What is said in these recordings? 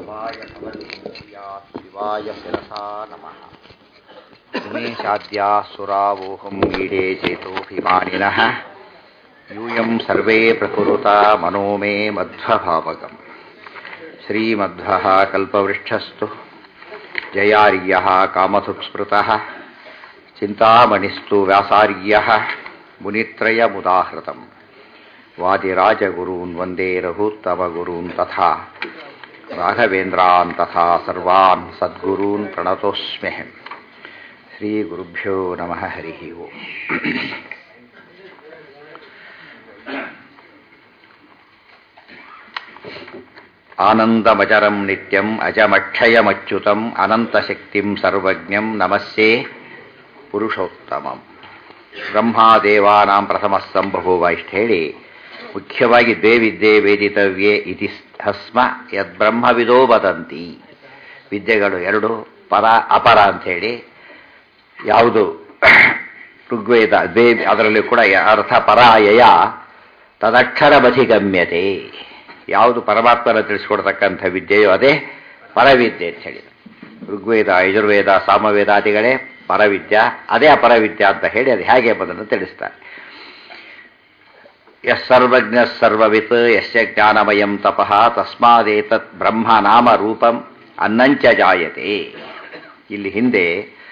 ಶಿವಾಯ ಭವದೇವ್ಯಾ ಶಿವಾಯ ಶಿರಸಾ ನಮಃ ಉಮೇಶಾದ್ಯಾ ಸುರಾವೋಹಂ ಈಡೇ ಚೇತೋಭಿಮಾನಿನಃ ಯೂಯಂ ಸರ್ವೇ ಪ್ರಕುರುತ ಮನೋ ಮೇ ಮಧ್ವಭಾವಗಂ ಶ್ರೀಮಧ್ವಃ ಕಲ್ಪವೃಕ್ಷಸ್ತು ಜಯಾರ್ಯಃ ಕಾಮಧುಕ್ಸ್ಮೃತಃ ಚಿಂತಾಮಣಿಸ್ತು ವ್ಯಾಸಾರ್ಯಃ ಮುನಿತ್ರಯಮುದಾಹೃತम् ವಾದಿರಾಜಗುರೂನ್ ವಂದೇ ರಘುತ್ತಮಗುರೂನ್ ತಥಾ ರಾಘವೇಂದ್ರಾನ್ ತಥಾ ಸರ್ವಾನ್ ಸದ್ಗುರೂನ್ ಪ್ರಣತೋಸ್ಮ್ಯಹಂ ಶ್ರೀಗುರುಭ್ಯೋ ನಮಃ ಹರಿ ಓಂ ಆನಂದಮಚರಂ ನಿತ್ಯಂ ಅಜಮಕ್ಷಯಮಚ್ಯುತಂ ಅನಂತಶಕ್ತಿಂ ಸರ್ವಜ್ಞಂ ನಮಸ್ಸೇ ಪುರುಷೋತ್ತಮಂ ಬ್ರಹ್ಮಾದೇವಾನಾಂ ಪ್ರಥಮ ಸಂಭವ ಇಷ್ಟು ಹೇಳಿ ಮುಖ್ಯವಾಗಿ ದ್ವೇ ವಿದ್ಯೆ ವೇದಿತವ್ಯೇ ಇತಿ ಹಸ್ಮ ಯದ್ಬ್ರಹ್ಮವಿದೋ ವದಂತಿ ವಿದ್ಯೆಗಳು ಎರಡು ಪರ ಅಪರ ಅಂಥೇಳಿ ಯಾವುದು ಋಗ್ವೇದ ದ್ವೇ ಅದರಲ್ಲಿ ಕೂಡ ಅರ್ಥ ಪರಾಯಯ ತದಕ್ಷರಮಧಿಗಮ್ಯತೆ ಯಾವುದು ಪರಮಾತ್ಮನ ತಿಳಿಸ್ಕೊಡ್ತಕ್ಕಂಥ ವಿದ್ಯೆಯೋ ಅದೇ ಪರವಿದ್ಯೆ ಅಂತ ಹೇಳಿದ ಋಗ್ವೇದ ಯಜುರ್ವೇದ ಸಾಮವೇದಾದಿಗಳೇ ಪರವಿದ್ಯ ಅದೇ ಅಪರವಿದ್ಯ ಅಂತ ಹೇಳಿ ಅದು ಹೇಗೆ ಎಂಬುದನ್ನು ತಿಳಿಸ್ತಾರೆ ಯಸ್ ಸರ್ವಜ್ಞ ಸರ್ವವಿತ್ ಯಶ್ಯ ಜ್ಞಾನಮಯಂ ತಪಃ ತಸ್ಮಾದೇತತ್ ಬ್ರಹ್ಮ ನಾಮ ರೂಪಂ ಅನ್ನಂಚ ಜಾಯತೆ ಇಲ್ಲಿ ಹಿಂದೆ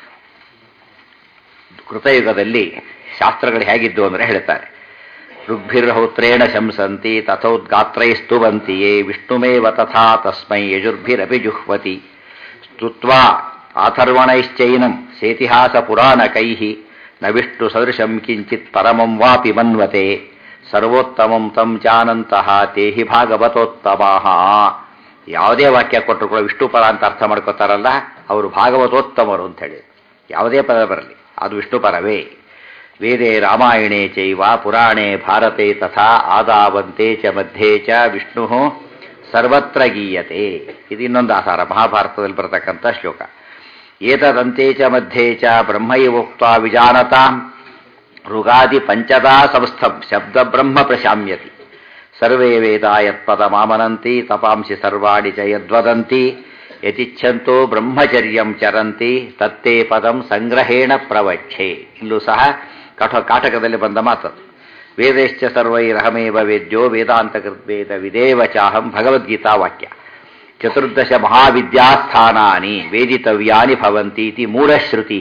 ಕೃತಯುಗದಲ್ಲಿ ಶಾಸ್ತ್ರಗಳು ಹೇಗಿದ್ದು ಅಂದರೆ ಹೇಳ್ತಾರೆ ಋಗ್ಭಿರ್ಹೌತ್ರೇಣ ಶಂಸಂತಿ ತಥೋದ್ಗಾತ್ರೈಸ್ತುವಂತಿಯೇ ವಿಷ್ಣುಮೇವ ತಥಾ ತಸ್ಮೈ ಯಜುರ್ಭಿರಪಿ ಜುಹ್ವತಿ ಸ್ತುತ್ವಾ ಅಥರ್ವಣೈಶ್ಚೈನಂ ಸೇತಿಹಾಸ ಪುರಾಣಕೈ ನ ವಿಷ್ಣು ಸದೃಶಂ ಕಿಂಚಿತ್ ಪರಮಂ ವಾಪಿ ಮನ್ವತೆ ಸರ್ವೋತ್ತಮಂ ತಂ ಚಾನಂತಹ ತೇಹಿ ಭಾಗವತೋತ್ತಮಾಹ ಯಾವುದೇ ವಾಕ್ಯ ಕೊಟ್ಟರು ಕೂಡ ವಿಷ್ಣು ಪರ ಅಂತ ಅರ್ಥ ಮಾಡ್ಕೋತಾರಲ್ಲ ಅವರು ಭಾಗವತೋತ್ತಮರು ಅಂತ ಹೇಳಿ ಯಾವುದೇ ಪದ ಬರಲಿ ಅದು ವಿಷ್ಣು ಪರವೇ ವೇದೆ ರಾಮಾಯಣೇ ಚೈವ ಪುರಾಣೇ ಭಾರತೆ ತಥಾ ಆದಾವಂತೆ ಚ ಮಧ್ಯೆ ಚ ವಿಷ್ಣು ಸರ್ವತ್ರ ಗೀಯತೆ ಇದು ಇನ್ನೊಂದು ಆಧಾರ ಮಹಾಭಾರತದಲ್ಲಿ ಬರತಕ್ಕಂಥ ಶ್ಲೋಕ ಏತದಂತೆ ಚ ಮಧ್ಯೆ ಚ ಬ್ರಹ್ಮೈವೋಕ್ತ ವಿಜಾನತಾಂ ಋಗಾದಿ ಪಂಚದಾ ಸಂಸ್ಥಂ ಶಬ್ದ ಬ್ರಹ್ಮ ಪ್ರಶಾಮ್ಯತಿ ಸರ್ವೇ ವೇದ ಯತ್ಪದ ಮಾಮನಂತಿ ತಪಾಂಸಿ ಸರ್ವಾಣಿ ಚ ಯದ್ವದಂತಿ ಯತಿಚ್ಛಂತೋ ಬ್ರಹ್ಮಚರ್ಯಂ ಚರಂತಿ ತತ್ತೇ ಪದಂ ಸಂಗ್ರಹೇಣ ಪ್ರವಚ್ಛೆ ಇಲ್ಲೂ ಸಹ ಕಠ ಕಾಟಕದಲ್ಲಿ ಬಂದ ಮಾತದು ವೇದಶ್ಚ ಸರ್ವೈರಹಮೇವ ವೇದ್ಯೋ ವೇದಾಂತಕೃದ್ವೇದ ವಿದೇವ ಚಾಹಂ ಭಗವದ್ಗೀತಾ ವಾಕ್ಯ ಚತುರ್ದಶ ಮಹಾವಿದ್ಯಾಸ್ಥಾನಾನಿ ವೇದಿತವ್ಯಾನಿ ಭವಂತಿ ಇತಿ ಮೂಢಶ್ರುತಿ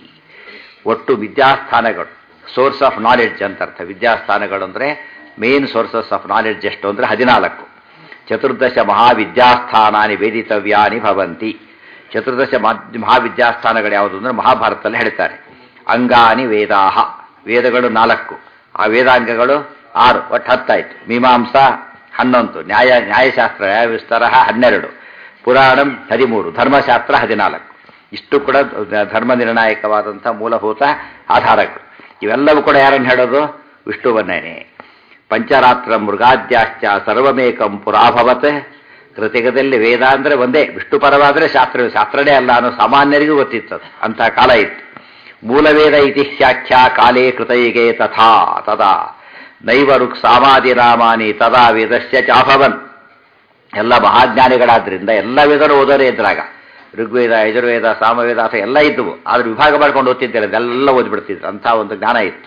ಒಟ್ಟು ವಿದ್ಯಾಸ್ಥಾನಗಳು ಸೋರ್ಸ್ ಆಫ್ ನಾಲೆಡ್ಜ್ ಅಂತ ಅರ್ಥ ವಿದ್ಯಾಸ್ಥಾನಗಳು ಅಂದರೆ ಮೇನ್ ಸೋರ್ಸಸ್ ಆಫ್ ನಾಲೆಡ್ಜ್ ಎಷ್ಟು ಅಂದರೆ ಹದಿನಾಲ್ಕು ಚತುರ್ದಶ ಮಹಾವಿದ್ಯಾಸ್ಥಾನಾನಿ ವೇದಿತವ್ಯಾನಿ ಭವಂತಿ ಚತುರ್ದಶ ಮಹಾವಿದ್ಯಾಸ್ಥಾನಗಳು ಯಾವುದು ಅಂದರೆ ಮಹಾಭಾರತದಲ್ಲಿ ಹೇಳ್ತಾರೆ ಅಂಗಾನಿ ವೇದಾಹ ವೇದಗಳು ನಾಲ್ಕು ಆ ವೇದಾಂಗಗಳು ಆರು ಒಟ್ಟು ಹತ್ತಾಯ್ತು ಮೀಮಾಂಸಾ ಹನ್ನೊಂದು ನ್ಯಾಯ ನ್ಯಾಯಶಾಸ್ತ್ರ ನ್ಯಾಯವಿಸ್ತಾರ ಹನ್ನೆರಡು ಪುರಾಣಂ ಹದಿಮೂರು ಧರ್ಮಶಾಸ್ತ್ರ ಹದಿನಾಲ್ಕು ಇಷ್ಟು ಕೂಡ ಧರ್ಮ ನಿರ್ಣಾಯಕವಾದಂಥ ಮೂಲಭೂತ ಆಧಾರಗಳು ಇವೆಲ್ಲವೂ ಕೂಡ ಯಾರನ್ನು ಹೇಳೋದು ವಿಷ್ಣುವನ್ನೇನೆ ಪಂಚರಾತ್ರ ಮೃಗಾದ್ಯಾಶ್ಚ ಸರ್ವಮೇಕಂ ಪುರಾಭವತ್ ಕೃತಿಕದಲ್ಲಿ ವೇದ ಅಂದರೆ ಒಂದೇ ವಿಷ್ಣು ಪರವಾದರೆ ಶಾಸ್ತ್ರ ಶಾಸ್ತ್ರನೇ ಅಲ್ಲ ಅನ್ನೋ ಸಾಮಾನ್ಯರಿಗೂ ಗೊತ್ತಿತ್ತದು ಅಂಥ ಕಾಲ ಇತ್ತು ಮೂಲವೇದ ಇತಿ ಶಾಖ್ಯ ಕಾಲೇ ಕೃತಯಿಗೆ ತಥಾ ತದಾ ನೈವ ಋಕ್ ಸಾಮಾದಿ ರಾಮಾನಿ ತದಾ ವೇದಸ್ಯ ಚಾಭವನ್ ಎಲ್ಲ ಮಹಾಜ್ಞಾನಿಗಳಾದ್ರಿಂದ ಎಲ್ಲ ವೇದರು ಓದೋರೇ ಇದ್ರಾಗ ಋಗ್ವೇದ ಯಜುರ್ವೇದ ಸಾಮವೇದ ಅಥವಾ ಎಲ್ಲ ಇದ್ದವು ಆದ್ರೆ ವಿಭಾಗ ಮಾಡ್ಕೊಂಡು ಓದ್ತಿದ್ದಾರೆ ಅದೆಲ್ಲ ಓದ್ಬಿಡ್ತಿದ್ರು ಅಂಥ ಒಂದು ಜ್ಞಾನ ಇತ್ತು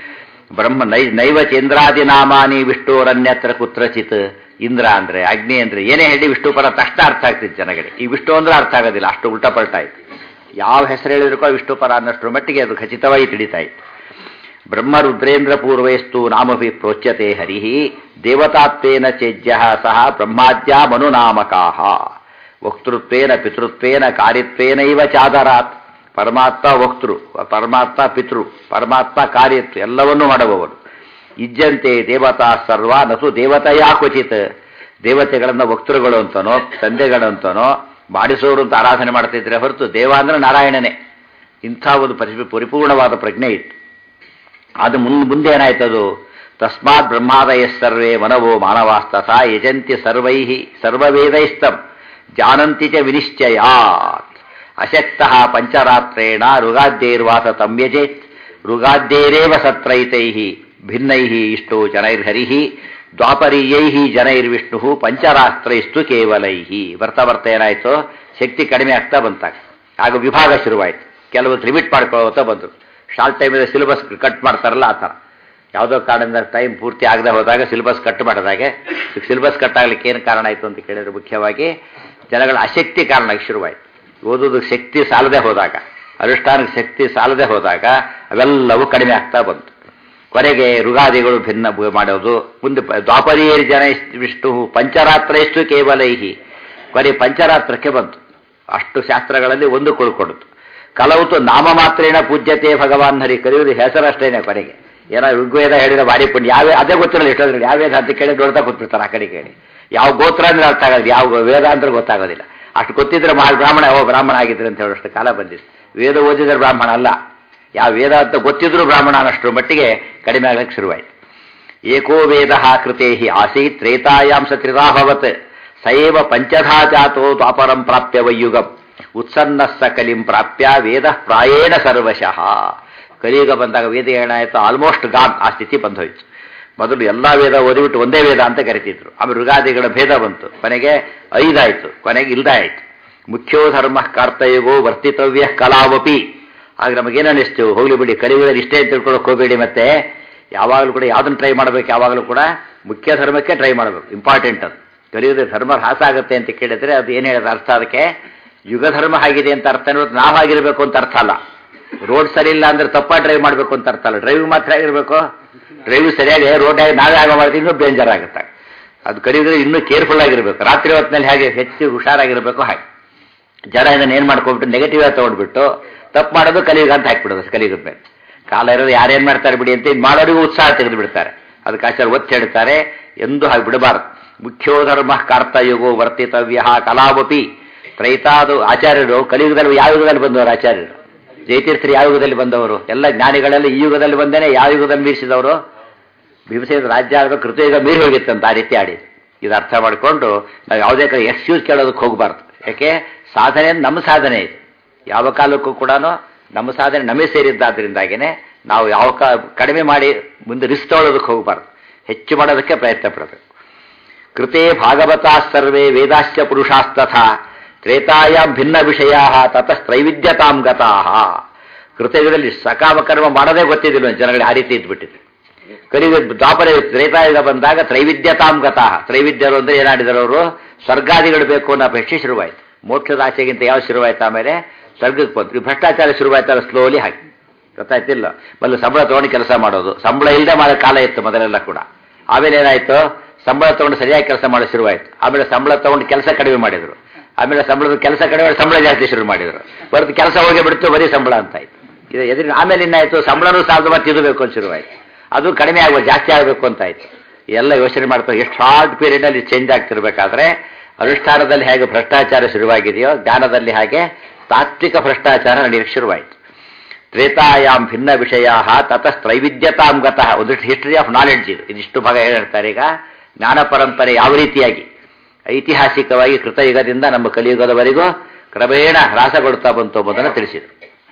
ಬ್ರಹ್ಮ ನೈ ನೈವ ಚಂದ್ರಾದಿ ನಾಮಾನಿ ವಿಷ್ಣುರನ್ಯತ್ರ ಕುತ್ರಚಿತ್ ಇಂದ್ರ ಅಂದ್ರೆ ಅಗ್ನಿ ಅಂದ್ರೆ ಏನೇ ಹೇಳಿ ವಿಷ್ಣು ಪರ ತಕ್ಷಣ ಅರ್ಥ ಆಗ್ತಿತ್ತು ಜನಗಳಿಗೆ ಈ ವಿಷ್ಣು ಅಂದ್ರೆ ಅರ್ಥ ಆಗೋದಿಲ್ಲ ಅಷ್ಟು ಉಲ್ಟಾ ಪಲ್ಟ ಆಯ್ತು ಯಾವ ಹೆಸರು ಹೇಳಿದ್ರು ವಿಷ್ಣು ಪರ ಅನ್ನಷ್ಟರ ಮಟ್ಟಿಗೆ ಅದು ಖಚಿತವಾಗಿ ತಿಳಿತಾ ಇತ್ತು ಬ್ರಹ್ಮ ರುದ್ರೇಂದ್ರ ಪೂರ್ವೇಸ್ತು ನಾಮಭಿ ಪ್ರೋಚ್ಯತೆ ಹರಿ ದೇವತಾತ್ವೇನ ಚೇಜ್ಯ ಸಹ ಬ್ರಹ್ಮಾದ್ಯ ಮನುನಾಮಕಾಹ ವಕ್ತೃತ್ವೇನ ಪಿತೃತ್ವೇನ ಕಾರ್ಯತ್ವೇನೈವ ಚಾದರಾತ್ ಪರಮಾತ್ಮ ವಕ್ತೃ ಪರಮಾತ್ಮ ಪಿತೃ ಪರಮಾತ್ಮ ಕಾರ್ಯತ್ವ ಎಲ್ಲವನ್ನೂ ಮಾಡುವವರು ಇಜ್ಜಂತೆ ದೇವತಾ ಸರ್ವ ನಸು ದೇವತೆಯಾ ಕ್ವಚಿತ್ ದೇವತೆಗಳನ್ನ ವಕ್ತೃಗಳು ಅಂತನೋ ತಂದೆಗಳಂತನೋ ಮಾಡಿಸೋರು ಅಂತ ಆರಾಧನೆ ಮಾಡ್ತಿದ್ರೆ ಹೊರತು ದೇವ ಅಂದ್ರೆ ನಾರಾಯಣನೇ ಇಂಥ ಒಂದು ಪರಿ ಪರಿಪೂರ್ಣವಾದ ಪ್ರಜ್ಞೆ ಇತ್ತು ಅದು ಮುನ್ ಮುಂದೆ ಏನಾಯ್ತದು ತಸ್ಮಾತ್ ಬ್ರಹ್ಮಾದಯ ಸರ್ವೇ ಮನವೋ ಮಾನವಾಸ್ತಥ ಯಜಂತಿ ಸರ್ವೈ ಸರ್ವವೇದೈಸ್ತಂ ಜಾನಂತಿ ಚ ವಿನಿಶ್ಚಯಾತ್ ಅಶಕ್ತ ಪಂಚರಾತ್ರೇಣ ಋಗಾದ್ಯೈರ್ವಾಸ ತಮ್ಯಜೇತ್ ಋಗಾದ್ಯೈರೇವ ಸತ್ರೈತೈ ಭಿನ್ನೈ ಇಷ್ಟೋ ಜನೈರ್ಹರಿ ದ್ವಾಪರೀಯೈ ಜನೈರ್ವಿಷ್ಣು ಪಂಚರಾಸ್ತ್ರೈಸ್ತು ಕೇವಲೈಹಿ ಬರ್ತಾ ಬರ್ತಾ ಏನಾಯ್ತು ಶಕ್ತಿ ಕಡಿಮೆ ಆಗ್ತಾ ಬಂತಾಗ ಆಗ ವಿಭಾಗ ಶುರುವಾಯಿತು ಕೆಲವು ಲಿಮಿಟ್ ಮಾಡ್ಕೊಳ್ತಾ ಬಂದರು ಶಾರ್ಟ್ ಟೈಮಿಂದ ಸಿಲೆಬಸ್ ಕಟ್ ಮಾಡ್ತಾರಲ್ಲ ಆ ಥರ ಯಾವುದೋ ಕಾರಣದಿಂದ ಟೈಮ್ ಪೂರ್ತಿ ಆಗದೆ ಹೋದಾಗ ಸಿಲೆಬಸ್ ಕಟ್ ಮಾಡಿದಾಗೆ ಸಿಲೆಬಸ್ ಕಟ್ ಆಗ್ಲಿಕ್ಕೆ ಏನು ಕಾರಣ ಆಯಿತು ಅಂತ ಕೇಳಿದ್ರೆ ಮುಖ್ಯವಾಗಿ ಜನಗಳ ಅಶಕ್ತಿ ಕಾರಣ ಶುರುವಾಯಿತು ಓದೋದಕ್ಕೆ ಶಕ್ತಿ ಸಾಲದೆ ಹೋದಾಗ ಅನುಷ್ಠಾನಕ್ಕೆ ಶಕ್ತಿ ಸಾಲದೆ ಹೋದಾಗ ಅವೆಲ್ಲವೂ ಕಡಿಮೆ ಆಗ್ತಾ ಬಂತು ಕೊನೆಗೆ ಋಗಾದಿಗಳು ಭಿನ್ನ ಬ- ಮಾಡೋದು ಮುಂದೆ ಪ- ದ್ವಾಪರಿಯರಿ ಜನ ಇಷ್ಟು- ವಿಷ್ಣು ಪಂಚರಾತ್ರ ಎಷ್ಟು ಕೇವಲೈಹಿ ಕೊನೆ ಪಂಚರಾತ್ರಕ್ಕೆ ಬಂತು ಅಷ್ಟು ಶಾಸ್ತ್ರಗಳಲ್ಲಿ ಒಂದು ಕುಳ್ಕೊಡುತ್ತು ಕಲವುತು ನಾಮ ಮಾತ್ರೇಣ ಪೂಜ್ಯತೆ ಭಗವಾನ್ ಹರಿ ಕರೆಯುವುದು ಹೆಸರಷ್ಟೇನೆ ಕೊನೆಗೆ ಏನೋ ಋಗ್ವೇದ ಹೇಳಿದ ಭಾರಿ ಪುಣ್ಯ ಯಾವ ಅದೇ ಗೊತ್ತಿರಲ್ಲ ಎಷ್ಟೋದ್ರಲ್ಲಿ ಯಾವ ವೇದ ಅಂತ ಕೇಳಿ ನೋಡ್ತಾ ಕೂತ್ಬಿಡ್ತಾರೆ ಆ ಕಡೆ ಕೇಳಿ ಯಾವ ಗೋತ್ರ ಅಂದ್ರೆ ಅರ್ಥ ಆಗೋದು ಯಾವ ವೇದ ಅಂದ್ರೆ ಗೊತ್ತಾಗೋದಿಲ್ಲ ಅಷ್ಟು ಗೊತ್ತಿದ್ರೆ ಮಹಾ ಬ್ರಾಹ್ಮಣ ಓ ಬ್ರಾಹ್ಮಣ ಆಗಿದ್ರೆ ಅಂತ ಹೇಳೋಷ್ಟು ಕಾಲ ಬಂದಿದೆ ವೇದ ಓದಿದ್ರೆ ಬ್ರಾಹ್ಮಣ ಅಲ್ಲ ಯಾವ ವೇದ ಅಂತ ಗೊತ್ತಿದ್ರು ಬ್ರಾಹ್ಮಣ ಅನ್ನಷ್ಟು ಮಟ್ಟಿಗೆ ಕಡಿಮೆ ಆಗಲಿಕ್ಕೆ ಶುರುವಾಯಿತು ಏಕೋ ವೇದ ಕೃತೆ ಆಸೀತ್ ತ್ರೇತಾಯಾಂ ಸತ್ರಿತಾಭವತ್ ಸೈವ ಪಂಚಧಾ ಜಾತೋ ದ್ವಾಪರಂ ಪ್ರಾಪ್ಯ ವೈಯುಗಂ ಉತ್ಸನ್ನ ಸ ಕಲಿಂ ಪ್ರಾಪ್ಯ ವೇದ ಪ್ರಾಯೇಣ ಸರ್ವಶಃ ಕಲಿಯುಗ ಬಂದಾಗ ವೇದ ಏನಾಯಿತು ಆಲ್ಮೋಸ್ಟ್ ಗಾನ್ ಆ ಸ್ಥಿತಿ ಬಂದೋಯ್ತು ಮೊದಲು ಎಲ್ಲ ವೇದ ಓದಿಬಿಟ್ಟು ಒಂದೇ ವೇದ ಅಂತ ಕರಿತಿದ್ರು ಆಮೇಲೆ ಋಗಾದಿಗಳ ಭೇದ ಬಂತು ಕೊನೆಗೆ ಐದಾಯ್ತು ಕೊನೆಗೆ ಇಲ್ದಾಯ್ತು ಮುಖ್ಯೋ ಧರ್ಮ ಕಾರ್ತಯುಗೋ ವರ್ತಿತವ್ಯ ಕಲಾವಪಿ ಆಗ ನಮಗೇನು ಅನಿಸ್ತು ಹೋಗ್ಲಿ ಬಿಡಿ ಕಲಿಯುಗದಲ್ಲಿ ಇಷ್ಟೇ ಅಂತ ತಿಳ್ಕೊಳಕ್ ಹೋಗಬೇಡಿ ಮತ್ತೆ ಯಾವಾಗಲೂ ಕೂಡ ಯಾವ್ದನ್ನ ಟ್ರೈ ಮಾಡಬೇಕು ಯಾವಾಗಲೂ ಕೂಡ ಮುಖ್ಯ ಧರ್ಮಕ್ಕೆ ಟ್ರೈ ಮಾಡಬೇಕು ಇಂಪಾರ್ಟೆಂಟ್ ಅದು ಕಲಿಯುಗದಲ್ಲಿ ಧರ್ಮ ಹ್ರಾಸ ಆಗುತ್ತೆ ಅಂತ ಕೇಳಿದ್ರೆ ಅದು ಏನು ಹೇಳೋದು ಅರ್ಥ ಅದಕ್ಕೆ ಯುಗ ಧರ್ಮ ಆಗಿದೆ ಅಂತ ಅರ್ಥ ಅನ್ನೋದು ನಾವು ಆಗಿರಬೇಕು ಅಂತ ಅರ್ಥ ಅಲ್ಲ ರೋಡ್ ಸರಿ ಇಲ್ಲ ಅಂದ್ರೆ ತಪ್ಪ ಡ್ರೈವ್ ಮಾಡಬೇಕು ಅಂತ ಅರ್ಥ ಅಲ್ಲ ಡ್ರೈವಿಂಗ್ ಮಾತ್ರ ಆಗಿರ್ಬೇಕು ಡ್ರೈವ್ ಸರಿಯಾಗಿ ರೋಡ್ ಆಗಿ ನಾವೇ ಆಗ ಮಾಡಿದ್ರೆ ಇನ್ನೂ ಡೇಂಜರ್ ಆಗುತ್ತೆ ಅದು ಕಲಿಯುಗದಲ್ಲಿ ಇನ್ನೂ ಕೇರ್ಫುಲ್ ಆಗಿರ್ಬೇಕು ರಾತ್ರಿ ಹೊತ್ತಿನಲ್ಲಿ ಹೇಗೆ ಹೆಚ್ಚು ಹುಷಾರಾಗಿರ್ಬೇಕು ಹಾಗೆ ಜನ ಇದನ್ನ ಏನ್ ಮಾಡ್ಕೊಂಡ್ಬಿಟ್ಟು ನೆಗೆಟಿವ್ ಆಗಿ ತಗೊಂಡ್ಬಿಟ್ಟು ತಪ್ಪು ಮಾಡೋದು ಕಲಿಯುಗ ಅಂತ ಹಾಕ್ಬಿಡೋದು ಕಲಿಯುಗದ ಮೇಲೆ ಕಾಲ ಇರೋದು ಯಾರೇನ್ ಮಾಡ್ತಾರೆ ಬಿಡಿ ಅಂತ ಇದ್ ಮಾಡೋರಿಗೂ ಉತ್ಸಾಹ ತೆಗೆದು ಬಿಡ್ತಾರೆ ಅದಕ್ಕೆ ಆಚಾರ್ಯ ಒತ್ತಿ ಹೇಳ್ತಾರೆ ಎಂದು ಹಾಗೆ ಬಿಡಬಾರದು ಮುಖ್ಯೋ ಧರ್ಮ ಕಾರ್ತಯುಗೋ ವರ್ತಿತವ್ಯ ಕಲಾವಪಿ ತ್ರೈತಾದು ಆಚಾರ್ಯರು ಕಲಿಯುಗದಲ್ಲಿ ಯಾವ ಯುಗದಲ್ಲಿ ಬಂದವರು ಆಚಾರ್ಯರು ಜಯತೀರ್ಥರು ಯಾವ ಯುಗದಲ್ಲಿ ಬಂದವರು ಎಲ್ಲ ಜ್ಞಾನಿಗಳೆಲ್ಲ ಈ ಯುಗದಲ್ಲಿ ಬಂದೇನೆ ಯಾವ ಯುಗದಲ್ಲಿ ಮೀರಿಸಿದವರು ಭೀಮಸೇನ ರಾಜ್ಯ ಆಗ ಕೃತಯುಗ ಮೀರಿ ಹೋಗಿತ್ತಂತ ಆ ರೀತಿ ಆಡಿ ಇದು ಅರ್ಥ ಮಾಡಿಕೊಂಡು ನಾವು ಯಾವುದೇ ಕಡೆ ಎಕ್ಸ್ಕ್ಯೂಸ್ ಕೇಳೋದಕ್ಕೆ ಹೋಗಬಾರ್ದು ಯಾಕೆ ಸಾಧನೆ ನಮ್ಮ ಸಾಧನೆ ಇದು ಯಾವ ಕಾಲಕ್ಕೂ ಕೂಡ ನಮ್ಮ ಸಾಧನೆ ನಮಗೆ ಸೇರಿದ್ದಾದ್ರಿಂದಾಗಿನೇ ನಾವು ಯಾವ ಕಾ ಕಡಿಮೆ ಮಾಡಿ ಮುಂದೆ ರಿಸ್ಕ್ ತಗೊಳ್ಳೋದಕ್ಕೆ ಹೋಗಬಾರ್ದು ಹೆಚ್ಚು ಮಾಡೋದಕ್ಕೆ ಪ್ರಯತ್ನ ಪಡಬೇಕು ಕೃತೆ ಭಾಗವತಾ ಸರ್ವೇ ವೇದಾಶ್ಚ ಪುರುಷಾಸ್ತಥಾ ತ್ರೇತಾಯಾಂ ಭಿನ್ನ ವಿಷಯ ತತಸ್ತ್ರೈವಿಧ್ಯತಾಂ ಗತಾಹ ಕೃತಯುಗದಲ್ಲಿ ಸಕಾಮ ಕರ್ಮ ಮಾಡೋದೇ ಗೊತ್ತಿದ್ದಿಲ್ಲ ಜನಗಳಿಗೆ ಆ ರೀತಿ ಇದ್ಬಿಟ್ಟಿದೆ ಕಲಿಯುಗ ದ್ವಾಪರ ತ್ರೇತಾಯುಗ ಬಂದಾಗ ತ್ರೈವಿಧ್ಯತಾಂ ಗತಾಹ ತ್ರೈವಿದ್ಯರು ಅಂದ್ರೆ ಏನಾಡಿದರು ಅವರು ಸ್ವರ್ಗಾದಿಗಳು ಬೇಕು ಅನ್ನೋ ಅಪೇಕ್ಷೆ ಶುರುವಾಯಿತು ಮೋಕ್ಷದ ಆಸೆಗಿಂತ ಯಾವ ಶುರುವಾಯ್ತು ಆಮೇಲೆ ಸ್ವರ್ಗಕ್ಕೆ ಬಂತು ಈ ಭ್ರಷ್ಟಾಚಾರ ಶುರುವಾಯ್ತಲ್ಲ ಸ್ಲೋಲಿ ಹಾಗೆ ಗೊತ್ತಾಯ್ತಿಲ್ಲ ಮೊದಲು ಸಂಬಳ ತಗೊಂಡು ಕೆಲಸ ಮಾಡೋದು ಸಂಬಳ ಇಲ್ಲದೆ ಮಾಡೋ ಕಾಲ ಇತ್ತು ಮೊದಲೆಲ್ಲ ಕೂಡ ಆಮೇಲೆ ಏನಾಯ್ತು ಸಂಬಳ ತಗೊಂಡು ಸರಿಯಾಗಿ ಕೆಲಸ ಮಾಡೋ ಶುರುವಾಯ್ತು ಆಮೇಲೆ ಸಂಬಳ ತಗೊಂಡು ಕೆಲಸ ಕಡಿಮೆ ಮಾಡಿದ್ರು ಆಮೇಲೆ ಸಂಬಳದ ಕೆಲಸ ಕಡಿಮೆ ಮಾಡಿ ಸಂಬಳ ಜಾಸ್ತಿ ಶುರು ಮಾಡಿದ್ರು ಹೊರತು ಕೆಲಸ ಹೋಗಿ ಬಿಡ್ತು ಬರೀ ಸಂಬಳ ಅಂತ ಆಯ್ತು ಇದು ಎದುರು ಆಮೇಲೆ ಇನ್ನಾಯ್ತು ಸಂಬಳನೂ ಸಾಲದ ಮತ್ತೆ ಇದು ಬೇಕು ಅಂತ ಶುರುವಾಯ್ತು ಅದು ಕಡಿಮೆ ಆಗಬೇಕು ಜಾಸ್ತಿ ಆಗಬೇಕು ಅಂತ ಆಯ್ತು ಎಲ್ಲ ಯೋಚನೆ ಮಾಡ್ತಾರೆ ಎಷ್ಟು ಶಾರ್ಟ್ ಪೀರಿಯಡ್ ಅಲ್ಲಿ ಚೇಂಜ್ ಆಗ್ತಿರ್ಬೇಕಾದ್ರೆ ಅನುಷ್ಠಾನದಲ್ಲಿ ಹೇಗೆ ಭ್ರಷ್ಟಾಚಾರ ಶುರುವಾಗಿದೆಯೋ ಜ್ಞಾನದಲ್ಲಿ ಹಾಗೆ ತಾತ್ವಿಕ ಭ್ರಷ್ಟಾಚಾರ ನಡೆಯಕ್ಕೆ ಶುರುವಾಯಿತು ತ್ರೇತಾಯಾಮ್ ಭಿನ್ನ ವಿಷಯ ತತಸ್ತ್ರೈವಿಧ್ಯತಾಂ ಗತಃ ಒಂದಿಷ್ಟು ಹಿಸ್ಟರಿ ಆಫ್ ನಾಲೆಡ್ಜ್ ಇದು ಇದಿಷ್ಟು ಭಾಗ ಏನ್ ಹೇಳ್ತಾರೆ ಈಗ ಜ್ಞಾನ ಪರಂಪರೆ ಯಾವ ರೀತಿಯಾಗಿ ಐತಿಹಾಸಿಕವಾಗಿ ಕೃತಯುಗದಿಂದ ನಮ್ಮ ಕಲಿಯುಗದವರೆಗೂ ಕ್ರಮೇಣ ಹ್ರಾಸಗೊಳ್ತಾ ಬಂತು ಎಂಬುದನ್ನು ತಿಳಿಸಿದರು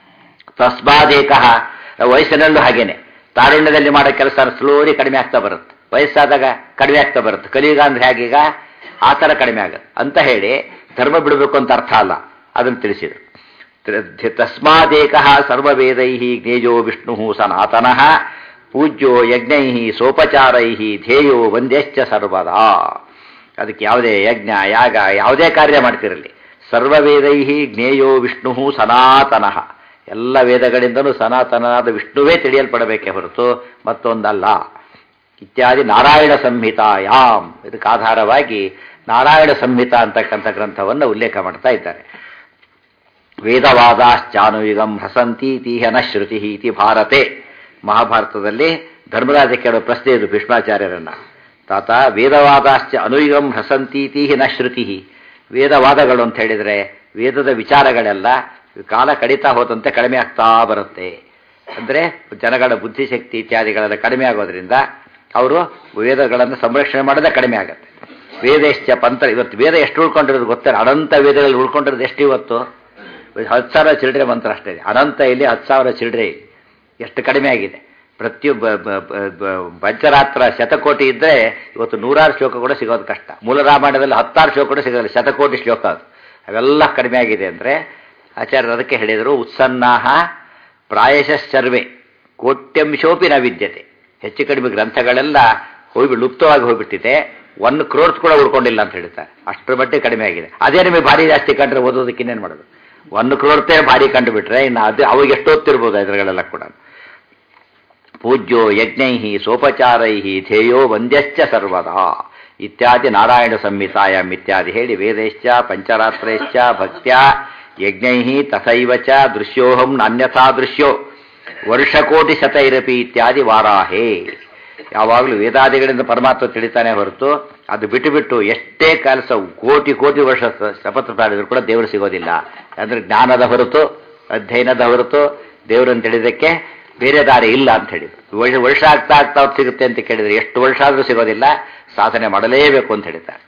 ತಸ್ಮಾದೇಕ ವಯಸ್ಸಿನಲ್ಲೂ ಹಾಗೇನೆ ತಾರುಣ್ಯದಲ್ಲಿ ಮಾಡೋ ಕೆಲಸ ಸ್ಲೋಲಿ ಕಡಿಮೆ ಆಗ್ತಾ ಬರುತ್ತೆ ವಯಸ್ಸಾದಾಗ ಕಡಿಮೆ ಆಗ್ತಾ ಬರುತ್ತೆ ಕಲಿಯುಗ ಅಂದ್ರೆ ಹೇಗೀಗ ಆ ಥರ ಕಡಿಮೆ ಆಗುತ್ತೆ ಅಂತ ಹೇಳಿ ಧರ್ಮ ಬಿಡಬೇಕು ಅಂತ ಅರ್ಥ ಅಲ್ಲ ಅದನ್ನು ತಿಳಿಸಿದರು ತಸ್ಮಾದೇಕ ಸರ್ವವೇದೈ ಜ್ಞೇಯೋ ವಿಷ್ಣು ಸನಾತನಃ ಪೂಜ್ಯೋ ಯಜ್ಞೈ ಸೋಪಚಾರೈ ಧ್ಯೇಯೋ ವಂದ್ಯಶ್ಚ ಸರ್ವದಾ ಅದಕ್ಕೆ ಯಾವುದೇ ಯಜ್ಞ ಯಾಗ ಯಾವುದೇ ಕಾರ್ಯ ಮಾಡ್ತಿರಲಿ ಸರ್ವವೇದೈ ಜ್ಞೇಯೋ ವಿಷ್ಣು ಸನಾತನಃ ಎಲ್ಲ ವೇದಗಳಿಂದಲೂ ಸನಾತನನಾದ ವಿಷ್ಣುವೇ ತಿಳಿಯಲ್ಪಡಬೇಕೇ ಹೊರತು ಮತ್ತೊಂದಲ್ಲ ಇತ್ಯಾದಿ ನಾರಾಯಣ ಸಂಹಿತಾಯಾಮ್ ಇದಕ್ಕೆ ಆಧಾರವಾಗಿ ನಾರಾಯಣ ಸಂಹಿತ ಅಂತಕ್ಕಂಥ ಗ್ರಂಥವನ್ನು ಉಲ್ಲೇಖ ಮಾಡ್ತಾ ಇದ್ದಾರೆ ವೇದವಾದಾಶ್ಚಾನುಯುಗಂ ಹಸಂತಿ ತೀಹನ ಶ್ರುತಿ ಇತಿ ಭಾರತೆ ಮಹಾಭಾರತದಲ್ಲಿ ಧರ್ಮರಾಜ ಕೇಳೋ ಪ್ರಶ್ನೆ ಇದು ಭೀಷ್ಮಾಚಾರ್ಯರನ್ನ ತಾತ ವೇದವಾದಾಶ್ಚ ಅನುಯುಗಂ ಹಸಂತೀತಿ ನ ಶ್ರುತಿ ವೇದವಾದಗಳು ಅಂತ ಹೇಳಿದರೆ ವೇದದ ವಿಚಾರಗಳೆಲ್ಲ ಕಾಲ ಕಡಿತಾ ಹೋದಂತೆ ಕಡಿಮೆ ಆಗ್ತಾ ಬರುತ್ತೆ ಅಂದರೆ ಜನಗಳ ಬುದ್ಧಿಶಕ್ತಿ ಇತ್ಯಾದಿಗಳೆಲ್ಲ ಕಡಿಮೆ ಆಗೋದ್ರಿಂದ ಅವರು ವೇದಗಳನ್ನು ಸಂರಕ್ಷಣೆ ಮಾಡೋದೇ ಕಡಿಮೆ ಆಗುತ್ತೆ ವೇದಶ್ಚ ಪಂತ್ರ ಇವತ್ತು ವೇದ ಎಷ್ಟು ಉಳ್ಕೊಂಡಿರೋದು ಗೊತ್ತಿಲ್ಲ ಅನಂತ ವೇದಗಳಲ್ಲಿ ಉಳ್ಕೊಂಡಿರೋದು ಎಷ್ಟು ಇವತ್ತು ಹತ್ತು ಸಾವಿರ ಚಿಲ್ಡ್ರೆ ಮಂತ್ರ ಅಷ್ಟೇ ಇದೆ ಅನಂತ ಇಲ್ಲಿ ಹತ್ತು ಸಾವಿರ ಚಿಲ್ಡ್ರೆ ಎಷ್ಟು ಕಡಿಮೆ ಆಗಿದೆ ಪ್ರತಿಯೊಬ್ಬ ಬ- ಬ- ಬ- ಪಂಚರಾತ್ರ ಶತಕೋಟಿ ಇದ್ದರೆ ಇವತ್ತು ನೂರಾರು ಶ್ಲೋಕ ಕೂಡ ಸಿಗೋದು ಕಷ್ಟ ಮೂಲ ರಾಮಾಯಣದಲ್ಲಿ ಹತ್ತಾರು ಶ್ಲೋಕ ಕೂಡ ಸಿಗೋದಿಲ್ಲ ಶತಕೋಟಿ ಶ್ಲೋಕ ಅದು ಅವೆಲ್ಲ ಕಡಿಮೆ ಆಗಿದೆ ಅಂದರೆ ಆಚಾರ್ಯರು ಅದಕ್ಕೆ ಹೇಳಿದರು ಉತ್ಸನ್ನಾಹ ಪ್ರಾಯಶಶ್ಚರ್ವೆ ಕೋಟ್ಯಂಶೋಪಿ ನ ವಿದ್ಯತೆ ಹೆಚ್ಚು ಕಡಿಮೆ ಗ್ರಂಥಗಳೆಲ್ಲ ಹೋಗಿ ಲುಪ್ತವಾಗಿ ಹೋಗ್ಬಿಟ್ಟಿದೆ ಒನ್ ಕ್ರೋರ್ಸ್ ಕೂಡ ಉಳ್ಕೊಂಡಿಲ್ಲ ಅಂತ ಹೇಳ್ತಾರೆ ಅಷ್ಟರ ಮಟ್ಟಿಗೆ ಕಡಿಮೆ ಆಗಿದೆ ಅದೇ ನಿಮಗೆ ಭಾರಿ ಜಾಸ್ತಿ ಕಂಡ್ರೆ ಓದೋದಕ್ಕೆ ಇನ್ನೇನು ಮಾಡೋದು ಒಂದು ಕ್ರೋರ್ತೆ ಭಾರಿ ಕಂಡು ಬಿಟ್ರೆ ಇನ್ನು ಅದು ಅವಾಗ ಎಷ್ಟು ಓದ್ತಿರ್ಬೋದು ಇದ್ರಗಳೆಲ್ಲ ಕೂಡ ಪೂಜ್ಯೋ ಯಜ್ಞೈ ಸೋಪಚಾರೈ ಧ್ಯೇಯೋ ವಂದ್ಯಶ್ಚ ಸರ್ವದಾ ಇತ್ಯಾದಿ ನಾರಾಯಣ ಸಂಹಿತಾಯಾಮ್ ಇತ್ಯಾದಿ ಹೇಳಿ ವೇದೈಶ್ಚ ಪಂಚರಾತ್ರೈಶ್ಚ ಭಕ್ತ್ಯ ಯಜ್ಞೈ ತಥೈವ ಚ ದೃಶ್ಯೋಹಂ ನಾನ್ಯಥಾ ದೃಶ್ಯೋ ವರ್ಷಕೋಟಿ ಶತೈರಪಿ ಇತ್ಯಾದಿ ವಾರಾಹೇ ಯಾವಾಗಲೂ ವೇದಾದಿಗಳಿಂದ ಪರಮಾತ್ಮ ತಿಳಿತಾನೆ ಹೊರತು ಅದು ಬಿಟ್ಟು ಬಿಟ್ಟು ಎಷ್ಟೇ ಕೆಲಸ ಕೋಟಿ ಕೋಟಿ ವರ್ಷ ಸ- ಶಪಥ ಮಾಡಿದ್ರು ಕೂಡ ದೇವರು ಸಿಗೋದಿಲ್ಲ ಅಂದ್ರೆ ಜ್ಞಾನದ ಹೊರತು ಅಧ್ಯಯನದ ಹೊರತು ದೇವರನ್ನು ತಿಳಿದಕ್ಕೆ ಬೇರೆ ದಾರಿ ಇಲ್ಲ ಅಂತ ಹೇಳಿದ್ರು ವರ್ಷ ವರ್ಷ ಆಗ್ತಾ ಆಗ್ತಾ ಅವ್ರು ಸಿಗುತ್ತೆ ಅಂತ ಕೇಳಿದ್ರೆ ಎಷ್ಟು ವರ್ಷ ಆದರೂ ಸಿಗೋದಿಲ್ಲ ಸಾಧನೆ ಮಾಡಲೇಬೇಕು ಅಂತ ಹೇಳಿದ್ದಾರೆ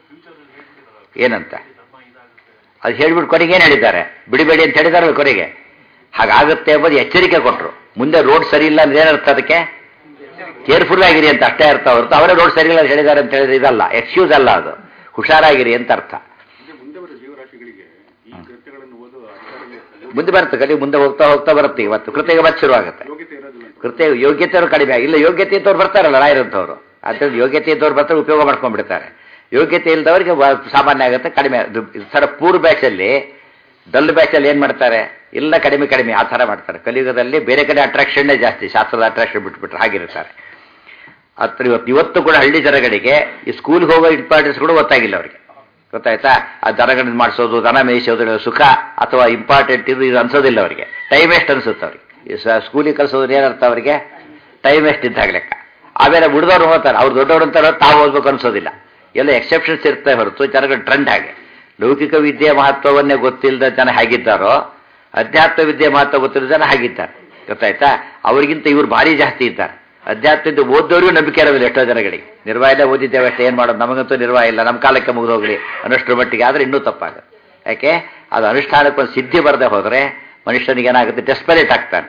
ಏನಂತ ಅದು ಹೇಳ್ಬಿಟ್ಟು ಕೊನೆಗೆ ಏನು ಹೇಳಿದ್ದಾರೆ ಬಿಡಿಬೇಡಿ ಅಂತ ಹೇಳಿದಾರಲ್ಲ ಕೊನೆಗೆ ಹಾಗಾಗುತ್ತೆ ಎಂಬುದು ಎಚ್ಚರಿಕೆ ಕೊಟ್ಟರು ಮುಂದೆ ರೋಡ್ ಸರಿ ಇಲ್ಲ ಅಂದ್ರೆ ಏನರ್ಥ ಅದಕ್ಕೆ ಕೇರ್ಫುಲ್ ಆಗಿರಿ ಅಂತ ಅಷ್ಟೇ ಅರ್ಥ ಹೊರತು ಅವರೇ ರೋಡ್ ಸರಿ ಇಲ್ಲ ಅಂತ ಹೇಳಿದ್ದಾರೆ ಅಂತ ಹೇಳಿದ್ರೆ ಇದಲ್ಲ ಎಕ್ಸ್ಕ್ಯೂಸ್ ಅಲ್ಲ ಅದು ಹುಷಾರಾಗಿರಿ ಅಂತ ಅರ್ಥ ಮುಂದೆ ಮುಂದೆ ಬರೋ ಜೀವರಾಶಿಗಳಿಗೆ ಈ ಕೃತ್ಯಗಳನ್ನು ಓದೋ ಅಧಿಕಾರಗಳು ಮುಂದೆ ಬರುತ್ತೆ ಕಲಿ ಮುಂದೆ ಹೋಗ್ತಾ ಹೋಗ್ತಾ ಬರುತ್ತೆ ಇವತ್ತು ಕೃತಿಗೆ ಮತ್ತೆ ಶುರುವಾಗುತ್ತೆ ಯೋಗ್ಯತೆ ಇರೋದಿಲ್ಲ ಅಂತ ಕೃತ್ಯ ಯೋಗ್ಯತೆಯವರು ಕಡಿಮೆ ಆಗಿ- ಇಲ್ಲ ಯೋಗ್ಯತೆ ಇದ್ದವ್ರು ಬರ್ತಾರಲ್ಲ ರಾಯರಂಥವ್ರು ಅದ್ರಲ್ಲಿ ಯೋಗ್ಯತೆ ಇದ್ದವ್ರು ಬರ್ತಾರೆ ಉಪಯೋಗ ಮಾಡ್ಕೊಂಡ್ಬಿಡ್ತಾರೆ ಯೋಗ್ಯತೆ ಇಲ್ಲದವರಿಗೆ ಸಾಮಾನ್ಯ ಆಗುತ್ತೆ ಕಡಿಮೆ ಅದು- ಈ ಥರ ಪೂರ್ ಬ್ಯಾಚಲ್ಲಿ ಡಲ್ ಬ್ಯಾಚಲ್ಲಿ ಏನು ಮಾಡ್ತಾರೆ ಎಲ್ಲ ಕಡಿಮೆ ಕಡಿಮೆ ಆ ಥರ ಮಾಡ್ತಾರೆ ಕಲಿಯುಗದಲ್ಲಿ ಬೇರೆ ಕಡೆ ಅಟ್ರಾಕ್ಷನ್ನೇ ಜಾಸ್ತಿ ಶಾಸ್ತ್ರದ ಅಟ್ರಾಕ್ಷನ್ ಬಿಟ್ಬಿಟ್ರೆ ಹಾಗಿರ್ತಾರೆ ಹತ್ರ ಇವತ್ತು ಇವತ್ತು ಕೂಡ ಹಳ್ಳಿ ಜನಗಳಿಗೆ ಈ ಸ್ಕೂಲ್ಗೆ ಹೋಗೋ ಇಂಪಾರ್ಟೆನ್ಸ್ ಕೂಡ ಗೊತ್ತಾಗಿಲ್ಲ ಅವರಿಗೆ ಗೊತ್ತಾಯ್ತಾ ಆ ದನಗಳನ್ನ ಮಾಡಿಸೋದು ದನ ಮೇಯಿಸೋದು ಸುಖ ಅಥವಾ ಇಂಪಾರ್ಟೆಂಟ್ ಇದು ಇದು ಅನ್ಸೋದಿಲ್ಲ ಅವರಿಗೆ ಟೈಮ್ ವೇಸ್ಟ್ ಅನ್ಸುತ್ತೆ ಅವ್ರಿಗೆ ಈ ಸ- ಸ್ಕೂಲಿಗೆ ಕಲಿಸೋದು ಏನರ್ಥ ಅವರಿಗೆ ಟೈಮ್ ವೇಸ್ಟ್ ಇದ್ದಾಗ ಲೆಕ್ಕ ಆಮೇಲೆ ಉಳಿದವ್ರು ಹೋಗ್ತಾರೆ ಅವ್ರು ದೊಡ್ಡವ್ರು ಅಂತಾರೆ ತಾವು ಓದ್ಬೇಕು ಅನ್ಸೋದಿಲ್ಲ ಎಲ್ಲ ಎಕ್ಸೆಪ್ಷನ್ಸ್ ಇರ್ತವೆ ಹೊರತು ಜನಗಳ ಟ್ರೆಂಡ್ ಹಾಗೆ ಲೌಕಿಕ ವಿದ್ಯೆಯ ಮಹತ್ವವನ್ನೇ ಗೊತ್ತಿಲ್ಲದ ಜನ ಹೇಗಿದ್ದಾರೋ ಅಧ್ಯಾತ್ಮ ವಿದ್ಯೆ ಮಹತ್ವ ಗೊತ್ತಿಲ್ಲದ ಜನ ಹಾಗಿದ್ದಾರೆ ಗೊತ್ತಾಯ್ತಾ ಅವ್ರಿಗಿಂತ ಇವ್ರು ಭಾರಿ ಜಾಸ್ತಿ ಇದ್ದಾರೆ ಅಧ್ಯಾತ್ಮದ ಓದೋರಿಗೂ ನಂಬಿಕೆ ಇರೋದಿಲ್ಲ ಎಷ್ಟೋ ಜನಗಳಿಗೆ ನಿರ್ವಾಹ ಓದಿದ್ದೇವೆ ಅಷ್ಟೇ ಏನು ಮಾಡೋದು ನಮಗಂತೂ ನಿರ್ವಾಹ ಇಲ್ಲ ನಮ್ಮ ಕಾಲಕ್ಕೆ ಮುಗಿದೋಗ್ಲಿ ಅನ್ನೋಷ್ಟ್ರ ಮಟ್ಟಿಗೆ ಆದರೆ ಇನ್ನೂ ತಪ್ಪಾಗುತ್ತೆ ಯಾಕೆ ಅದು ಅನುಷ್ಠಾನಕ್ಕೆ ಒಂದು ಸಿದ್ಧಿ ಬರದೆ ಹೋದರೆ ಮನುಷ್ಯನಿಗೆ ಏನಾಗುತ್ತೆ ಡೆಸ್ಪರೇಟ್ ಆಗ್ತಾನೆ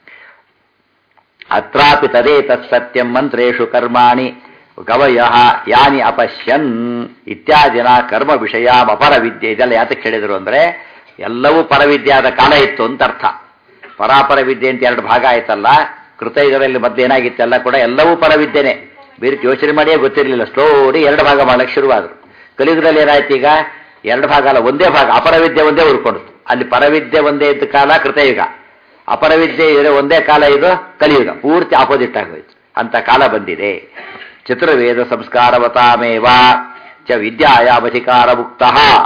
ಅತ್ರಾಪಿ ತದೇ ತತ್ಸತ್ಯಂ ಮಂತ್ರೇಶು ಕರ್ಮಾಣಿ ಗವಯ ಯಾನಿ ಅಪಶ್ಯನ್ ಇತ್ಯಾದಿನ ಕರ್ಮ ವಿಷಯ ಅಪರ ವಿದ್ಯೆ ಇದೆಲ್ಲ ಯಾತಕ್ಕೆ ಹೇಳಿದರು ಅಂದರೆ ಎಲ್ಲವೂ ಪರವಿದ್ಯಾದ ಕಾಲ ಇತ್ತು ಅಂತ ಅರ್ಥ ಪರಾಪರ ವಿದ್ಯೆ ಅಂತ ಎರಡು ಭಾಗ ಆಯ್ತಲ್ಲ ಕೃತ ಇದರಲ್ಲಿ ಮೊದಲು ಏನಾಗಿತ್ತು ಎಲ್ಲ ಕೂಡ ಎಲ್ಲವೂ ಪರವಿದ್ಯೆನೆ ಬೇರೆ ಯೋಚನೆ ಮಾಡಿಯೇ ಗೊತ್ತಿರಲಿಲ್ಲ ಸ್ಟೋರಿ ಎರಡು ಭಾಗ ಮಾಡಕ್ಕೆ ಶುರುವಾದರು ಕಲಿಯುಗದಲ್ಲಿ ಏನಾಯ್ತು ಈಗ ಎರಡು ಭಾಗ ಅಲ್ಲ ಒಂದೇ ಭಾಗ ಅಪರವಿದ್ಯೆ ಒಂದೇ ಉಳ್ಕೊಂಡು ಅಲ್ಲಿ ಪರವಿದ್ಯೆ ಒಂದೇ ಇದ್ದ ಕಾಲ ಕೃತಯುಗ ಅಪರವಿದ್ಯೆ ಇರೋ ಒಂದೇ ಕಾಲ ಇದು ಕಲಿಯುಗ ಪೂರ್ತಿ ಆಪೋಸಿಟ್ ಆಗೋಯ್ತು ಅಂತ ಕಾಲ ಬಂದಿದೆ ಚತುರ್ವೇದ ಸಂಸ್ಕಾರವತಾಮೇವ ಚ ವಿದ್ಯಾಯಾಮಧಿಕಾರ ಮುಕ್ತ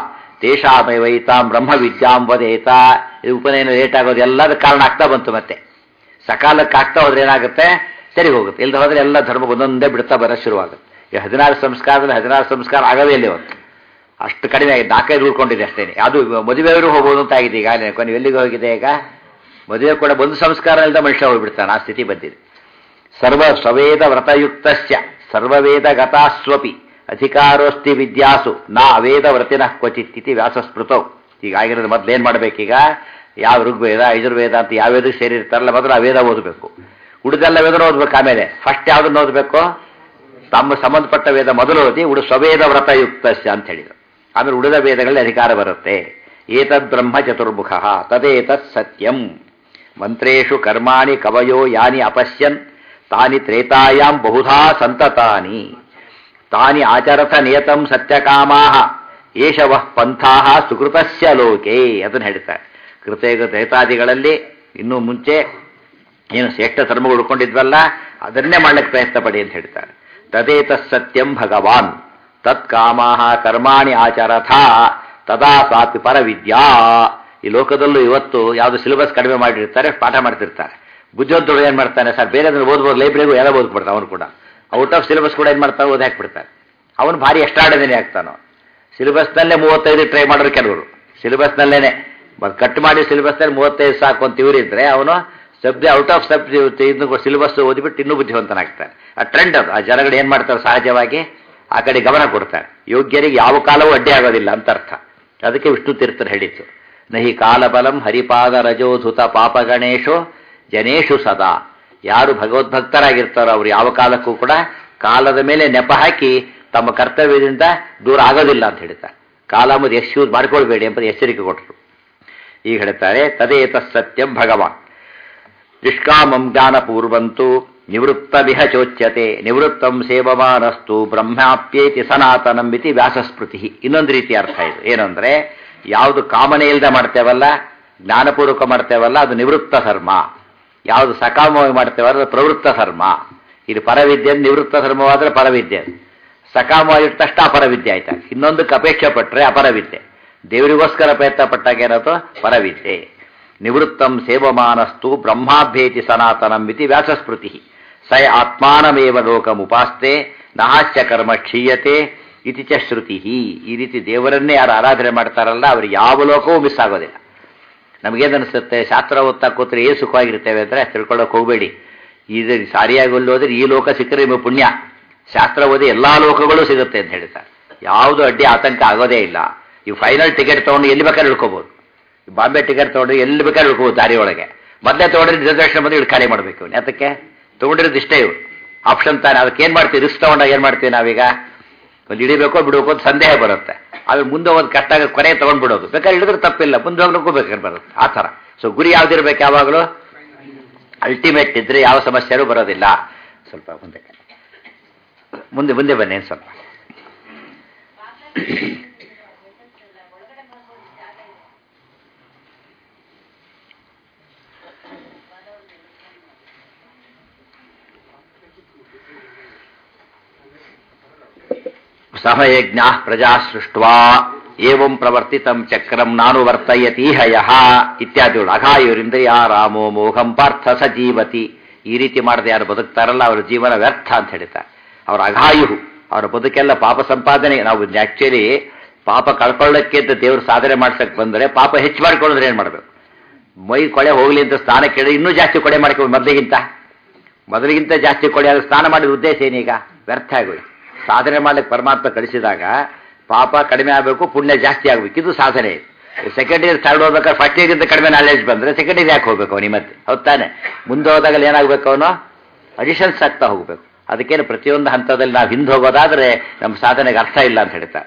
ತೇಷಾಮೇವೈತಾಂ ಬ್ರಹ್ಮ ವಿದ್ಯಾಂ ವದೇತ ಇದು ಉಪನಯನ ಲೇಟ್ ಆಗೋದು ಎಲ್ಲದ ಕಾರಣ ಆಗ್ತಾ ಬಂತು ಮತ್ತೆ ಸಕಾಲಕ್ಕೆ ಆಗ್ತಾ ಹೋದ್ರೆ ಏನಾಗುತ್ತೆ ಸರಿ ಹೋಗುತ್ತೆ ಇಲ್ಲದ ಹೋದ್ರೆ ಎಲ್ಲ ಧರ್ಮ ಒಂದೊಂದೇ ಬಿಡ್ತಾ ಬರೋ ಶುರುವಾಗುತ್ತೆ ಈ ಹದಿನಾರು ಸಂಸ್ಕಾರದಲ್ಲಿ ಹದಿನಾರು ಸಂಸ್ಕಾರ ಆಗವೇ ಇಲ್ಲ ಇವತ್ತು ಅಷ್ಟು ಕಡಿಮೆ ಆಗಿದೆ ನಾಲ್ಕೈದು ಉಳ್ಕೊಂಡಿದೆ ಅಷ್ಟೇ ಅದು ಮದುವೆಯವರು ಹೋಗ್ಬೋದು ಅಂತ ಆಗಿದೆ ಈಗ ನೀವು ಎಲ್ಲಿಗೆ ಹೋಗಿದೆ ಈಗ ಮದುವೆ ಕೂಡ ಒಂದು ಸಂಸ್ಕಾರ ಇಲ್ಲದ ಮನುಷ್ಯ ಹೋಗ್ಬಿಡ್ತಾನೆ ಆ ಸ್ಥಿತಿ ಬಂದಿದೆ ಸರ್ವ ಸ್ವವೇದ ವ್ರತಯುಕ್ತಸ್ಯ ಸರ್ವವೇದ ಗತಾಸ್ವಪಿ ಅಧಿಕಾರೋಸ್ತಿ ವಿದ್ಯಾಸು ನಾ ಅವೇದ ವ್ರತಿನ ಕ್ವಚಿತ್ ಇತಿ ವ್ಯಾಸಸ್ಮೃತೌ ಈಗ ಆಗಿರೋದು ಮೊದಲು ಏನು ಮಾಡಬೇಕೀಗ ಯಾವ ಋಗ್ವೇದ ಯಜುರ್ವೇದ ಅಂತ ಯಾವ ವೇದಕ್ಕೆ ಸೇರಿರ್ತಾರಲ್ಲ ಮೊದಲು ಆ ವೇದ ಓದಬೇಕು ಉಳಿದೆಲ್ಲ ವೇದ ಓದ್ಬೇಕು ಆಮೇಲೆ ಫಸ್ಟ್ ಯಾವುದನ್ನು ಓದಬೇಕು ತಮ್ಮ ಸಂಬಂಧಪಟ್ಟ ವೇದ ಮೊದಲು ಓದಿ ಉಡು ಸ್ವವೇದ ವ್ರತಯುಕ್ತಸ್ಯ ಅಂತ ಹೇಳಿದರು ಆಮೇಲೆ ಉಳಿದ ವೇದಗಳಲ್ಲಿ ಅಧಿಕಾರ ಬರುತ್ತೆ ಏತದ್ ಬ್ರಹ್ಮ ಚತುರ್ಮುಖ ತದೇತತ್ ಸತ್ಯಂ ಮಂತ್ರೇಶು ಕರ್ಮಾಣಿ ಕವಯೋ ಯಾನಿ ಅಪಶ್ಯನ್ ತಾನಿ ತ್ರೇತಾಯಾಂ ಬಹುಧಾ ಸಂತತಾನಿ ತಾನಿ ಆಚರಥ ನಿಯತಂ ಸತ್ಯಕಾಮಾ ಏಷವ ಪಂಥಾ ಸುಕೃತಸ್ಯ ಲೋಕೆ ಅದನ್ನು ಹೇಳ್ತಾರೆ ಕೃತಯುಗ ತ್ರೇತಾದಿಗಳಲ್ಲಿ ಇನ್ನೂ ಮುಂಚೆ ಏನು ಶ್ರೇಷ್ಠ ಧರ್ಮಗಳು ಉಳ್ಕೊಂಡಿದ್ವಲ್ಲ ಅದನ್ನೇ ಮಾಡ್ಲಿಕ್ಕೆ ಪ್ರಯತ್ನ ಪಡಿ ಅಂತ ಹೇಳ್ತಾರೆ ತದೇತ ಸತ್ಯಂ ಭಗವಾನ್ ತತ್ ಕಾಮಾ ಕರ್ಮಾಣಿ ಆಚರಥ ತದಾ ಸಾಪಿ ಪರವಿದ್ಯಾ ಈ ಲೋಕದಲ್ಲೂ ಇವತ್ತು ಯಾವುದು ಸಿಲೆಬಸ್ ಕಡಿಮೆ ಮಾಡಿರ್ತಾರೆ ಪಾಠ ಮಾಡ್ತಿರ್ತಾರೆ ಬುದ್ಧಿವಂತರು ಏನು ಮಾಡ್ತಾನೆ ಸರ್ ಬೇರೆ ಓದ್ಬೋದು ಲೈಬ್ರರಿಗೂ ಎಲ್ಲ ಓದ್ಬಿಡ್ತಾನೆ ಅವನು ಕೂಡ ಔಟ್ ಆಫ್ ಸಿಲೆಬಸ್ ಕೂಡ ಏನು ಮಾಡ್ತಾನೆ ಓದಿ ಹಾಕ್ಬಿಡ್ತಾರೆ ಅವನು ಭಾರಿ ಎಷ್ಟಾರ್ಡಿನರಿ ಆಗ್ತಾನೋ ಸಿಲೆಬಸ್ನಲ್ಲೇ ಮೂವತ್ತೈದು ಟ್ರೈ ಮಾಡೋರು ಕೆಲವರು ಸಿಲೆಬಸ್ನಲ್ಲೇನೆ ಕಟ್ ಮಾಡಿ ಸಿಲೆಬಸ್ನಲ್ಲಿ ಮೂವತ್ತೈದು ಸಾಕು ಅಂತ ಇವರಿದ್ರೆ ಅವನು ಸಬ್ಜೆ ಔಟ್ ಆಫ್ ಸಬ್ ಇನ್ನು ಸಿಲೆಬಸ್ ಓದಿಬಿಟ್ಟು ಇನ್ನೂ ಬುದ್ಧಿವಂತನಾಗ್ತಾನೆ ಆ ಟ್ರೆಂಡ್ ಅದು ಆ ಜನಗಳು ಏನು ಮಾಡ್ತಾರೆ ಸಹಜವಾಗಿ ಆ ಕಡೆ ಗಮನ ಕೊಡ್ತಾರೆ ಯೋಗ್ಯರಿಗೆ ಯಾವ ಕಾಲವೂ ಅಡ್ಡಿ ಆಗೋದಿಲ್ಲ ಅಂತ ಅರ್ಥ ಅದಕ್ಕೆ ವಿಷ್ಣು ತೀರ್ಥರು ಹೇಳಿತ್ತು ನಹಿ ಕಾಲಬಲಂ ಹರಿಪಾದ ರಜೋಧುತ ಪಾಪಗಣೇಶು ಜನೇಶು ಸದಾ ಯಾರು ಭಗವದ್ಭಕ್ತರಾಗಿರ್ತಾರೋ ಅವರು ಯಾವ ಕಾಲಕ್ಕೂ ಕೂಡ ಕಾಲದ ಮೇಲೆ ನೆಪ ಹಾಕಿ ತಮ್ಮ ಕರ್ತವ್ಯದಿಂದ ದೂರ ಆಗೋದಿಲ್ಲ ಅಂತ ಹೇಳ್ತಾರೆ ಕಾಲ ಎಂಬುದು ಎಕ್ಸ್ಕ್ಯೂಸ್ ಮಾಡ್ಕೊಳ್ಬೇಡಿ ಎಂಬುದು ಎಚ್ಚರಿಕೆ ಕೊಟ್ಟರು ಈಗ ಹೇಳ್ತಾರೆ ತದೇತ ಸತ್ಯಂ ಭಗವಾನ್ ನಿಷ್ಕಾಮಂ ಜ್ಞಾನಪೂರ್ವಂತು ನಿವೃತ್ತ ಚೋಚ್ಯತೆ ನಿವೃತ್ತಂ ಸೇವಮಾನಸ್ತು ಬ್ರಹ್ಮಾಪ್ಯೇತಿ ಸನಾತನಂ ಇತಿ ವ್ಯಾಸಸ್ಮೃತಿ ಇನ್ನೊಂದು ರೀತಿ ಅರ್ಥ ಇದು ಏನಂದ್ರೆ ಯಾವುದು ಕಾಮನೆ ಇಲ್ಲದೆ ಮಾಡ್ತೇವಲ್ಲ ಜ್ಞಾನಪೂರ್ವಕ ಮಾಡ್ತೇವಲ್ಲ ಅದು ನಿವೃತ್ತ ಧರ್ಮ ಯಾವುದು ಸಕಾಮವಾಗಿ ಮಾಡ್ತೇವಲ್ಲ ಅದು ಪ್ರವೃತ್ತ ಧರ್ಮ ಇದು ಪರವಿದ್ಯೆ ನಿವೃತ್ತ ಧರ್ಮವಾದ್ರೆ ಪರವಿದ್ಯೆ ಸಕಾಮವಾಗಿಟ್ಟ ತಕ್ಷಣ ಅಪರವಿದ್ಯೆ ಆಯ್ತಾ ಇನ್ನೊಂದಕ್ಕೆ ಅಪೇಕ್ಷೆ ಪಟ್ಟರೆ ಅಪರವಿದ್ಯೆ ದೇವರಿಗೋಸ್ಕರ ಪ್ರಯತ್ನ ಪಟ್ಟಾಗ ಏನದು ಪರವಿದ್ಯೆ ನಿವೃತ್ತಂ ಸೇವಮಾನಸ್ತು ಬ್ರಹ್ಮಾಭ್ಯೇತಿ ಸನಾತನಂ ಇತಿ ವ್ಯಾಸಸ್ಮೃತಿ ಸ ಆತ್ಮಾನಮೇವ ಲೋಕಮುಪಾಸ್ತೆ ನಹಾಸ್ಯ ಕರ್ಮ ಕ್ಷೀಯತೆ ಇತಿ ಚ ಶ್ರುತಿ ಈ ರೀತಿ ದೇವರನ್ನೇ ಯಾರು ಆರಾಧನೆ ಮಾಡ್ತಾರಲ್ಲ ಅವ್ರಿಗೆ ಯಾವ ಲೋಕವೂ ಮಿಸ್ ಆಗೋದಿಲ್ಲ ನಮಗೇನನ್ಸುತ್ತೆ ಶಾಸ್ತ್ರ ಓದ್ತಾ ಕೂತ್ರೆ ಏನು ಸುಖವಾಗಿರ್ತೇವೆ ಅಂದರೆ ತಿಳ್ಕೊಳ್ಳೋಕೆ ಹೋಗಬೇಡಿ ಇದು ಸಾರಿಯಾಗಿ ಹೋದ್ರೆ ಈ ಲೋಕ ಸಿಕ್ಕರೆ ನಿಮಗೆ ಪುಣ್ಯ ಶಾಸ್ತ್ರ ಓದಿ ಎಲ್ಲಾ ಲೋಕಗಳು ಸಿಗುತ್ತೆ ಅಂತ ಹೇಳ್ತಾರೆ ಯಾವುದು ಅಡ್ಡಿ ಆತಂಕ ಆಗೋದೇ ಇಲ್ಲ ಈ ಫೈನಲ್ ಟಿಕೆಟ್ ತೊಗೊಂಡು ಎಲ್ಲಿ ಬೇಕಾದ್ರೆ ಇಳ್ಕೋಬಹುದು ಬಾಂಬೆ ಟಿಕೆಟ್ ತೊಗೊಂಡು ಎಲ್ಲಿ ಬೇಕಾದ್ರೆ ಇಳ್ಕೋಬಹುದು ದಾರಿ ಒಳಗೆ ಮೊದಲೇ ತೊಗೊಂಡ್ರೆ ರಿಸರ್ವೇಷನ್ ಬಂದು ಇಳು ಖಾಲಿ ಮಾಡಬೇಕು ಇವ್ನು ಅದಕ್ಕೆ ತೊಗೊಂಡಿರೋದು ಇಷ್ಟೇ ಇವು ಆಪ್ಷನ್ ತಾನೆ ಅದಕ್ಕೆ ಏನು ಮಾಡ್ತೀವಿ ರಿಸ್ಕ್ ತೊಗೊಂಡಾಗ ಏನು ಮಾಡ್ತೀವಿ ನಾವೀಗ ಒಂದು ಹಿಡಿಬೇಕೋ ಬಿಡಬೇಕು ಅಂತ ಸಂದೇಹ ಬರುತ್ತೆ ಆದ್ರೆ ಮುಂದೆ ಒಂದು ಕಟ್ಟಾಗ ಕೊನೆ ತೊಗೊಂಡ್ಬಿಡೋದು ಬೇಕಾದ್ರೆ ಹಿಡಿದ್ರೆ ತಪ್ಪಿಲ್ಲ ಮುಂದೆ ಹೋಗ್ಲಿಕ್ಕೂ ಬೇಕಾದ್ರೆ ಬರುತ್ತೆ ಆ ಥರ ಸೊ ಗುರಿ ಯಾವ್ದಿರ್ಬೇಕು ಯಾವಾಗಲೂ ಅಲ್ಟಿಮೇಟ್ ಇದ್ರೆ ಯಾವ ಸಮಸ್ಯೆನೂ ಬರೋದಿಲ್ಲ ಸ್ವಲ್ಪ ಮುಂದೆ ಮುಂದೆ ಮುಂದೆ ಬನ್ನಿ ಸ್ವಲ್ಪ ಸಮಯಜ್ಞ ಪ್ರಜಾ ಸೃಷ್ಟ್ವಾ ಏವಂ ಪ್ರವರ್ತಿತಂ ಚಕ್ರಂ ನಾನು ವರ್ತಯತೀಹ ಯಹ ಇತ್ಯಾದಿಗಳು ಅಘಾಯುರಿಂದ್ರಿಯ ರಾಮೋ ಮೋಹಂ ಪಾರ್ಥ ಸಜೀವತಿ ಈ ರೀತಿ ಮಾಡದೆ ಯಾರು ಬದುಕ್ತಾರಲ್ಲ ಅವರ ಜೀವನ ವ್ಯರ್ಥ ಅಂತ ಹೇಳ್ತಾರೆ ಅವರ ಅಘಾಯು ಅವರ ಬದುಕೆಲ್ಲ ಪಾಪ ಸಂಪಾದನೆ ನಾವು ಆಕ್ಚುಲಿ ಪಾಪ ಕಳ್ಕೊಳ್ಳಕ್ಕೆ ಅಂತ ದೇವ್ರು ಸಾಧನೆ ಮಾಡ್ಸಕ್ ಬಂದರೆ ಪಾಪ ಹೆಚ್ಚು ಮಾಡ್ಕೊಳ್ಳೋದ್ರೆ ಏನ್ ಮಾಡ್ಬೇಕು ಮೈ ಕೊಳೆ ಹೋಗ್ಲಿ ಅಂತ ಸ್ನಾನ ಕೇಳಿ ಇನ್ನೂ ಜಾಸ್ತಿ ಕೊಳೆ ಮಾಡ್ಕೊಂಡು ಮೊದಲಿಗಿಂತ ಮೊದಲಿಗಿಂತ ಜಾಸ್ತಿ ಕೊಳೆ ಆದ್ರೆ ಸ್ನಾನ ಮಾಡಿದ ಉದ್ದೇಶ ಏನೀಗ ವ್ಯರ್ಥ ಆಗೋಯ್ತು ಸಾಧನೆ ಮಾಡ್ಲಿಕ್ಕೆ ಪರಮಾತ್ಮ ಕಳಿಸಿದಾಗ ಪಾಪ ಕಡಿಮೆ ಆಗಬೇಕು ಪುಣ್ಯ ಜಾಸ್ತಿ ಆಗಬೇಕು ಇದು ಸಾಧನೆ ಸೆಕೆಂಡ್ ಇಯರ್ ಥರ್ಡ್ ಹೋಗ್ಬೇಕಾದ್ರೆ ಫಸ್ಟ್ ಇಯರ್ಗಿಂತ ಕಡಿಮೆ ನಾಲೆಜ್ ಬಂದ್ರೆ ಸೆಕೆಂಡ್ ಇಯರ್ ಯಾಕೆ ಹೋಗ್ಬೇಕು ಅವನು ಮತ್ತೆ ಹೌದ್ ತಾನೆ ಮುಂದೆ ಹೋದಾಗ ಏನಾಗಬೇಕು ಅವನು ಅಡಿಷನ್ಸ್ ಆಗ್ತಾ ಹೋಗ್ಬೇಕು ಅದಕ್ಕೇನು ಪ್ರತಿಯೊಂದು ಹಂತದಲ್ಲಿ ನಾವು ಹಿಂದೆ ಹೋಗೋದಾದ್ರೆ ನಮ್ಮ ಸಾಧನೆಗೆ ಅರ್ಥ ಇಲ್ಲ ಅಂತ ಹೇಳ್ತಾರೆ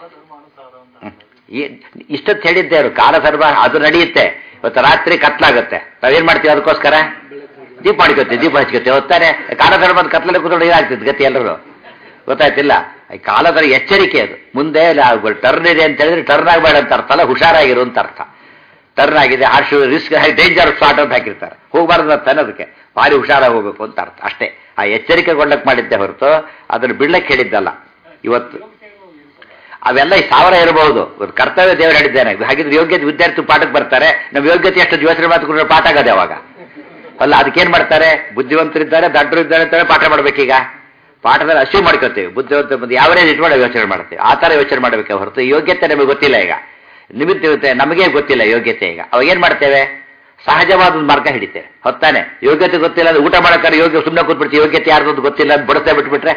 ಇಷ್ಟೊತ್ತು ಹೇಳಿದ್ದೆ ಅವರು ಕಾಲಧರ್ಮ ಅದು ನಡೆಯುತ್ತೆ ಇವತ್ತು ರಾತ್ರಿ ಕತ್ಲಾಗುತ್ತೆ ನಾವೇನ್ ಮಾಡ್ತೀವಿ ಅದಕ್ಕೋಸ್ಕರ ದೀಪ ಮಾಡ್ಕೋತೀವಿ ದೀಪ ಹಚ್ಕೋತೀವಿ ಹೊತ್ತಾನೆ ಕಾಲಧರ್ಮದ ಕತ್ಲಲ್ಲಿ ಕೂತ್ಕೊಂಡು ಏನಾಗ್ತಿತ್ತು ಗತಿ ಎಲ್ಲರೂ ಗೊತ್ತಾಯ್ತಿಲ್ಲ ಈ ಕಾಲದ ಎಚ್ಚರಿಕೆ ಅದು ಮುಂದೆ ಟರ್ನ್ ಇದೆ ಅಂತ ಹೇಳಿದ್ರೆ ಟರ್ನ್ ಆಗಬೇಡ ಅಂತ ಅರ್ಥ ಅಲ್ಲ ಹುಷಾರಾಗಿರು ಅಂತ ಅರ್ಥ ಟರ್ನ್ ಆಗಿದೆ ಹಾರ್ಶು ರಿಸ್ಕ್ ಡೇಂಜರ್ ಸ್ಟಾರ್ಟ್ ಅಂತ ಹಾಕಿರ್ತಾರೆ ಹೋಗಬಾರ್ದು ಅಂತ ಅನ್ನೋದಕ್ಕೆ ಭಾರಿ ಹುಷಾರಾಗಿ ಹೋಗ್ಬೇಕು ಅಂತ ಅರ್ಥ ಅಷ್ಟೇ ಆ ಎಚ್ಚರಿಕೆಗೊಳ್ಳಕ್ಕೆ ಮಾಡಿದ್ದೆ ಹೊರತು ಅದನ್ನು ಬಿಡ್ಲಕ್ಕೆ ಹೇಳಿದ್ದಲ್ಲ ಇವತ್ತು ಅವೆಲ್ಲ ಈ ಸಾವಿರ ಇರಬಹುದು ಕರ್ತವ್ಯ ದೇವರು ಹೇಳಿದ್ದೇನೆ ಹಾಗಿದ್ರೆ ಯೋಗ್ಯತೆ ವಿದ್ಯಾರ್ಥಿ ಪಾಠಕ್ಕೆ ಬರ್ತಾರೆ ನಮ್ಮ ಯೋಗ್ಯತೆ ಎಷ್ಟು ಯೋಚನೆ ಮಾತುಕೊಂಡ್ರೆ ಪಾಠ ಆಗದೆ ಅವಾಗ ಅಲ್ಲ ಅದಕ್ಕೇನ್ ಮಾಡ್ತಾರೆ ಬುದ್ಧಿವಂತರಿದ್ದಾರೆ ದಡ್ಡರು ಇದ್ದಾರೆ ಅಂತಾರೆ ಪಾಠ ಮಾಡ್ಬೇಕೀಗ ಪಾಠದಲ್ಲಿ ಅಶ್ಯೂ ಮಾಡ್ಕೊತೀವಿ ಬುದ್ಧಿವಂತ ಬಂದು ಯಾವರೇಜ್ ಇಟ್ಕೊಂಡು ಯೋಚನೆ ಮಾಡ್ತೀವಿ ಆ ಥರ ಯೋಚನೆ ಮಾಡಬೇಕೆ ಹೊರತು ಯೋಗ್ಯತೆ ನಮಗೆ ಗೊತ್ತಿಲ್ಲ ಈಗ ನಿಮಿತ್ತ ಇರುತ್ತೆ ನಮಗೆ ಗೊತ್ತಿಲ್ಲ ಯೋಗ್ಯತೆ ಈಗ ಅವಾಗ ಏನ್ ಮಾಡ್ತೇವೆ ಸಹಜವಾದ ಒಂದು ಮಾರ್ಗ ಹಿಡಿತೇವೆ ಹೊತ್ತಾನೆ ಯೋಗ್ಯತೆ ಗೊತ್ತಿಲ್ಲ ಅಂದ್ರೆ ಊಟ ಮಾಡೋಕ್ಕಾರೆ ಯೋಗ್ಯ ಸುಮ್ಮನೆ ಕೂತ್ಬಿಡ್ತೀವಿ ಯೋಗ್ಯತೆ ಯಾರ್ದು ಗೊತ್ತಿಲ್ಲ ಅಂತ ಬಡಿಸ್ತಾ ಬಿಟ್ಬಿಟ್ರೆ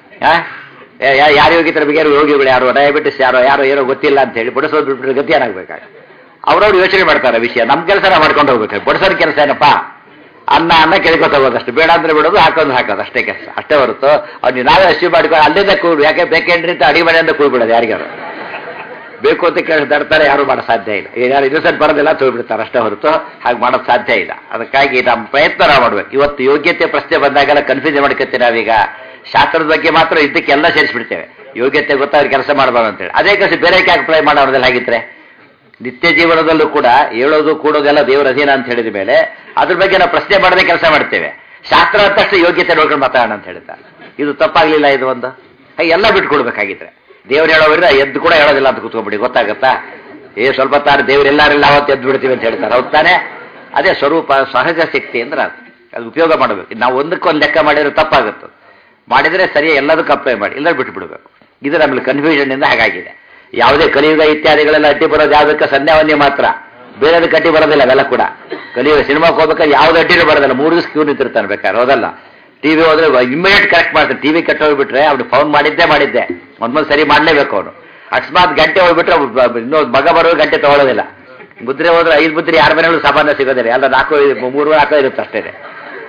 ಯಾರು ಯೋಗ್ಯತರ ಬಗ್ಗೆ ಯೋಗಿಗಳು ಯಾರು ಡಯಾಬಿಟಿಸ್ ಯಾರೋ ಯಾರೋ ಏನೋ ಗೊತ್ತಿಲ್ಲ ಅಂತ ಹೇಳಿ ಬಡಿಸೋದು ಬಿಟ್ಬಿಟ್ರೆ ಗತಿ ಏನಾಗಬೇಕಾಗ ಅವ್ರವ್ರು ಯೋಚನೆ ಮಾಡ್ತಾರೆ ವಿಷಯ ನಮ್ಮ ಕೆಲಸ ನಾವು ಮಾಡ್ಕೊಂಡು ಹೋಗ್ಬೇಕು ಬಡಿಸೋರ್ ಕೆಲಸ ಏನಪ್ಪಾ ಅನ್ನ ಅನ್ನ ಕೇಳ್ಕೊತ ಹೋಗೋದಷ್ಟು ಬೇಡ ಅಂದ್ರೆ ಬಿಡೋದು ಹಾಕೋದು ಹಾಕೋದು ಅಷ್ಟೇ ಕೆಲಸ ಅಷ್ಟೇ ಹೊರತು ಅವ್ನು ನಾವೇ ಅಷ್ಟು ಮಾಡ್ಕೊಂಡು ಅಲ್ಲಿಂದ ಕೂಡು ಯಾಕೆ ಬೇಕೇನ್ರಿ ಅಂತ ಅಡಿ ಮನೆಯಿಂದ ಕೂಡ್ಬಿಡೋದು ಯಾರಿಗಾರು ಬೇಕು ಅಂತ ಕೇಳಿ ತರ್ತಾರೆ ಯಾರು ಮಾಡೋ ಸಾಧ್ಯ ಇಲ್ಲ ಯಾರು ಇನ್ನೊಂದ್ಸರಿ ಬರೋದಿಲ್ಲ ತೋಳ್ಬಿಡ್ತಾರೆ ಅಷ್ಟೇ ಹೊರತು ಹಾಗೆ ಮಾಡೋದು ಸಾಧ್ಯ ಇಲ್ಲ ಅದಕ್ಕಾಗಿ ನಮ್ಮ ಪ್ರಯತ್ನ ನಾವು ಮಾಡ್ಬೇಕು ಇವತ್ತು ಯೋಗ್ಯತೆ ಪ್ರಶ್ನೆ ಬಂದಾಗೆಲ್ಲ ಕನ್ಫ್ಯೂಸ್ ಮಾಡ್ಕೊತೀವಿ ನಾವೀಗ ಶಾಸ್ತ್ರದ ಬಗ್ಗೆ ಮಾತ್ರ ಇದಕ್ಕೆಲ್ಲ ಸೇರಿಸ್ಬಿಡ್ತೇವೆ ಯೋಗ್ಯತೆ ಗೊತ್ತಾದ್ರೆ ಕೆಲಸ ಮಾಡಬಾರ್ದು ಅಂತೇಳಿ ಅದೇ ಕೆಲಸ ಬೇರೆ ಯಾಕೆ ಅಪ್ಲೈ ಮಾಡೋದಿಲ್ಲ ಹಾಗಿದ್ರೆ ನಿತ್ಯ ಜೀವನದಲ್ಲೂ ಕೂಡ ಹೇಳೋದು ಕೂಡೋದೆಲ್ಲ ದೇವರ ಅಧೀನ ಅಂತ ಹೇಳಿದ ಮೇಲೆ ಅದ್ರ ಬಗ್ಗೆ ನಾವು ಪ್ರಶ್ನೆ ಮಾಡದೆ ಕೆಲಸ ಮಾಡ್ತೇವೆ ಶಾಸ್ತ್ರ ಅಂತಷ್ಟು ಯೋಗ್ಯತೆ ನೋಡ್ಕೊಂಡು ಮಾತಾಡೋಣ ಅಂತ ಹೇಳ್ತಾರೆ ಇದು ತಪ್ಪಾಗ್ಲಿಲ್ಲ ಇದು ಒಂದು ಹಾಗೆ ಎಲ್ಲ ಬಿಟ್ಕೊಡ್ಬೇಕಾಗಿದ್ರೆ ದೇವ್ರು ಹೇಳೋದ್ರಿಂದ ಎದ್ದು ಕೂಡ ಹೇಳೋದಿಲ್ಲ ಅಂತ ಕೂತ್ಕೊಂಡ್ಬಿಡಿ ಗೊತ್ತಾಗತ್ತಾ ಏ ಸ್ವಲ್ಪ ತಾನು ದೇವ್ರು ಎಲ್ಲಾರೆಲ್ಲ ಅವತ್ತು ಎದ್ದು ಬಿಡ್ತೀವಿ ಅಂತ ಹೇಳ್ತಾರೆ ಹೌದ್ ತಾನೆ ಅದೇ ಸ್ವರೂಪ ಸಹಜ ಶಕ್ತಿ ಅಂದ್ರೆ ಅದು ಅದು ಉಪಯೋಗ ಮಾಡಬೇಕು ನಾವು ಒಂದಕ್ಕೊಂದು ಲೆಕ್ಕ ಮಾಡಿದ್ರೆ ತಪ್ಪಾಗುತ್ತೆ ಮಾಡಿದ್ರೆ ಸರಿಯೇ ಎಲ್ಲದಕ್ಕೂ ಅಪ್ಲೈ ಮಾಡಿ ಇಲ್ಲ ಬಿಟ್ಟು ಬಿಡಬೇಕು ಇದು ನಮ್ಮಲ್ಲಿ ಕನ್ಫ್ಯೂಷನ್ ಇಂದ ಹಾಗಾಗಿದೆ ಯಾವುದೇ ಕಲಿಯುಗ ಇತ್ಯಾದಿಗಳೆಲ್ಲ ಅಡ್ಡಿ ಬರೋದು ಯಾವುದಕ್ಕೆ ಸಂಧ್ಯಾವನ್ಯ ಮಾತ್ರ ಬೇರೆದಕ್ಕೆ ಅಡ್ಡಿ ಬರೋದಿಲ್ಲ ಅವೆಲ್ಲ ಕೂಡ ಕಲಿಯುಗ ಸಿನಿಮಾಕ್ಕೆ ಹೋಗ್ಬೇಕಾದ್ರೆ ಯಾವ್ದು ಅಡ್ಡಿನೂ ಬರೋದಿಲ್ಲ ಮೂರು ದಿವಸ ಕ್ಯೂ ನಿಂತಿರ್ತಾನೆ ಬೇಕಾದ್ರೆ ಹೌದಲ್ಲ ಟಿವಿ ಹೋದ್ರೆ ಇಮಿಡಿಯೇಟ್ ಕರೆಕ್ಟ್ ಮಾಡ್ತಾನೆ ಟಿವಿ ಕೆಟ್ಟೋಗ್ಬಿಟ್ರೆ ಅವ್ನು ಫೋನ್ ಮಾಡಿದ್ದೆ ಮಾಡಿದ್ದೆ ಒಂದ್ಮಂದು ಸರಿ ಮಾಡಲೇಬೇಕು ಅವನು ಅಕಸ್ಮಾತ್ ಗಂಟೆ ಹೋಗ್ಬಿಟ್ರೆ ಇನ್ನೊಂದು ಮಗ ಬರೋ ಗಂಟೆ ತಗೊಳ್ಳೋದಿಲ್ಲ ಮುದ್ರೆ ಹೋದ್ರೆ ಐದು ಮುದ್ರೆ ಯಾರ ಮನೆಯಲ್ಲೂ ಸಾಮಾನ್ಯ ಸಿಗೋದಿಲ್ಲ ಎಲ್ಲ ನಾಲ್ಕು ಮೂರು ನಾಲ್ಕು ಇರುತ್ತೆ ಅಷ್ಟೇ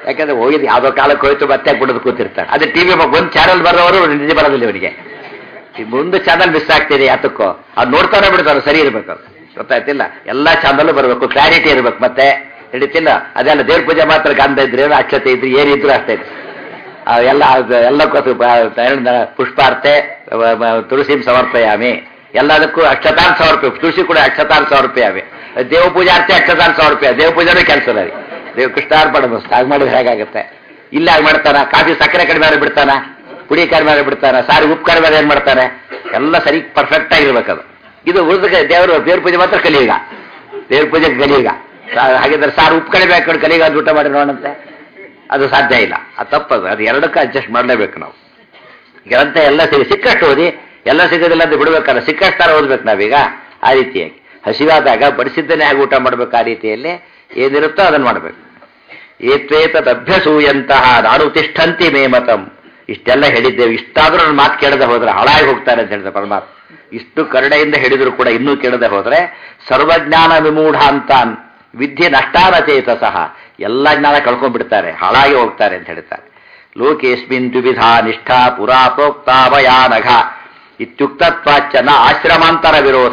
ಯಾಕಂದ್ರೆ ಹೋಗಿದ್ದು ಯಾವುದೋ ಕಾಲಕ್ಕೆ ಹೋಯ್ತು ಮತ್ತೆ ಬಿಡೋದು ಕೂತಿರ್ತಾರೆ ಅದೇ ಟಿವಿ ಒಂದು ಚಾನಲ್ ಬರೋರು ನಿಜ ಬರೋದಿಲ್ಲ ಇವನಿಗೆ ಈ ಮುಂದೆ ಚಾನಲ್ ಮಿಸ್ ಆಗ್ತಿದೆ ಯಾತಕ್ಕೋ ಅದು ನೋಡ್ತಾನೆ ಬಿಡ್ತಾರೆ ಸರಿ ಇರ್ಬೇಕು ಅದು. ಗೊತ್ತಾಯ್ತಿಲ್ಲ ಎಲ್ಲಾ ಚಾನಲ್ ಬರಬೇಕು ಕ್ಲಾರಿಟಿ ಇರ್ಬೇಕು ಮತ್ತೆ ಹಿಡಿತಿಲ್ಲ ಅದೆಲ್ಲ ದೇವ್ರ ಪೂಜೆ ಮಾತ್ರ ಗಂಧ ಇದ್ರೆ ಏನು ಅಕ್ಷತೆ ಇದ್ರೆ ಏನಿದ್ರು ಅಷ್ಟೇ ಆ ಎಲ್ಲ ಅದು ಎಲ್ಲ ಕೊತ್ತು ಬ- ಏನು ಪುಷ್ಪಾರ್ತೆ ವ- ವ- ತುಳಸಿಂ ಸಮರ್ಪಯಾಮಿ ಎಲ್ಲದಕ್ಕೂ ಅಕ್ಷತಾನ್ ಸಾವಿರ ರೂಪಾಯಿ ತುಳಸಿ ಕೂಡ ಅಕ್ಷತಾನ್ ಸಾವಿರ ರೂಪಾಯಿ ಅವೆ ದೇವ ಪೂಜಾರ್ತೆ ಅಕ್ಷತಾನ್ ಸಾವಿರ ರೂಪಾಯಿ ದೇವ ಪೂಜೆನೂ ಕ್ಯಾನ್ಸಲ್ ರೀ ದೇವ್ ಕೃಷ್ಣಾರ್ಪಣ ಮಸ್ತ್ ಹಾಗೆ ಮಾಡಿದ್ರೆ ಹೇಗಾಗುತ್ತೆ ಇಲ್ಲ ಹಾಗೆ ಮಾಡ್ತಾನ ಕಾಫಿ ಸಕ್ಕರೆ ಕಡಿಮೆ ಮಾಡಿ ಬಿಡ್ತಾನ ಪುಡಿ ಕಡಿಮೆ ಮಾಡಿ ಬಿಡ್ತಾನ ಸಾರಿ ಉಪ್ಪು ಕಡಿಮೆ ಮಾಡಿ ಏನ್ ಮಾಡ್ತಾನೆ ಎಲ್ಲ ಸರಿ ಪರ್ಫೆಕ್ಟ್ ಆಗಿರ್ಬೇಕದು ಇದು ಉಳಿದ ದೇವರು ದೇವ್ರ ಪೂಜೆ ಮಾತ್ರ ಕಲಿಯುಗ ದೇವ್ರ ಪೂಜೆ ಕಲಿಯುಗ ಸಾ- ಹಾಗಿದ್ರೆ ಸಾರು ಉಪ್ಪು ಕಡಿಮೆ ಹಾಕೊಂಡು ಕಲಿಯುಗ ಅದು ಊಟ ಮಾಡಿ ನೋಡಂತೆ ಅದು ಸಾಧ್ಯ ಇಲ್ಲ ಅದು ತಪ್ಪದು ಅದು ಎರಡಕ್ಕೂ ಅಡ್ಜಸ್ಟ್ ಮಾಡಲೇಬೇಕು ನಾವು ಗ್ರಂಥ ಎಲ್ಲ ಸಿಗ ಸಿಕ್ಕಷ್ಟು ಓದಿ ಎಲ್ಲ ಸಿಗೋದಿಲ್ಲ ಅಂತ ಬಿಡ್ಬೇಕಲ್ಲ ಸಿಕ್ಕಷ್ಟು ತರ ಓದ್ಬೇಕು ನಾವೀಗ ಆ ರೀತಿಯಾಗಿ ಹಸಿವಾದಾಗ ಬಡಿಸಿದ್ದನ್ನೇ ಆಗಿ ಊಟ ಮಾಡ್ಬೇಕು ಆ ರೀತಿಯಲ್ಲಿ ಏನಿರುತ್ತೋ ಅದನ್ನು ಮಾಡಬೇಕು ಏತ್ವೇತದಭ್ಯಸೂಯಂತಹ ನಾನು ತಿಷ್ಠಂತಿ ಮೇ ಮತಂ ಇಷ್ಟೆಲ್ಲ ಹೇಳಿದ್ದೇವೆ ಇಷ್ಟಾದ್ರೂ ನನ್ನ ಮಾತು ಕೇಳದೆ ಹೋದ್ರೆ ಹಾಳಾಗಿ ಹೋಗ್ತಾರೆ ಅಂತ ಹೇಳಿದ ಪರಮಾತ್ಮ ಇಷ್ಟು ಕರುಣೆಯಿಂದ ಹೇಳಿದ್ರು ಕೂಡ ಇನ್ನೂ ಕೇಳದೆ ಹೋದ್ರೆ ಸರ್ವಜ್ಞಾನ ವಿಮೂಢ ಅಂತಾನ್ ವಿದ್ಯೆ ನಷ್ಟಾನ ಚೇತ ಸಹ ಎಲ್ಲ ಜ್ಞಾನ ಕಳ್ಕೊಂಡ್ಬಿಡ್ತಾರೆ ಹಾಳಾಗಿ ಹೋಗ್ತಾರೆ ಅಂತ ಹೇಳ್ತಾರೆ ಲೋಕೇಸ್ಮಿನ್ ದ್ವಿವಿಧಾ ನಿಷ್ಠಾ ಪುರಾ ಪ್ರೋಕ್ತಾವಯಾನಘ ಇತ್ಯುಕ್ತತ್ವಾಚನ ಆಶ್ರಮಾಂತರ ವಿರೋಧ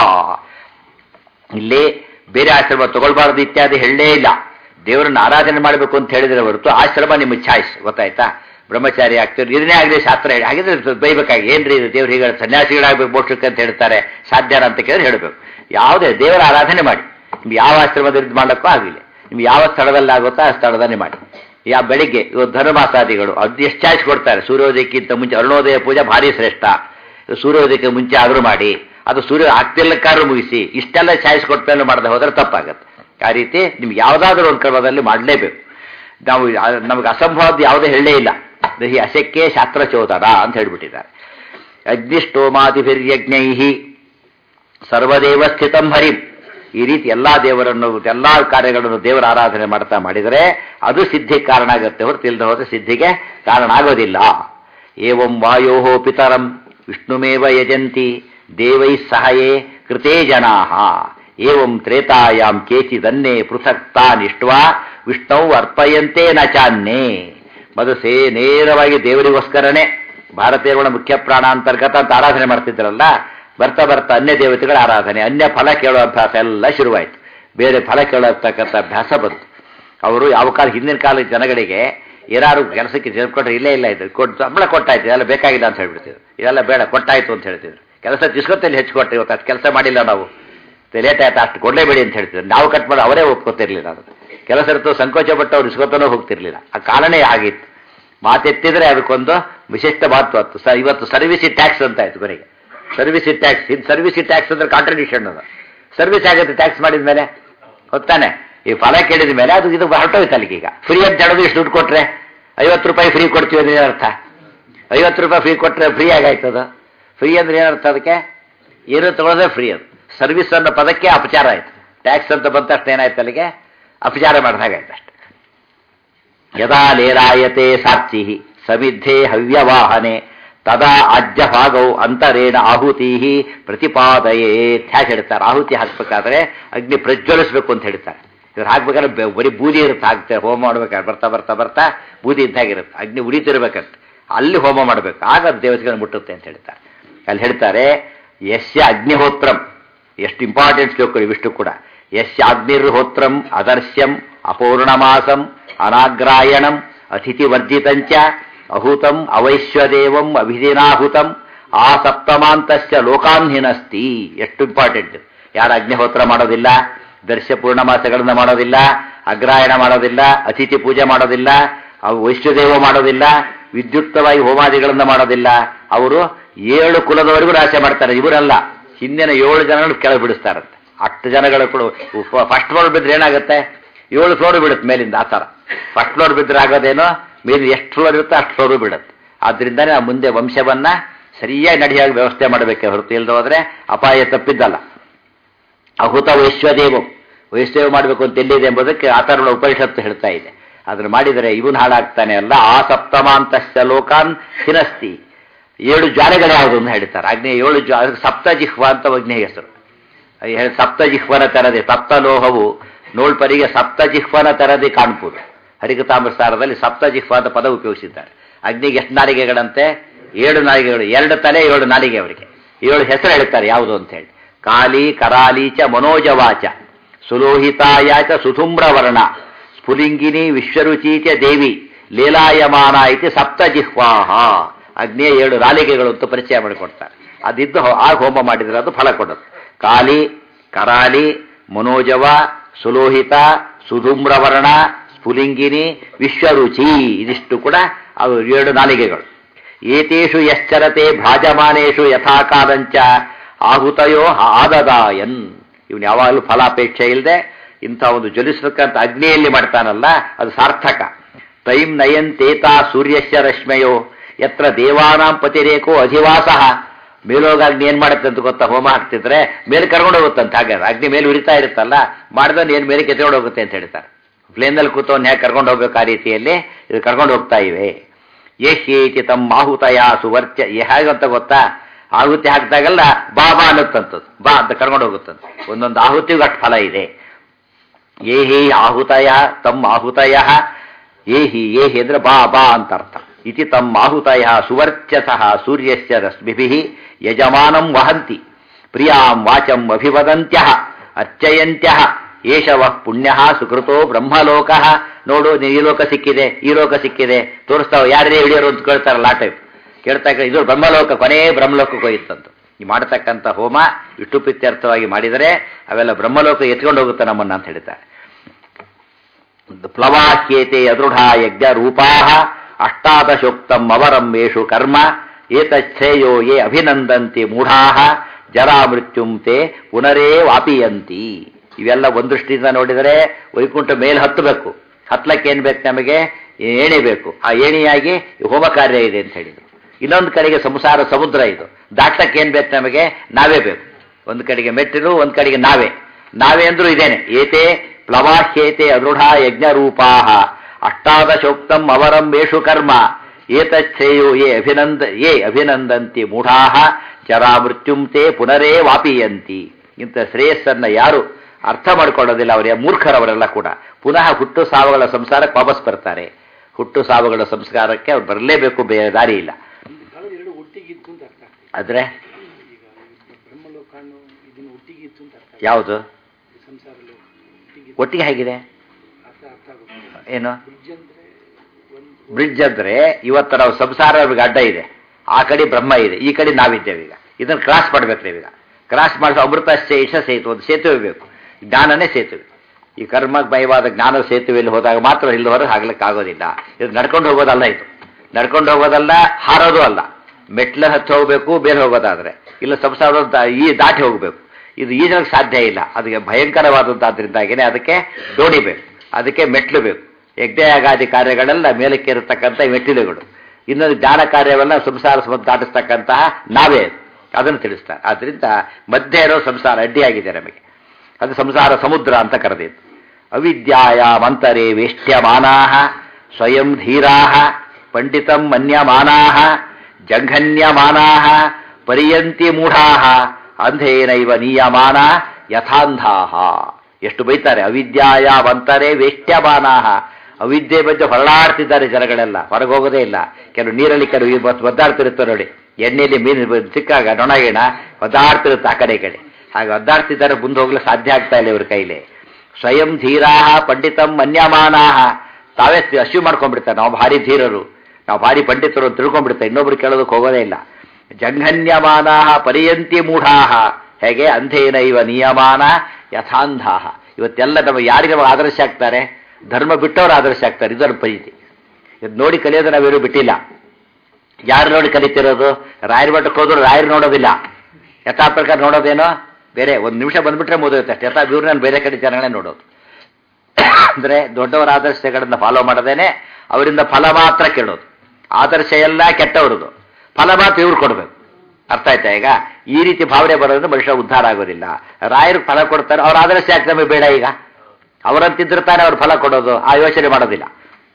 ಇಲ್ಲಿ ಬೇರೆ ಆಶ್ರಮ ತಗೊಳ್ಬಾರದು ಇತ್ಯಾದಿ ಹೇಳಲೇ ಇಲ್ಲ ದೇವರನ್ನ ಆರಾಧನೆ ಮಾಡಬೇಕು ಅಂತ ಹೇಳಿದ್ರೆ ಹೊರತು ಆಶ್ರಮ ನಿಮ್ಮ ಚಾಯ್ಸ್ ಗೊತ್ತಾಯ್ತಾ ಬ್ರಹ್ಮಚಾರಿ ಆಗ್ತಿದ್ರು ಇದನ್ನೇ ಆಗಲಿ ಶಾಸ್ತ್ರ ಹೇಳಿ ಹಾಗಿದ್ರೆ ಬೈಬೇಕಾಗಿ ಏನ್ರಿ ಇದು ದೇವ್ರು ಹೀಗೆ ಸನ್ಯಾಸಿಗಳಾಗಬೇಕು ಮೋಕ್ಷಕ್ಕೆ ಅಂತ ಹೇಳ್ತಾರೆ ಸಾಧ್ಯನಾ ಅಂತ ಕೇಳಿದ್ರೆ ಹೇಳಬೇಕು ಯಾವುದೇ ದೇವರ ಆರಾಧನೆ ಮಾಡಿ ನಿಮ್ಗೆ ಯಾವ ಆಶ್ರಮದಲ್ಲಿ ಮಾಡಕ್ಕೂ ಆಗಲಿಲ್ಲ ನಿಮ್ಗೆ ಯಾವ ಸ್ಥಳದಲ್ಲಿ ಆಗುತ್ತೋ ಆ ಸ್ಥಳದಲ್ಲೇ ಮಾಡಿ ಯಾವ ಬೆಳಿಗ್ಗೆ ಇವತ್ತು ಧರ್ಮಾಸಾದಿಗಳು ಅದು ಎಷ್ಟು ಚಾಯ್ಸ್ ಕೊಡ್ತಾರೆ ಸೂರ್ಯೋದಯಕ್ಕಿಂತ ಮುಂಚೆ ಅರುಣೋದಯ ಪೂಜೆ ಭಾರಿ ಶ್ರೇಷ್ಠ ಸೂರ್ಯೋದಯಕ್ಕೆ ಮುಂಚೆ ಆದರೂ ಮಾಡಿ ಅದು ಸೂರ್ಯ ಆಗ್ತಿರ್ಲಕ್ಕಾದ್ರೂ ಮುಗಿಸಿ ಇಷ್ಟೆಲ್ಲ ಚಾಯ್ಸ್ ಕೊಟ್ಟ ಮೇಲೆ ಮಾಡದೆ ಹೋದ್ರೆ ತಪ್ಪಾಗತ್ತೆ ಆ ರೀತಿ ನಿಮ್ಗೆ ಯಾವುದಾದ್ರೂ ಒಂದು ಕ್ರಮದಲ್ಲಿ ಮಾಡಲೇಬೇಕು ನಾವು ಆ- ನಮಗೆ ಅಸಂಭವದ ಯಾವುದೇ ಹೇಳಲೇ ಇಲ್ಲ ದಹಿ ಅಶಕ್ಯ ಶಾಸ್ತ್ರಚೋದನ ಅಂತ ಹೇಳ್ಬಿಟ್ಟಿದ್ದಾರೆ ಅಗ್ನಿಷ್ಟೋಮಾದಿಭಿರ್ಯಜ್ಞೈ ಸರ್ವದೇವ ಸ್ಥಿತಂ ಹರಿಂ ಈ ರೀತಿ ಎಲ್ಲಾ ದೇವರನ್ನು ಎಲ್ಲಾ ಕಾರ್ಯಗಳನ್ನು ದೇವರ ಆರಾಧನೆ ಮಾಡ್ತಾ ಮಾಡಿದರೆ ಅದು ಸಿದ್ಧಿಗೆ ಕಾರಣ ಆಗುತ್ತೆ ಹೊರತು ಇಲ್ಲದೆ ಹೋದ್ರೆ ಸಿದ್ಧಿಗೆ ಕಾರಣ ಆಗೋದಿಲ್ಲ ಏವಂ ವಾಯೋ ಪಿತರಂ ವಿಷ್ಣುಮೇವ ಯಜಂತಿ ದೇವೈ ಸಹಯೇ ಕೃತೇ ಜನಾ ಏವಂ ತ್ರೇತಾಯಾಂ ಕೇಚಿದನ್ನೇ ಪೃಥಕ್ ತಾನಿಷ್ಟ್ವಾ ವಿಷ್ಣು ಅರ್ಪಯಂತೆ ನ ಚಾನ್ಯೇ ಮದಸೇ ನೇರವಾಗಿ ದೇವರಿಗೋಸ್ಕರನೇ ಭಾರತೀಯರುಗಳ ಮುಖ್ಯ ಪ್ರಾಣ ಅಂತರ್ಗತ ಅಂತ ಆರಾಧನೆ ಮಾಡ್ತಿದ್ರಲ್ಲ ಬರ್ತಾ ಬರ್ತಾ ಅನ್ಯ ದೇವತೆಗಳ ಆರಾಧನೆ ಅನ್ಯ ಫಲ ಕೇಳೋ ಅಭ್ಯಾಸ ಎಲ್ಲ ಶುರುವಾಯಿತು ಬೇರೆ ಫಲ ಕೇಳತಕ್ಕಂಥ ಅಭ್ಯಾಸ ಬಂತು ಅವರು ಯಾವ ಕಾಲ ಹಿಂದಿನ ಕಾಲದ ಜನಗಳಿಗೆ ಏನಾದ್ರು ಕೆಲಸಕ್ಕೆ ಸೇರ್ಕೊಂಡ್ರೆ ಇಲ್ಲೇ ಇಲ್ಲ ಇದು ಕೊಟ್ಟು ಸಂಬಳ ಕೊಟ್ಟಾಯ್ತು ಇದೆಲ್ಲ ಬೇಕಾಗಿಲ್ಲ ಅಂತ ಹೇಳ್ಬಿಡ್ತಿದ್ರು ಇದೆಲ್ಲ ಬೇಡ ಕೊಟ್ಟಾಯ್ತು ಅಂತ ಹೇಳ್ತಿದ್ರು ಕೆಲಸ ತಿಸ್ಕೊತಲ್ಲಿ ಹೆಚ್ಚು ಕೊಟ್ಟು ಇವತ್ತು ಅಷ್ಟು ಕೆಲಸ ಮಾಡಿಲ್ಲ ನಾವು ಲೇಟ್ ಆಯ್ತು ಅಷ್ಟು ಕೊಡಲೇಬೇಡಿ ಅಂತ ಹೇಳ್ತಿದ್ರು ನಾವು ಕಟ್ ಮಾಡಿ ಅವರೇ ಒಪ್ಕೋತಿರ್ಲಿಲ್ಲ ಅದು ಕೆಲಸ ಇರ್ತೋ ಸಂಕೋಚ ಪಟ್ಟು ಅವ್ರು ಇಸ್ಕೊತಾನೋ ಹೋಗ್ತಿರ್ಲಿಲ್ಲ ಆ ಕಾಲನೇ ಆಗಿತ್ತು ಮಾತೆತ್ತಿದ್ರೆ ಅದಕ್ಕೊಂದು ವಿಶಿಷ್ಟ ಮಹತ್ವ ಇತ್ತು. ಸ ಇವತ್ತು ಸರ್ವಿಸಿ ಟ್ಯಾಕ್ಸ್ ಅಂತ ಆಯ್ತು ಕೊನೆಗೆ ಸರ್ವಿಸಿ ಟ್ಯಾಕ್ಸ್ ಇದು ಸರ್ವಿಸಿ ಟ್ಯಾಕ್ಸ್ ಅಂದ್ರೆ ಕಾಂಟ್ರಡಿಕ್ಷನ್ ಅದು ಸರ್ವಿಸ್ ಆಗುತ್ತೆ ಟ್ಯಾಕ್ಸ್ ಮಾಡಿದ ಮೇಲೆ ಹೊತ್ತಾನೆ ಈ ಫಲ ಕೇಳಿದ ಮೇಲೆ ಅದು ಇದು ಹೊರಟೋಯ್ತು ಅಲ್ಲಿಗೆ ಈಗ ಫ್ರೀ ಅಂತ ಹೇಳೋದು ಇಷ್ಟು ದುಡ್ಡು ಕೊಟ್ರೆ ಐವತ್ತು ರೂಪಾಯಿ ಫ್ರೀ ಕೊಡ್ತೀವಿ ಅಂದ್ರೆ ಏನರ್ಥ ಐವತ್ತು ರೂಪಾಯಿ ಫ್ರೀ ಕೊಟ್ರೆ ಫ್ರೀ ಆಗಾಯ್ತದ ಫ್ರೀ ಅಂದ್ರೆ ಏನರ್ಥ ಅದಕ್ಕೆ ಏನು ತಗೊಳ್ಳೋದೇ ಫ್ರೀ ಅದು ಸರ್ವಿಸ್ ಅನ್ನೋ ಪದಕ್ಕೆ ಅಪಚಾರ ಆಯ್ತು ಟ್ಯಾಕ್ಸ್ ಅಂತ ಬಂದ ತಕ್ಷಣ ಏನಾಯ್ತು ಅಲ್ಲಿಗೆ ಅಪಚಾರ ಮಾಡಿದಾಗಾಯ್ತು ಅಷ್ಟೆ ಯದಾ ಲೇರಾಯತೆ ಸಾಕ್ಷಿ ಸಮಿದ್ಧೆ ಹವ್ಯವಾಹನೆ ತದಾ ಅಜ್ಜ ಭಾಗೌ ಅಂತರೇಣ ಆಹುತಿ ಪ್ರತಿಪಾದಯೇತ್ ಹೇಗೆ ಹೇಳ್ತಾರೆ ಆಹುತಿ ಹಾಕ್ಬೇಕಾದ್ರೆ ಅಗ್ನಿ ಪ್ರಜ್ವಲಿಸ್ಬೇಕು ಅಂತ ಹೇಳ್ತಾರೆ ಇವ್ರು ಹಾಕ್ಬೇಕಾದ್ರೆ ಬೆ- ಬರೀ ಬೂದಿ ಇರುತ್ತೆ ಹಾಕ್ತಾರೆ ಹೋಮ ಮಾಡ್ಬೇಕಾದ್ರೆ ಬರ್ತಾ ಬರ್ತಾ ಬರ್ತಾ ಬೂದಿ ಇದ್ದಾಗಿರುತ್ತೆ ಅಗ್ನಿ ಉರಿತಿರ್ಬೇಕಂತ ಅಲ್ಲಿ ಹೋಮ ಮಾಡಬೇಕು ಆಗ ಅದು ದೇವತೆಗಳನ್ನ ಮುಟ್ಟುತ್ತೆ ಅಂತ ಹೇಳ್ತಾರೆ ಅಲ್ಲಿ ಹೇಳ್ತಾರೆ ಯಸ್ಯ ಅಗ್ನಿಹೋತ್ರಂ ಎಷ್ಟು ಇಂಪಾರ್ಟೆಂಟ್ ಶ್ಲೋಕಗಳು ಇವಿಷ್ಟು ಕೂಡ ಯಸ್ಯ ಅಗ್ನಿರ್ಹೋತ್ರಂ ಅದರ್ಶ್ಯಂ ಅಪೂರ್ಣಮಾಸಂ ಅನಾಗ್ರಾಯಣಂ ಅತಿಥಿವರ್ಜಿತಂಚ ಅಹುತಂ ಅವೈಶ್ವದೇವಂ ಅಭಿದಿನಾಹುತಂ ಆ ಸಪ್ತಮಾಂತಸ್ಯ ಲೋಕಾನ್ಹಿನಸ್ತಿ ಎಷ್ಟು ಇಂಪಾರ್ಟೆಂಟ್ ಯಾರ ಅಗ್ನಿಹೋತ್ರ ಮಾಡೋದಿಲ್ಲ ದರ್ಶ ಪೂರ್ಣಮಾಸಗಳನ್ನ ಮಾಡೋದಿಲ್ಲ ಅಗ್ರಾಯಣ ಮಾಡೋದಿಲ್ಲ ಅತಿಥಿ ಪೂಜೆ ಮಾಡೋದಿಲ್ಲ ಅವು ವೈಶ್ವದೇವ ಮಾಡೋದಿಲ್ಲ ವಿದ್ಯುಕ್ತವಾಗಿ ಹೋಮಾದಿಗಳನ್ನ ಮಾಡೋದಿಲ್ಲ ಅವರು ಏಳು ಕುಲದವರೆಗೂ ನಾಶ ಮಾಡ್ತಾರೆ ಇವರಲ್ಲ ಹಿಂದಿನ ಏಳು ಜನಗಳು ಕೆಳಗೆ ಬಿಡಿಸ್ತಾರಂತೆ ಅಷ್ಟು ಜನಗಳು ಕೂಡ ಫಸ್ಟ್ ಫ್ಲೋರ್ ಬಿದ್ರೆ ಏನಾಗುತ್ತೆ ಏಳು ಫ್ಲೋರ್ ಬಿಡುತ್ತೆ ಮೇಲಿಂದ ಆ ಥರ ಫಸ್ಟ್ ಫ್ಲೋರ್ ಬಿದ್ರೆ ಆಗೋದೇನೋ ಮೇಲೆ ಎಷ್ಟು ಫ್ಲೋರ್ ಇರುತ್ತೋ ಅಷ್ಟು ಫ್ಲೋರು ಬಿಡುತ್ತೆ ಆದ್ರಿಂದಾನೇ ನಾವು ಮುಂದೆ ವಂಶವನ್ನ ಸರಿಯಾಗಿ ನಡೆಯಾಗಿ ವ್ಯವಸ್ಥೆ ಮಾಡಬೇಕೆ ಹೊರತು ಇಲ್ಲದೆ ಹೋದ್ರೆ ಅಪಾಯ ತಪ್ಪಿದ್ದಲ್ಲ ಅಹುತ ವೈಶ್ವದೇವಂ ವೈಶ್ವದೇವ ಮಾಡಬೇಕು ಅಂತ ಎಲ್ಲಿದೆ ಎಂಬುದಕ್ಕೆ ಆತರುಗಳ ಉಪನಿಷತ್ತು ಹೇಳ್ತಾ ಇದೆ ಅದನ್ನು ಮಾಡಿದರೆ ಇವನು ಹಾಳಾಗ್ತಾನೆ ಅಲ್ಲ ಆ ಸಪ್ತಮಾಂತಸ್ಯ ಲೋಕಾನ್ ಹಿನಸ್ತಿ ಏಳು ಜ್ವಾಲೆಗಳು ಯಾವುದು ಅಂತ ಹೇಳ್ತಾರೆ ಅಗ್ನಿ ಏಳು ಜ್ವಾ ಅದಕ್ಕೆ ಸಪ್ತಜಿಹ್ವ ಅಂತ ಅಗ್ನಿ ಹೆಸರು ಅದು ಹೇಳಿ ಸಪ್ತಜಿಹ್ವನ ತರದೆ ಸಪ್ತಲೋಹವು ನೋಳ್ಪರಿಗೆ ಸಪ್ತಜಿಹ್ವನ ತರದೆ ಕಾಣ್ಬೋದು ಹರಿಕತಾಮೃತಾರದಲ್ಲಿ ಸಪ್ತಜಿಹ್ವಾದ ಪದ ಉಪಯೋಗಿಸಿದ್ದಾರೆ ಅಗ್ನಿಗೆ ಎಷ್ಟು ನಾಲಿಗೆಗಳಂತೆ ಏಳು ನಾಲಿಗೆಗಳು ಎರಡು ತಲೆ ಏಳು ನಾಲಿಗೆ ಅವರಿಗೆ ಏಳು ಹೆಸರು ಹೇಳ್ತಾರೆ ಯಾವುದು ಅಂತ ಹೇಳಿ ಕಾಲಿ ಕರಾಲಿ ಚ ಮನೋಜವಾಚ ಸುಲೋಹಿತಾಯಾಚ ಸುಧುಮ್ರವರ್ಣ ಸ್ಫುಲಿಂಗಿನಿ ವಿಶ್ವರುಚಿ ಚ ದೇವಿ ಲೀಲಾಯಮಾನ ಇತಿ ಸಪ್ತಜಿಹ್ವಾಹ ಅಗ್ನಿಯ ಏಳು ನಾಲಿಗೆಗಳು ಅಂತ ಪರಿಚಯ ಮಾಡಿಕೊಡ್ತಾರೆ ಅದಿದ್ದು ಹೋ- ಆಗ ಹೋಮ ಮಾಡಿದ್ರೆ ಅದು ಫಲ ಕೊಡುತ್ತೆ ಕಾಲಿ ಕರಾಲಿ ಮನೋಜವ ಸುಲೋಹಿತ ಸುಧುಮ್ರವರ್ಣ ಸ್ಫುಲಿಂಗಿನಿ ವಿಶ್ವರುಚಿ ಇದಿಷ್ಟು ಕೂಡ ಅವು ಏಳು ನಾಲಿಗೆಗಳು ಏತೇಷು ಯಶ್ಚರತೆ ಭ್ರಾಜಮಾನೇಷು ಯಥಾಕಾಲಂಚ ಆಹುತಯೋ ಆದದಾಯನ್ ಇವನು ಯಾವಾಗಲೂ ಫಲಾಪೇಕ್ಷೆ ಇಲ್ಲದೆ ಇಂಥ ಒಂದು ಜ್ವಲಿಸತಕ್ಕಂಥ ಅಗ್ನಿಯಲ್ಲಿ ಮಾಡ್ತಾನಲ್ಲ ಅದು ಸಾರ್ಥಕ ತೈಂ ನಯಂತೇತಾ ಸೂರ್ಯಸ್ಯ ರಶ್ಮಯೋ ಯತ್ರ ದೇವಾನಾಂ ಪತಿರೇಕೋ ಅಧಿವಾಸ ಮೇಲೋಗ ಅಗ್ನಿ ಏನ್ ಮಾಡುತ್ತೆ ಅಂತ ಗೊತ್ತಾ ಹೋಮ ಹಾಕ್ತಿದ್ರೆ ಮೇಲೆ ಕರ್ಕೊಂಡು ಹೋಗುತ್ತಂತ ಹಾಗೆ ಅಗ್ನಿ ಮೇಲೆ ಉರಿತಾ ಇರುತ್ತಲ್ಲ ಮಾಡಿದವನು ಏನ್ ಮೇಲೆ ಕೆತ್ಕೊಂಡು ಹೋಗುತ್ತೆ ಅಂತ ಹೇಳ್ತಾರೆ ಪ್ಲೇನಲ್ಲಿ ಕೂತವನ್ನ ಹೇಗೆ ಕರ್ಕೊಂಡು ಹೋಗ್ಬೇಕು ಆ ರೀತಿಯಲ್ಲಿ ಇದು ಕರ್ಕೊಂಡು ಹೋಗ್ತಾ ಇವೆ ಯೇಹ್ಯೇತಿ ತಮ್ಮ ಆಹುತಯ ಸುವರ್ಚ ಹೇಗೆ ಅಂತ ಗೊತ್ತಾ ಆಹುತಿ ಹಾಕಿದಾಗೆಲ್ಲ ಬಾ ಬಾ ಅನ್ನುತ್ತಂಥದ್ದು ಬಾ ಅಂತ ಕರ್ಕೊಂಡು ಹೋಗುತ್ತಂತ ಒಂದೊಂದು ಆಹುತಿಗೂ ಅಷ್ಟು ಫಲ ಇದೆ ಏಹಿ ಆಹುತಯ ತಮ್ಮ ಆಹುತಯ ಏಹಿ ಏಹಿ ಅಂದ್ರೆ ಬಾ ಬಾ ಅಂತ ಅರ್ಥ ಇತಿ ತಮ್ಮ ಆಹುತಯ ಸುವರ್ಚಸಃ ಸೂರ್ಯಸ್ಯ ರಶ್ಮಿಭಿ ಯಜಮಾನಂ ವಹಂತಿ ಪ್ರಿಯಾಂ ವಾಚಂ ಅಭಿವದಂತ್ಯ ಅರ್ಚಯಂತ್ಯ ಏಷವ ಪುಣ್ಯ ಸುಕೃತೋ ಬ್ರಹ್ಮಲೋಕ ನೋಡು ನೀನು ಈ ಲೋಕ ಸಿಕ್ಕಿದೆ ಈ ಲೋಕ ಸಿಕ್ಕಿದೆ ತೋರಿಸ್ತಾವ ಯಾರೇ ಹಿಡಿಯೋರು ಅಂತ ಕೇಳ್ತಾರಲ್ಲ ಆ ಟೈಪ್ ಕೇಳ್ತಾ ಇದು ಬ್ರಹ್ಮಲೋಕ ಕೊನೆ ಬ್ರಹ್ಮಲೋಕಕ್ಕೆ ಹೋಯಿತಂತು ಈ ಮಾಡತಕ್ಕಂಥ ಹೋಮ ಇಷ್ಟು ಪ್ರೀತ್ಯರ್ಥವಾಗಿ ಮಾಡಿದರೆ ಅವೆಲ್ಲ ಬ್ರಹ್ಮಲೋಕ ಎತ್ಕೊಂಡು ಹೋಗುತ್ತೆ ನಮ್ಮನ್ನ ಅಂತ ಹೇಳ್ತಾರೆ ಪ್ಲವಾಹ್ಯೇತೆ ಅದೃಢ ಯಜ್ಞ ರೂಪಾ ಅಷ್ಟಾದಶೋಕ್ತಂ ಅವರಂ ಯೇಷು ಕರ್ಮ ಏತಚ್ಛೇಯೋ ಯೇ ಅಭಿನಂದಂತಿ ಮೂಢಾ ಜರಾ ಮೃತ್ಯುಂ ತೇ ಪುನರೇ ವಾಪಿಯಂತಿ ಇವೆಲ್ಲ ಒಂದು ದೃಷ್ಟಿಯಿಂದ ನೋಡಿದರೆ ವೈಕುಂಠ ಮೇಲೆ ಹತ್ತಬೇಕು ಹತ್ಲಕ್ಕೆ ಏನ್ ಬೇಕು ನಮಗೆ ಏಣಿ ಬೇಕು ಆ ಏಣಿಯಾಗಿ ಹೋಮ ಕಾರ್ಯ ಇದೆ ಅಂತ ಹೇಳಿದ್ರು ಇನ್ನೊಂದು ಕಡೆಗೆ ಸಂಸಾರ ಸಮುದ್ರ ಇದು ದಾಟಕ್ಕೆ ಏನ್ ಬೇಕು ನಮಗೆ ನಾವೇ ಬೇಕು ಒಂದು ಕಡೆಗೆ ಮೆಟ್ಟಿಲು ಒಂದು ಕಡೆಗೆ ನಾವೇ ನಾವೇ ಅಂದ್ರೂ ಇದೇನೆ ಏತೆ ಪ್ಲವಾಹ್ಯೇತೆ ಅದೃಢ ಯಜ್ಞ ರೂಪಾ ಅಷ್ಟಾದಶೋಕ್ತಂ ಅವರಂ ಮೇಷು ಕರ್ಮ ಏತಚ್ಛೇಯೋ ಯೇ ಅಭಿನಂದ ಯೇ ಅಭಿನಂದಂತಿ ಮೂಢಾ ಚರಾ ಮೃತ್ಯುಂ ತೇ ಪುನರೇ ವಾಪಿಯಂತಿ ಇಂಥ ಶ್ರೇಯಸ್ಸನ್ನ ಯಾರು ಅರ್ಥ ಮಾಡ್ಕೊಳ್ಳೋದಿಲ್ಲ ಅವರೇ ಮೂರ್ಖರವರೆಲ್ಲ ಕೂಡ ಪುನಃ ಹುಟ್ಟು ಸಾವುಗಳ ಸಂಸಾರಕ್ಕೆ ವಾಪಸ್ ಬರ್ತಾರೆ ಹುಟ್ಟು ಸಾವುಗಳ ಸಂಸ್ಕಾರಕ್ಕೆ ಅವ್ರು ಬರಲೇಬೇಕು ಬೇರೆ ದಾರಿ ಇಲ್ಲ ಕಾಲದ ಎರಡು ಒಟ್ಟಿಗಿತ್ತು ಅಂತ ಅರ್ಥ ಆಗ್ತದೆ ಆದ್ರೆ ಈಗ ಬ್ರಹ್ಮಲೋಕಾನು ಇದನ್ನು ಒಟ್ಟಿಗಿತ್ತು ಅಂತ ಅರ್ಥ ಆಗ್ತದೆ. ಯಾವುದು ಈ ಸಂಸಾರ ಲೋಕ ಒಟ್ಟಿಗಿತ್ತು ಒಟ್ಟಿಗೆ ಹೇಗಿದೆ ಅರ್ಥ ಅರ್ಥ ಆಗುತ್ತೆ ಏನು ಬ್ರಿಡ್ಜ್ ಅಂದ್ರೆ ಒಂದು ಬ್ರಿಡ್ಜ್ ಅಂದ್ರೆ ಇವತ್ತು ನಾವು ಸಂಸಾರ ಅವ್ರಿಗೆ ಅಡ್ಡ ಇದೆ ಆ ಕಡೆ ಬ್ರಹ್ಮ ಇದೆ ಈ ಕಡೆ ನಾವಿದ್ದೇವೆ ಈಗ ಇದನ್ನ ಕ್ರಾಸ್ ಮಾಡ್ಬೇಕು ನೀವೀಗ ಕ್ರಾಸ್ ಮಾಡಿಸ ಅಮೃತ ಶೇಷ ಸೇತು ಒಂದು ಸೇತುವೆ ಬೇಕು ಜ್ಞಾನನೇ ಸೇತುವೆ ಈ ಕರ್ಮಮಯವಾದ ಜ್ಞಾನ ಸೇತುವೆಯಲ್ಲಿ ಹೋದಾಗ ಮಾತ್ರ ಇಲ್ಲಿ ಹೊರಗೆ ಆಗ್ಲಿಕ್ಕೆ ಆಗೋದಿಲ್ಲ ಇದು ನಡ್ಕೊಂಡು ಹೋಗೋದಲ್ಲ ಇದು ನಡ್ಕೊಂಡು ಹೋಗೋದಲ್ಲ ಹಾರೋದು ಅಲ್ಲ ಮೆಟ್ಲ ಹತ್ತಿ ಹೋಗಬೇಕು ಬೇರೆ ಹೋಗೋದಾದ್ರೆ ಇಲ್ಲ ಸಂಸಾರ ದಾ- ಈ ದಾಟಿ ಹೋಗಬೇಕು ಇದು ಈಜಲಿಕ್ಕೆ ಸಾಧ್ಯ ಇಲ್ಲ ಅದಕ್ಕೆ ಭಯಂಕರವಾದಂತಾದ್ರಿಂದಾಗಿನೇ ಅದಕ್ಕೆ ದೋಣಿ ಬೇಕು ಅದಕ್ಕೆ ಮೆಟ್ಲು ಬೇಕು ಯಜ್ಞಯಾಗಾದಿ ಕಾರ್ಯಗಳೆಲ್ಲ ಮೇಲಕ್ಕೆ ಇರತಕ್ಕಂಥ ಮೆಟ್ಟಿಲುಗಳು ಇನ್ನೊಂದು ಜ್ಞಾನ ಕಾರ್ಯವೆಲ್ಲ ಸಂಸಾರ ಸಮುದ್ರ ದಾಟಿಸ್ತಕ್ಕಂತಹ ನಾವೇ ಅದು. ಅದನ್ನು ತಿಳಿಸ್ತಾರೆ ಆದ್ರಿಂದ ಮಧ್ಯೆ ಇರೋ ಸಂಸಾರ ಅಡ್ಡಿಯಾಗಿದೆ ನಮಗೆ ಅದು ಸಂಸಾರ ಸಮುದ್ರ ಅಂತ ಕರೆದಿದ್ದು ಅವಿದ್ಯಾಯಾಮಂತರೇ ವೇಷ್ಟ್ಯಮಾನಾ ಸ್ವಯಂ ಧೀರಾ ಪಂಡಿತಂ ಮನ್ಯಮಾನಾ ಜಂಘನ್ಯಮಾನಾ ಪರ್ಯಂತಿ ಮೂಢಾ ಅಂಧೇನೈವ ನೀಯಮಾನ ಯಥಾಂಧಾ ಎಷ್ಟು ಬೈತಾರೆ ಅವಿದ್ಯಾಯಾವಂತರೇ ವೇಷ್ಟ್ಯಮಾನಾ ಅವಿದ್ಯೆ ಬಗ್ಗೆ ಹೊರಳಾಡ್ತಿದ್ದಾರೆ ಜನಗಳೆಲ್ಲ ಹೊರಗೆ ಹೋಗೋದೇ ಇಲ್ಲ ಕೆಲವು ನೀರಲ್ಲಿ ಕೆಲವು ಈ ಬಸ್ ಒದ್ದಾಡ್ತಿರುತ್ತೆ ನೋಡಿ ಎಣ್ಣೆಯಲ್ಲಿ ಮೀನು ಬ- ಸಿಕ್ಕಾಗ ನೊಣಗಿಣ ಒದ್ದಾಡ್ತಿರುತ್ತೆ ಆ ಕಡೆ ಈ ಕಡೆ ಹಾಗೆ ಒದ್ದಾಡ್ತಿದ್ದಾರೆ ಮುಂದೆ ಹೋಗ್ಲಿಕ್ಕೆ ಸಾಧ್ಯ ಆಗ್ತಾ ಇಲ್ಲ ಇವ್ರ ಕೈಲಿ ಸ್ವಯಂ ಧೀರಾ ಪಂಡಿತಂ ಮನ್ಯಮಾನಾ ತಾವೇ ಅಶ್ಯೂ ಮಾಡ್ಕೊಂಡ್ಬಿಡ್ತಾರೆ ನಾವು ಭಾರಿ ಧೀರರು ನಾವು ಭಾರಿ ಪಂಡಿತರು ಅಂತ ತಿಳ್ಕೊಂಡ್ಬಿಡ್ತಾರೆ ಇನ್ನೊಬ್ರು ಕೇಳೋದಕ್ಕೆ ಹೋಗೋದೇ ಇಲ್ಲ ಜಂಘನ್ಯಮಾನಾ ಪರ್ಯಂತಿ ಮೂಢಾ ಹೇಗೆ ಅಂಧೇನ ಇವ ನಿಯಮಾನ ಯಥಾಂಧಾ ಇವತ್ತೆಲ್ಲ ನಮ್ಮ ಯಾರಿಗೆ ನಾವು ಆದರ್ಶ ಆಗ್ತಾರೆ ಧರ್ಮ ಬಿಟ್ಟವರು ಆದರ್ಶ ಆಗ್ತಾರೆ ಇದರ ಪರಿಸ್ಥಿತಿ ಇದು ನೋಡಿ ಕಲಿಯೋದು ನಾವೇನು ಬಿಟ್ಟಿಲ್ಲ ಯಾರು ನೋಡಿ ಕಲಿತಿರೋದು ರಾಯರ ಮಠಕ್ಕೆ ಹೋದ್ರು ರಾಯರು ನೋಡೋದಿಲ್ಲ ಯಥಾ ಪ್ರಕಾರ ನೋಡೋದೇನೋ ಬೇರೆ ಒಂದು ನಿಮಿಷ ಬಂದ್ಬಿಟ್ರೆ ಮುಗಿದೋಗುತ್ತೆ ಅಷ್ಟೇ ಯಥಾ ಇವ್ರನ್ನ ಬೇರೆ ಕಡೆ ಜನಗಳೇ ನೋಡೋದು ಅಂದ್ರೆ ದೊಡ್ಡವರ ಆದರ್ಶಗಳನ್ನ ಫಾಲೋ ಮಾಡದೇನೆ ಅವರಿಂದ ಫಲ ಮಾತ್ರ ಕೇಳೋದು ಆದರ್ಶ ಎಲ್ಲ ಕೆಟ್ಟವ್ರದ್ದು ಫಲ ಮಾತ್ರ ಇವ್ರು ಕೊಡಬೇಕು ಅರ್ಥ ಆಯ್ತಾ ಈಗ ಈ ರೀತಿ ಭಾವನೆ ಬರೋದ್ರಿಂದ ಮನುಷ್ಯ ಉದ್ಧಾರ ಆಗೋದಿಲ್ಲ ರಾಯರು ಫಲ ಕೊಡ್ತಾರೆ ಅವ್ರ ಆದರ್ಶ ಯಾಕೆ ನಮಗೆ ಬೇಡ ಈಗ ಅವರಂತಿದ್ರೆ ತಾನೇ ಅವ್ರು ಫಲ ಕೊಡೋದು ಆ ಯೋಚನೆ ಮಾಡೋದಿಲ್ಲ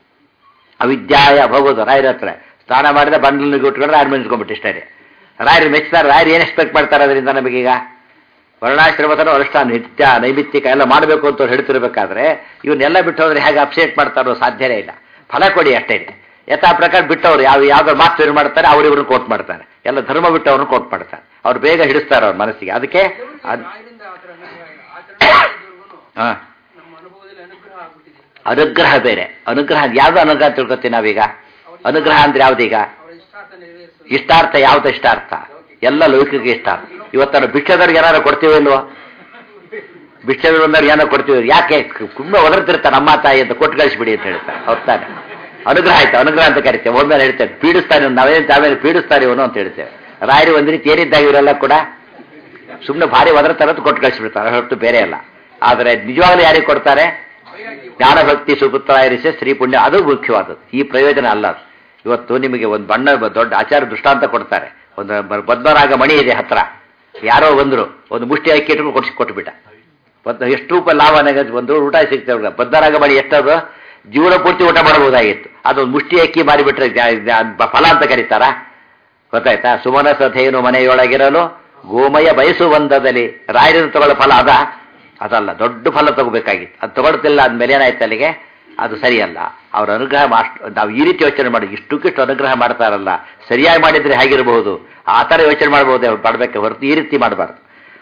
ಅವಿದ್ಯಾಯ ಹೋಗೋದು ರಾಯರ ಹತ್ರ ಸ್ನಾನ ಮಾಡಿದ್ರೆ ಬಂಡಲ್ ಉಟ್ಕೊಂಡ್ರೆ ರಾಯರು ಮೆಚ್ಕೊಂಡ್ಬಿಟ್ಟು ಇಷ್ಟೇ ರಾಯರು ಮೆಚ್ತಾರೆ ರಾಯರು ಏನು ಎಕ್ಸ್ಪೆಕ್ಟ್ ಮಾಡ್ತಾರೆ ಅದರಿಂದ ನಮಗೀಗ ವರ್ಣಾಶ್ರಮತನ ಅನುಷ್ಠಾನ ನಿತ್ಯ ನೈಮಿತ್ತಿಕ ಎಲ್ಲ ಮಾಡಬೇಕು ಅಂತ ಅವ್ರು ಹೇಳ್ತಿರ್ಬೇಕಾದ್ರೆ ಇವನ್ನೆಲ್ಲ ಬಿಟ್ಟು ಹೋದ್ರೆ ಹೇಗೆ ಅಪ್ಸೇಟ್ ಮಾಡ್ತಾರೋ ಸಾಧ್ಯನೇ ಇಲ್ಲ ಫಲ ಕೊಡಿ ಅಷ್ಟೇ ಯಥಾ ಪ್ರಕಾರ ಬಿಟ್ಟವ್ರು ಯಾವ ಯಾವ್ದಾರು ಮಾತು ಏನು ಮಾಡ್ತಾರೆ ಅವ್ರು ಇವ್ರನ್ನ ಕೋಟ್ ಮಾಡ್ತಾರೆ ಎಲ್ಲ ಧರ್ಮ ಬಿಟ್ಟು ಅವ್ರನ್ನ ಕೋಟ್ ಮಾಡ್ತಾರೆ ಅವ್ರು ಬೇಗ ಹಿಡಿಸ್ತಾರೆ ಅವ್ರ ಮನಸ್ಸಿಗೆ ಅದಕ್ಕೆ ಅದ್- ರಾಯರಿಂದ ಆ ಥರ ಅನುಗ್ರಹ ಆಚರಣೆ ಮಾಡಿದವ್ರಿಗೂನು ಹಾ ನಮ್ಮ ಅನುಭವದಲ್ಲಿ ಅನುಗ್ರಹ ಆಗ್ಬಿಟ್ಟಿದೆ ಅನುಗ್ರಹ ಬೇರೆ ಅನುಗ್ರಹ ಯಾವ್ದು ಅನುಗ್ರಹ ತಿಳ್ಕೊತೀವಿ ನಾವೀಗ ಅನುಗ್ರಹ ಅಂದ್ರೆ ಯಾವ್ದೀಗ ಅವರ ಇಷ್ಟಾರ್ಥ ನೆರವೇರಿಸೋದು ಇಷ್ಟಾರ್ಥ ಯಾವ್ದು ಇಷ್ಟಾರ್ಥ ಎಲ್ಲ ಲೌಕಿಕ ಇಷ್ಟಾರ್ಥ ಇವತ್ತು ನಾವು ಭಿಕ್ಷದವ್ರಿಗೆ ಏನಾರು ಕೊಡ್ತೀವಿ ಇಲ್ವೋ ಭಿಕ್ಷೆಗಳು ಬಂದವ್ರಿಗೆ ಏನೋ ಕೊಡ್ತೀವಿ ಯಾಕೆ ಕುಮ್ಮೆ ಒದರ್ತಿರ್ತಾರೆ ನಮ್ಮ ತಾಯಿ ಅಂತ ಕೊಟ್ಟು ಕಳಿಸ್ಬಿಡಿ ಅಂತ ಹೇಳ್ತಾರೆ ಹೊತ್ತಾನೆ ಅನುಗ್ರಹ ಆಯ್ತು ಅನುಗ್ರಹ ಅಂತ ಕರಿತೇವೆ ಒಮ್ಮೆ ಹೇಳ್ತೇವೆ ಪೀಡಿಸ್ತಾನೆ ನಾವೇನು ತಾವೇನು ಪೀಡಿಸ್ತಾರೆ ಇವನು ಅಂತ ಹೇಳ್ತೇವೆ ರಾಯರು ಒಂದ್ ರೀತಿ ಏನಿದ್ದಾಗ ಇವರೆಲ್ಲ ಕೂಡ ಸುಮ್ಮನೆ ಭಾರಿ ಒದರ್ತಾರೆ ಅಂತ ಕೊಟ್ಟು ಕಳಿಸ್ಬಿಡ್ತಾರೆ ಹೊರತು ಬೇರೆ ಅಲ್ಲ ಆದರೆ ನಿಜವಾಗ್ಲೂ ಯಾರಿಗೆ ಕೊಡ್ತಾರೆ ಜ್ಞಾನಭಕ್ತಿ ಸುಪುತ್ರ ಇರಿಸಿ ಸ್ತ್ರೀ ಪುಣ್ಯ ಅದು ಮುಖ್ಯವಾದದ್ದು ಈ ಪ್ರಯೋಜನ ಅಲ್ಲ ಅದು. ಇವತ್ತು ನಿಮಗೆ ಒಂದು ಬಣ್ಣ ದೊಡ್ಡ ಆಚಾರ ದೃಷ್ಟಾಂತ ಕೊಡ್ತಾರೆ ಒಂದು ಬ- ಬದ್ಮರಾಗ ಮಣಿ ಇದೆ ಹತ್ರ ಯಾರೋ ಬಂದ್ರು ಒಂದು ಮುಷ್ಟಿ ಅಕ್ಕಿ ಇಟ್ಕೊಂಡು ಕೊಡ್ಸಿ ಕೊಟ್ಬಿಟ್ಟ ಒಂದು ಎಷ್ಟು ರೂಪಾಯಿ ಲಾಭ ನನಗೆ ಒಂದು ಊಟ ಸಿಗ್ತೇವೆ ಬದ್ಮರಾಗ ಮಣಿ ಎಷ್ಟದು ಜೀವನ ಪೂರ್ತಿ ಊಟ ಮಾಡಬಹುದಾಗಿತ್ತು ಅದೊಂದು ಮುಷ್ಟಿ ಅಕ್ಕಿ ಮಾರಿಬಿಟ್ರೆ ಜಾ- ಜಾ- ಬ- ಫಲ ಅಂತ ಕರೀತಾರ ಗೊತ್ತಾಯ್ತಾ ಸುಮನ ಸಥೇನು ಮನೆಯೊಳಗಿರಲು ಗೋಮಯ ಬಯಸು ಬಂದದಲ್ಲಿ ರಾಯರನ್ನು ತಗೊಳ್ಳೋ ಫಲ ಅದ ಅದಲ್ಲ ದೊಡ್ಡ ಫಲ ತಗೋಬೇಕಾಗಿತ್ತು ಅದು ತಗೊಳ್ತಿಲ್ಲ ಅಂದ್ಮೇಲೆ ಏನಾಯ್ತು ಅಲ್ಲಿಗೆ ಅದು ಸರಿಯಲ್ಲ ಅವ್ರ ಅನುಗ್ರಹ ಮಾಸ್ಟ್ ನಾವು ಈ ರೀತಿ ಯೋಚನೆ ಮಾಡಿ ಇಷ್ಟಕ್ಕಿಷ್ಟು ಅನುಗ್ರಹ ಮಾಡ್ತಾರಲ್ಲ ಸರಿಯಾಗಿ ಮಾಡಿದ್ರೆ ಹೇಗಿರಬಹುದು ಆ ಥರ ಯೋಚನೆ ಮಾಡ್ಬೋದು ಅವ್ರು ಮಾಡಬೇಕು ಹೊರತು ಈ ರೀತಿ ಮಾಡಬಾರ್ದು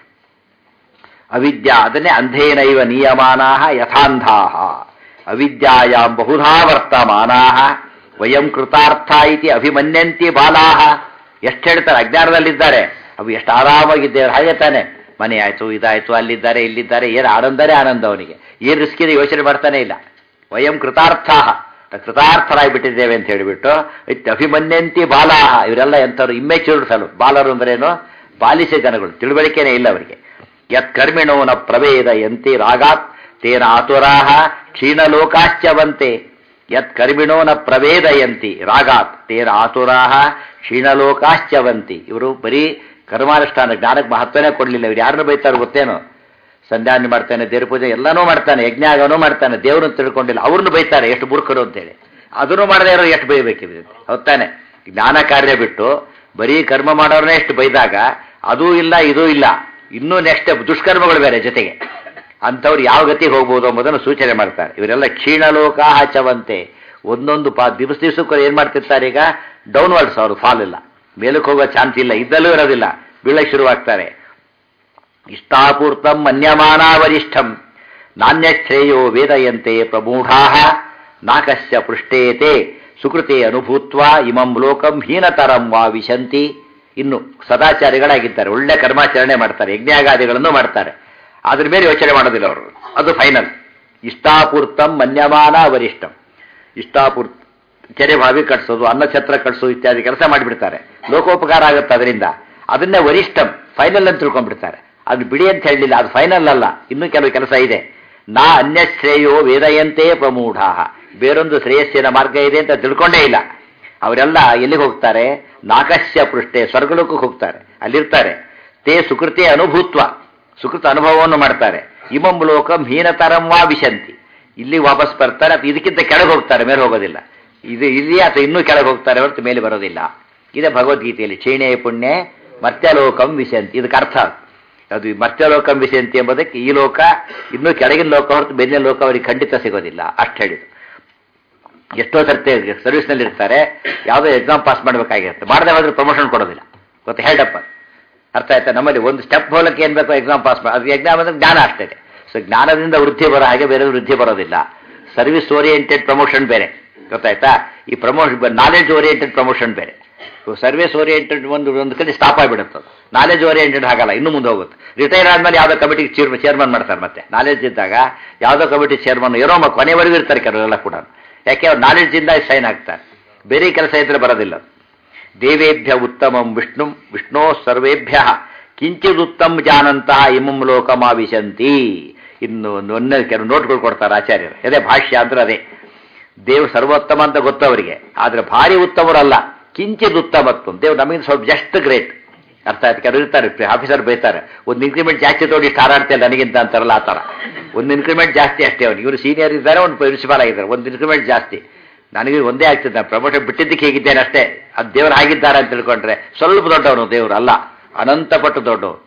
ಅವಿದ್ಯಾ ಅದನ್ನೇ ಅಂಧೇನೈವ ನಿಯಮಾನಾ ಯಥಾಂಧಾ ಅವಿದ್ಯಾಯಾಂ ಬಹುಧಾ ವರ್ತಮಾನಾ ವಯಂ ಕೃತಾರ್ಥ ಇತಿ ಅಭಿಮನ್ಯಂತಿ ಬಾಲಾ ಎಷ್ಟು ಹೇಳ್ತಾರೆ ಅಜ್ಞಾನದಲ್ಲಿದ್ದಾರೆ ಅವು ಎಷ್ಟು ಆರಾಮಾಗಿದ್ದೇವೆ ಹಾಗೆ ತಾನೆ ಮನೆ ಆಯ್ತು ಇದಾಯ್ತು ಅಲ್ಲಿದ್ದಾರೆ ಇಲ್ಲಿದ್ದಾರೆ ಏನು ಆನಂದರೇ ಆನಂದ ಅವನಿಗೆ ಏನು ರಿಸ್ಕ್ ಇದೆ ಯೋಚನೆ ಮಾಡ್ತಾನೆ ಇಲ್ಲ ವಯಂ ಕೃತಾರ್ಥ ಕೃತಾರ್ಥರಾಗಿ ಬಿಟ್ಟಿದ್ದೇವೆ ಅಂತ ಹೇಳಿಬಿಟ್ಟು ಇತ್ ಅಭಿಮನ್ಯಂತಿ ಬಾಲಾಹ ಇವರೆಲ್ಲ ಎಂಥವ್ರು ಇಮ್ಮೆಚ್ಯೂರ್ಡ್ ಫೆಲೋ ಬಾಲರು ಅಂದ್ರೇನು ಬಾಲಿಶ ಜನಗಳು ತಿಳುವಳಿಕೆನೇ ಇಲ್ಲ ಅವರಿಗೆ ಯತ್ ಕರ್ಮಿಣೋ ನ ಪ್ರವೇದ ಯಂತಿ ರಾಗಾತ್ ತೇನ ಆತುರಾಹ ಕ್ಷೀಣಲೋಕಾಶ್ಚವಂತೆ ಯತ್ ಕರ್ಮಿಣೋ ನ ಪ್ರವೇದಯಂತಿ ರಾಗಾತ್ ತೇನ ಆತುರಾಹ ಕ್ಷೀಣಲೋಕಾಶ್ಚವಂತಿ ಇವರು ಬರೀ ಕರ್ಮಾನುಷ್ಠಾನ ಜ್ಞಾನಕ್ಕೆ ಮಹತ್ವನೇ ಕೊಡಲಿಲ್ಲ ಇವ್ರು ಯಾರನ್ನು ಬೈತಾರೆ ಗೊತ್ತೇನೋ ಸಂಧ್ಯಾನೆ ಮಾಡ್ತಾನೆ ದೇವ್ರ ಪೂಜೆ ಎಲ್ಲನೂ ಮಾಡ್ತಾನೆ ಯಜ್ಞಾಗನೂ ಮಾಡ್ತಾನೆ ದೇವ್ರನ್ನ ತಿಳ್ಕೊಂಡಿಲ್ಲ ಅವ್ರನ್ನ ಬೈತಾರೆ ಎಷ್ಟು ಮೂರ್ಖರು ಅಂತೇಳಿ ಅದನ್ನು ಮಾಡದೇ ಇರೋ ಎಷ್ಟು ಬೈಬೇಕಿದೆ ಹೊತ್ತಾನೆ ಜ್ಞಾನ ಕಾರ್ಯ ಬಿಟ್ಟು ಬರೀ ಕರ್ಮ ಮಾಡೋರನ್ನೇ ಎಷ್ಟು ಬೈದಾಗ ಅದೂ ಇಲ್ಲ ಇದೂ ಇಲ್ಲ ಇನ್ನೂ ನೆಕ್ಸ್ಟ್ ದುಷ್ಕರ್ಮಗಳು ಬೇರೆ ಜೊತೆಗೆ ಅಂಥವ್ರು ಯಾವ ಗತಿಗೆ ಹೋಗ್ಬೋದು ಎಂಬುದನ್ನು ಸೂಚನೆ ಮಾಡ್ತಾರೆ ಇವರೆಲ್ಲ ಕ್ಷೀಣಲೋಕ ಹಚವಂತೆ ಒಂದೊಂದು ಪಾ ದಿವಸ ದಿವಸಕ್ಕೂ ಏನ್ ಮಾಡ್ತಿರ್ತಾರೆ ಈಗ ಡೌನ್ವರ್ಡ್ಸ್ ಅವರು ಫಾಲ್ ಇಲ್ಲ ಮೇಲಕ್ಕೆ ಹೋಗೋ ಚಾನ್ಸ್ ಇಲ್ಲ ಇದ್ದಲ್ಲೂ ಇರೋದಿಲ್ಲ ಬೀಳಕ್ಕೆ ಶುರುವಾಗ್ತಾರೆ ಇಷ್ಟಾಪೂರ್ತಂ ಮನ್ಯಮಾನ ವರಿಷ್ಠಂ ನಾಣ್ಯಶ್ರೇಯೋ ವೇದಯಂತೆ ಪ್ರಮೂಢಾ ನಾಕಸ್ಯ ಪೃಷ್ಟೇತೆ ಸುಕೃತೆ ಅನುಭೂತ್ವ ಇಮಂ ಲೋಕಂ ಹೀನತರಂ ವಾ ವಿಶಂತಿ ಇನ್ನು ಸದಾಚಾರಿಗಳಾಗಿದ್ದಾರೆ ಒಳ್ಳೆ ಕರ್ಮಾಚರಣೆ ಮಾಡ್ತಾರೆ ಯಜ್ಞಾಗಾದಿಗಳನ್ನು ಮಾಡ್ತಾರೆ ಅದ್ರ ಮೇಲೆ ಯೋಚನೆ ಮಾಡೋದಿಲ್ಲ ಅವರು ಅದು ಫೈನಲ್ ಇಷ್ಟಾಪೂರ್ತಂ ಮನ್ಯಮಾನ ವರಿಷ್ಠಂ ಇಷ್ಟಾಪೂರ್ತ ಕೆರೆ ಬಾವಿ ಕಟ್ಸೋದು ಅನ್ನಛತ್ರ ಕಟ್ಸೋದು ಇತ್ಯಾದಿ ಕೆಲಸ ಮಾಡಿಬಿಡ್ತಾರೆ ಲೋಕೋಪಕಾರ ಆಗುತ್ತೆ ಅದರಿಂದ ಅದನ್ನೇ ವರಿಷ್ಠಂ ಫೈನಲ್ ಅಂತ ತಿಳ್ಕೊಂಡ್ಬಿಡ್ತಾರೆ ಅದು ಬಿಡಿ ಅಂತ ಹೇಳಲಿಲ್ಲ ಅದು ಫೈನಲ್ ಅಲ್ಲ ಇನ್ನೂ ಕೆಲವು ಕೆಲಸ ಇದೆ ನಾ ಅನ್ಯಶ್ರೇಯೋ ವೇದಯಂತೆ ಪ್ರಮೂಢ ಬೇರೊಂದು ಶ್ರೇಯಸ್ಸಿನ ಮಾರ್ಗ ಇದೆ ಅಂತ ತಿಳ್ಕೊಂಡೇ ಇಲ್ಲ ಅವರೆಲ್ಲ ಎಲ್ಲಿಗೆ ಹೋಗ್ತಾರೆ ನಾಕಸ್ಯ ಪೃಷ್ಠೆ ಸ್ವರ್ಗಲೋಕಕ್ಕೆ ಹೋಗ್ತಾರೆ ಅಲ್ಲಿರ್ತಾರೆ ತೇ ಸುಕೃತಿ ಅನುಭೂತ್ವ ಸುಕೃತ ಅನುಭವವನ್ನು ಮಾಡ್ತಾರೆ ಇಮಂ ಲೋಕಂ ಹೀನತರಂ ವಾ ವಿಶಂತಿ ಇಲ್ಲಿ ವಾಪಸ್ ಬರ್ತಾರೆ ಅಥವಾ ಇದಕ್ಕಿಂತ ಕೆಳಗೆ ಹೋಗ್ತಾರೆ ಮೇಲೆ ಹೋಗೋದಿಲ್ಲ ಇದು ಇಲ್ಲಿ ಅಥವಾ ಇನ್ನೂ ಕೆಳಗೆ ಹೋಗ್ತಾರೆ ಹೊರತು ಮೇಲೆ ಬರೋದಿಲ್ಲ ಇದೆ ಭಗವದ್ಗೀತೆಯಲ್ಲಿ ಕ್ಷೀಣೆ ಪುಣ್ಯ ಮರ್ತ್ಯಲೋಕಂ ವಿಶಂತಿ ಇದಕ್ಕೆ ಅರ್ಥ ಅದು ಮರ್ತ್ಯಲೋಕಂ ವಿಶಂತಿ ಎಂಬುದಕ್ಕೆ ಈ ಲೋಕ ಇನ್ನೂ ಕೆಳಗಿನ ಲೋಕ ಹೊರತು ಬೇರೆ ಲೋಕ ಅವರಿಗೆ ಖಂಡಿತ ಸಿಗೋದಿಲ್ಲ ಅಷ್ಟು ಹೇಳಿದ್ರು ಎಷ್ಟೋ ಸರ್ತಿ ಸರ್ವಿಸ್ನಲ್ಲಿ ಇರ್ತಾರೆ ಯಾವುದೋ ಎಕ್ಸಾಮ್ ಪಾಸ್ ಮಾಡಬೇಕಾಗಿರುತ್ತೆ ಮಾಡದೆ ಹೋದ್ರೆ ಪ್ರಮೋಷನ್ ಕೊಡೋದಿಲ್ಲ ಗೊತ್ತಾ ಹೇಳಪ್ಪ ಅರ್ಥ ಆಯ್ತಾ ನಮ್ಮಲ್ಲಿ ಒಂದು ಸ್ಟೆಪ್ ಹೋಲಕ್ಕೆ ಏನು ಬೇಕೋ ಎಕ್ಸಾಮ್ ಪಾಸ್ ಮಾಡಿ ಅದು ಎಕ್ಸಾಮ್ ಅಂದ್ರೆ ಜ್ಞಾನ ಅಷ್ಟೇ ಸೊ ಜ್ಞಾನದಿಂದ ವೃದ್ಧಿ ಬರೋ ಹಾಗೆ ಬೇರೆ ವೃದ್ಧಿ ಬರೋದಿಲ್ಲ ಸರ್ವಿಸ್ ಓರಿಯೆಂಟೆಡ್ ಪ್ರಮೋಷನ್ ಬೇರೆ ಗೊತ್ತಾಯ್ತಾ ಈ ಪ್ರಮೋಷನ್ ನಾಲೆಡ್ಜ್ ಓರಿಯೆಂಟೆಡ್ ಪ್ರಮೋಷನ್ ಬೇರೆ ಸರ್ವಿಸ್ ಓರಿಯೆಂಟೆಡ್ ಒಂದು ಒಂದು ಕಡೆ ಸ್ಟಾಪ್ ಆಗಿಬಿಡುತ್ತೆ ನಾಲೆಜ್ ಓರಿಯೆಂಟೆಡ್ ಆಗಲ್ಲ ಇನ್ನೂ ಮುಂದೆ ಹೋಗುತ್ತೆ ರಿಟೈರ್ ಆದ್ಮೇಲೆ ಯಾವುದೋ ಕಮಿಟಿಗೆ ಚೇರ್ ಚೇರ್ಮನ್ ಮಾಡ್ತಾರೆ ಮತ್ತೆ ನಾಲೆಜ್ ಇದ್ದಾಗ ಯಾವುದೋ ಕಮಿಟಿ ಚೇರ್ಮನ್ ಇರೋ ಮ- ಕೊನೆವರೆಗೂ ಇರ್ತಾರೆ ಕೆಲವರೆಲ್ಲ ಕೂಡ ಯಾಕೆ ಅವ್ರು ನಾಲೆಡ್ಜ್ ಇಂದ ಸೈನ್ ಆಗ್ತಾರೆ ಬೇರೆ ಕೆಲಸ ಇದ್ರೆ ಬರೋದಿಲ್ಲ ದೇವೇಭ್ಯ ಉತ್ತಮಂ ವಿಷ್ಣು ವಿಷ್ಣೋ ಸರ್ವೇಭ್ಯ ಕಿಂಚಿದುತ್ತಮ್ ಜಾನಂತಹ ಇಮಂ ಲೋಕಮಾವಿಶಂತಿ ಇನ್ನು ಒಂದೇ ಕೆಲವು ನೋಟ್ಗಳು ಕೊಡ್ತಾರೆ ಆಚಾರ್ಯರು ಅದೇ ಭಾಷ್ಯ ಅಂದ್ರೆ ಅದೇ ದೇವ್ರು ಸರ್ವೋತ್ತಮ ಅಂತ ಗೊತ್ತು ಅವರಿಗೆ ಆದ್ರೆ ಭಾರಿ ಉತ್ತಮರಲ್ಲ ಕಿಂಚಿತ್ ಉತ್ತಮತ್ವ ದೇವ್ರು ನಮಗೆ ಸ್ವಲ್ಪ ಜಸ್ಟ್ ಗ್ರೇಟ್ ಅರ್ಥ ಆಯ್ತು ಕೆಲವರು ಇರ್ತಾರೆ ಆಫೀಸರ್ ಬೈತಾರೆ ಒಂದು ಇನ್ಕ್ರಿಮೆಂಟ್ ಜಾಸ್ತಿ ತಗೊಂಡು ಇಷ್ಟು ಹಾರಾಡ್ತಿಲ್ಲ ನನಗಿಂತ ಅಂತಾರಲ್ಲ ಆ ಥರ ಒಂದು ಇನ್ಕ್ರಿಮೆಂಟ್ ಜಾಸ್ತಿ ಅಷ್ಟೇ ಅವ್ನಿಗೆ ಇವರು ಸೀನಿಯರ್ ಇದ್ದಾರೆ ಒಂದು ಪ್ರಿನ್ಸಿಪಾಲ್ ಆಗಿದ್ದಾರೆ ಒಂದು ಇನ್ಕ್ರಿಮೆಂಟ್ ಜಾಸ್ತಿ ನನಗೆ ಒಂದೇ ಆಗ್ತಿದ್ದ ಪ್ರಮೋಷನ್ ಬಿಟ್ಟಿದ್ದಕ್ಕೆ ಹೇಗಿದ್ದೇನೆ ಅಷ್ಟೇ ಅದು ದೇವರು ಆಗಿದ್ದಾರೆ ಅಂತ ತಿಳ್ಕೊಂಡ್ರೆ ಸ್ವಲ್ಪ ದೊಡ್ಡವನು ದೇವರು ಅಲ್ಲ ಅನಂತ ಪಟ್ಟು ದೊಡ್ಡವನು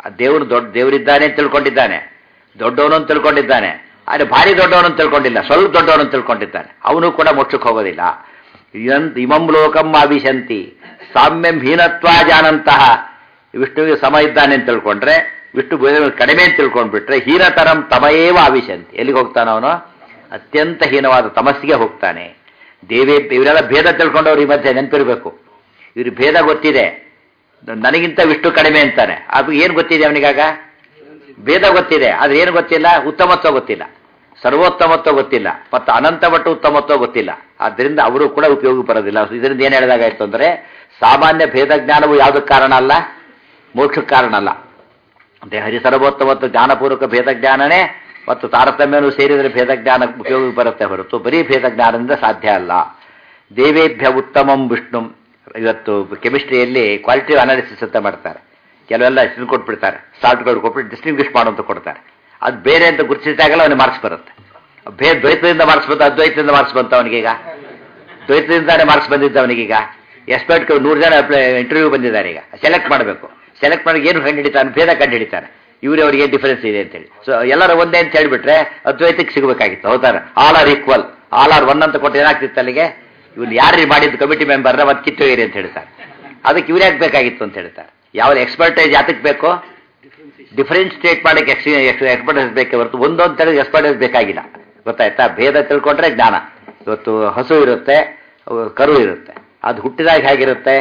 ದೇವರು ದೊಡ್ಡ ದೇವರಿದ್ದಾನೆ ಅಂತ ತಿಳ್ಕೊಂಡಿದ್ದಾನೆ ದೊಡ್ಡವನು ಅಂತ ತಿಳ್ಕೊಂಡಿದ್ದಾನೆ ಆದರೆ ಭಾರಿ ದೊಡ್ಡವನು ಅಂತ ತಿಳ್ಕೊಂಡಿಲ್ಲ ಸ್ವಲ್ಪ ದೊಡ್ಡವನು ಅಂತ ತಿಳ್ಕೊಂಡಿದ್ದಾನೆ ಅವನು ಕೂಡ ಮೋಕ್ಷಕ್ಕೆ ಹೋಗೋದಿಲ್ಲ ಇದಂತ ಇಮಂ ಲೋಕಂ ಅಭಿಶಂತಿ ಸಾಮ್ಯಂ ಹೀನತ್ವ ಜಾನಂತಹ ವಿಷ್ಣುವಿಗೆ ಸಮ ಇದ್ದಾನೆ ಅಂತ ತಿಳ್ಕೊಂಡ್ರೆ ವಿಷ್ಣು ಬೇರೆ ಕಡಿಮೆ ಅಂತ ತಿಳ್ಕೊಂಡ್ಬಿಟ್ರೆ ಹೀನತರಂ ತಮಯೇವ ಅಭಿಶಂತಿ ಎಲ್ಲಿಗೆ ಹೋಗ್ತಾನೆ ಅವನು ಅತ್ಯಂತ ಹೀನವಾದ ತಮಸ್ಸಿಗೆ ಹೋಗ್ತಾನೆ ದೇವೇ ಇವರೆಲ್ಲ ಭೇದ ತಿಳ್ಕೊಂಡವ್ರು ಈ ಮಧ್ಯೆ ನೆನಪಿರ್ಬೇಕು ಇವ್ರ ಭೇದ ಗೊತ್ತಿದೆ ನನಗಿಂತ ವಿಷ್ಣು ಕಡಿಮೆ ಅಂತಾನೆ ಅದು ಏನು ಗೊತ್ತಿದೆ ಅವನಿಗಾಗ ಭೇದ ಗೊತ್ತಿದೆ ಆದ್ರೆ ಏನು ಗೊತ್ತಿಲ್ಲ ಉತ್ತಮತ್ವ ಗೊತ್ತಿಲ್ಲ ಸರ್ವೋತ್ತಮತ್ವ ಗೊತ್ತಿಲ್ಲ ಮತ್ತು ಅನಂತ ಮಟ್ಟ ಉತ್ತಮತ್ವ ಗೊತ್ತಿಲ್ಲ ಆದ್ದರಿಂದ ಅವರು ಕೂಡ ಉಪಯೋಗ ಬರೋದಿಲ್ಲ ಇದರಿಂದ ಏನು ಹೇಳಿದಾಗಾಯ್ತು ಅಂದರೆ ಸಾಮಾನ್ಯ ಭೇದ ಜ್ಞಾನವು ಯಾವುದಕ್ಕೆ ಕಾರಣ ಅಲ್ಲ ಮೋಕ್ಷಕ್ಕೆ ಕಾರಣ ಅಲ್ಲ ಅಂದರೆ ಹರಿಸರ್ವೋತ್ತಮ ಮತ್ತು ಜ್ಞಾನಪೂರ್ವಕ ಭೇದ ಜ್ಞಾನನೇ ಮತ್ತು ತಾರತಮ್ಯನೂ ಸೇರಿದರೆ ಭೇದ ಜ್ಞಾನ ಉಪಯೋಗ ಬರುತ್ತೆ ಹೊರತು ಬರೀ ಭೇದ ಜ್ಞಾನದಿಂದ ಸಾಧ್ಯ ಅಲ್ಲ ದೇವೇಭ್ಯ ಉತ್ತಮಂ ವಿಷ್ಣು ಇವತ್ತು ಕೆಮಿಸ್ಟ್ರಿಯಲ್ಲಿ ಕ್ವಾಲಿಟಿ ಅನಾಲಿಸಿಸ್ ಅಂತ ಮಾಡ್ತಾರೆ ಕೆಲವೆಲ್ಲ ಹೆಸರು ಕೊಟ್ಬಿಡ್ತಾರೆ ಸಾಲ್ಟ್ಗಳು ಕೊಟ್ಬಿಟ್ಟು ಡಿಸ್ಟಿಂಗ್ವಿಷ್ ಮಾಡುವಂತ ಕೊಡ್ತಾರೆ ಅದು ಬೇರೆ ಅಂತ ಗುರುತಿಸಿದಾಗಲ್ಲ ಅವನಿಗೆ ಮಾರ್ಕ್ಸ್ ಬರುತ್ತೆ ಭೇ ದ್ವೈತದಿಂದ ಮಾರ್ಕ್ಸ್ ಬಂತು ಅದ್ವೈತದಿಂದ ಮಾರ್ಕ್ಸ್ ಬಂತು ಅವನಿಗೀಗ ದ್ವೈತದಿಂದಾನೇ ಮಾರ್ಕ್ಸ್ ಬಂದಿದ್ದ ಅವನಿಗೀಗ ಎಕ್ಸ್ಪರ್ಟ್ ನೂರು ಜನ ಇಂಟರ್ವ್ಯೂ ಬಂದಿದ್ದಾರೆ ಈಗ ಸೆಲೆಕ್ಟ್ ಮಾಡಬೇಕು ಸೆಲೆಕ್ಟ್ ಮಾಡಿ ಏನು ಕಂಡುಹಿಡಿತಾನೆ ಭೇದ ಕಂಡುಹಿಡಿತಾನೆ ಇವ್ರು ಅವ್ರಿಗೆ ಏನು ಡಿಫರೆನ್ಸ್ ಇದೆ ಅಂತೇಳಿ ಸೊ ಎಲ್ಲರೂ ಒಂದೇ ಅಂತ ಹೇಳಿಬಿಟ್ರೆ ಅದ್ವೈತಕ್ಕೆ ಸಿಗಬೇಕಾಗಿತ್ತು ಹೌದಾರ all are equal all are one ಅಂತ ಕೊಟ್ಟು ಏನಾಗ್ತಿತ್ತು ಅಲ್ಲಿಗೆ ಇವ್ರು ಯಾರು ಮಾಡಿದ್ದು ಕಮಿಟಿ ಮೆಂಬರ್ನ ಮತ್ತೆ ಕಿತ್ತೊಯ್ಯಿರಿ ಅಂತ ಹೇಳ್ತಾರೆ ಅದಕ್ಕೆ ಇವ್ರು ಯಾಕೆ ಬೇಕಾಗಿತ್ತು ಅಂತ ಹೇಳ್ತಾರೆ ಯಾವ ಎಕ್ಸ್ಪರ್ಟೈಸ್ ಯಾತಕ್ಕೆ ಬೇಕು ಡಿಫರೆನ್ಶಿಯೇಟ್ ಮಾಡಕ್ಕೆ ಎಕ್ಸ್ಪರ್ಟೈಸ್ ಬೇಕೇ ಹೊರತು ಒಂದು ಅಂತ ಹೇಳಿ ಎಕ್ಸ್ಪರ್ಟೈಸ್ ಬೇಕಾಗಿಲ್ಲ ಗೊತ್ತಾಯ್ತಾ ಭೇದ ತಿಳ್ಕೊಂಡ್ರೆ ಜ್ಞಾನ ಇವತ್ತು ಹಸು ಇರುತ್ತೆ ಕರು ಇರುತ್ತೆ ಅದು ಹುಟ್ಟಿದಾಗ ಹೇಗಿರುತ್ತೆ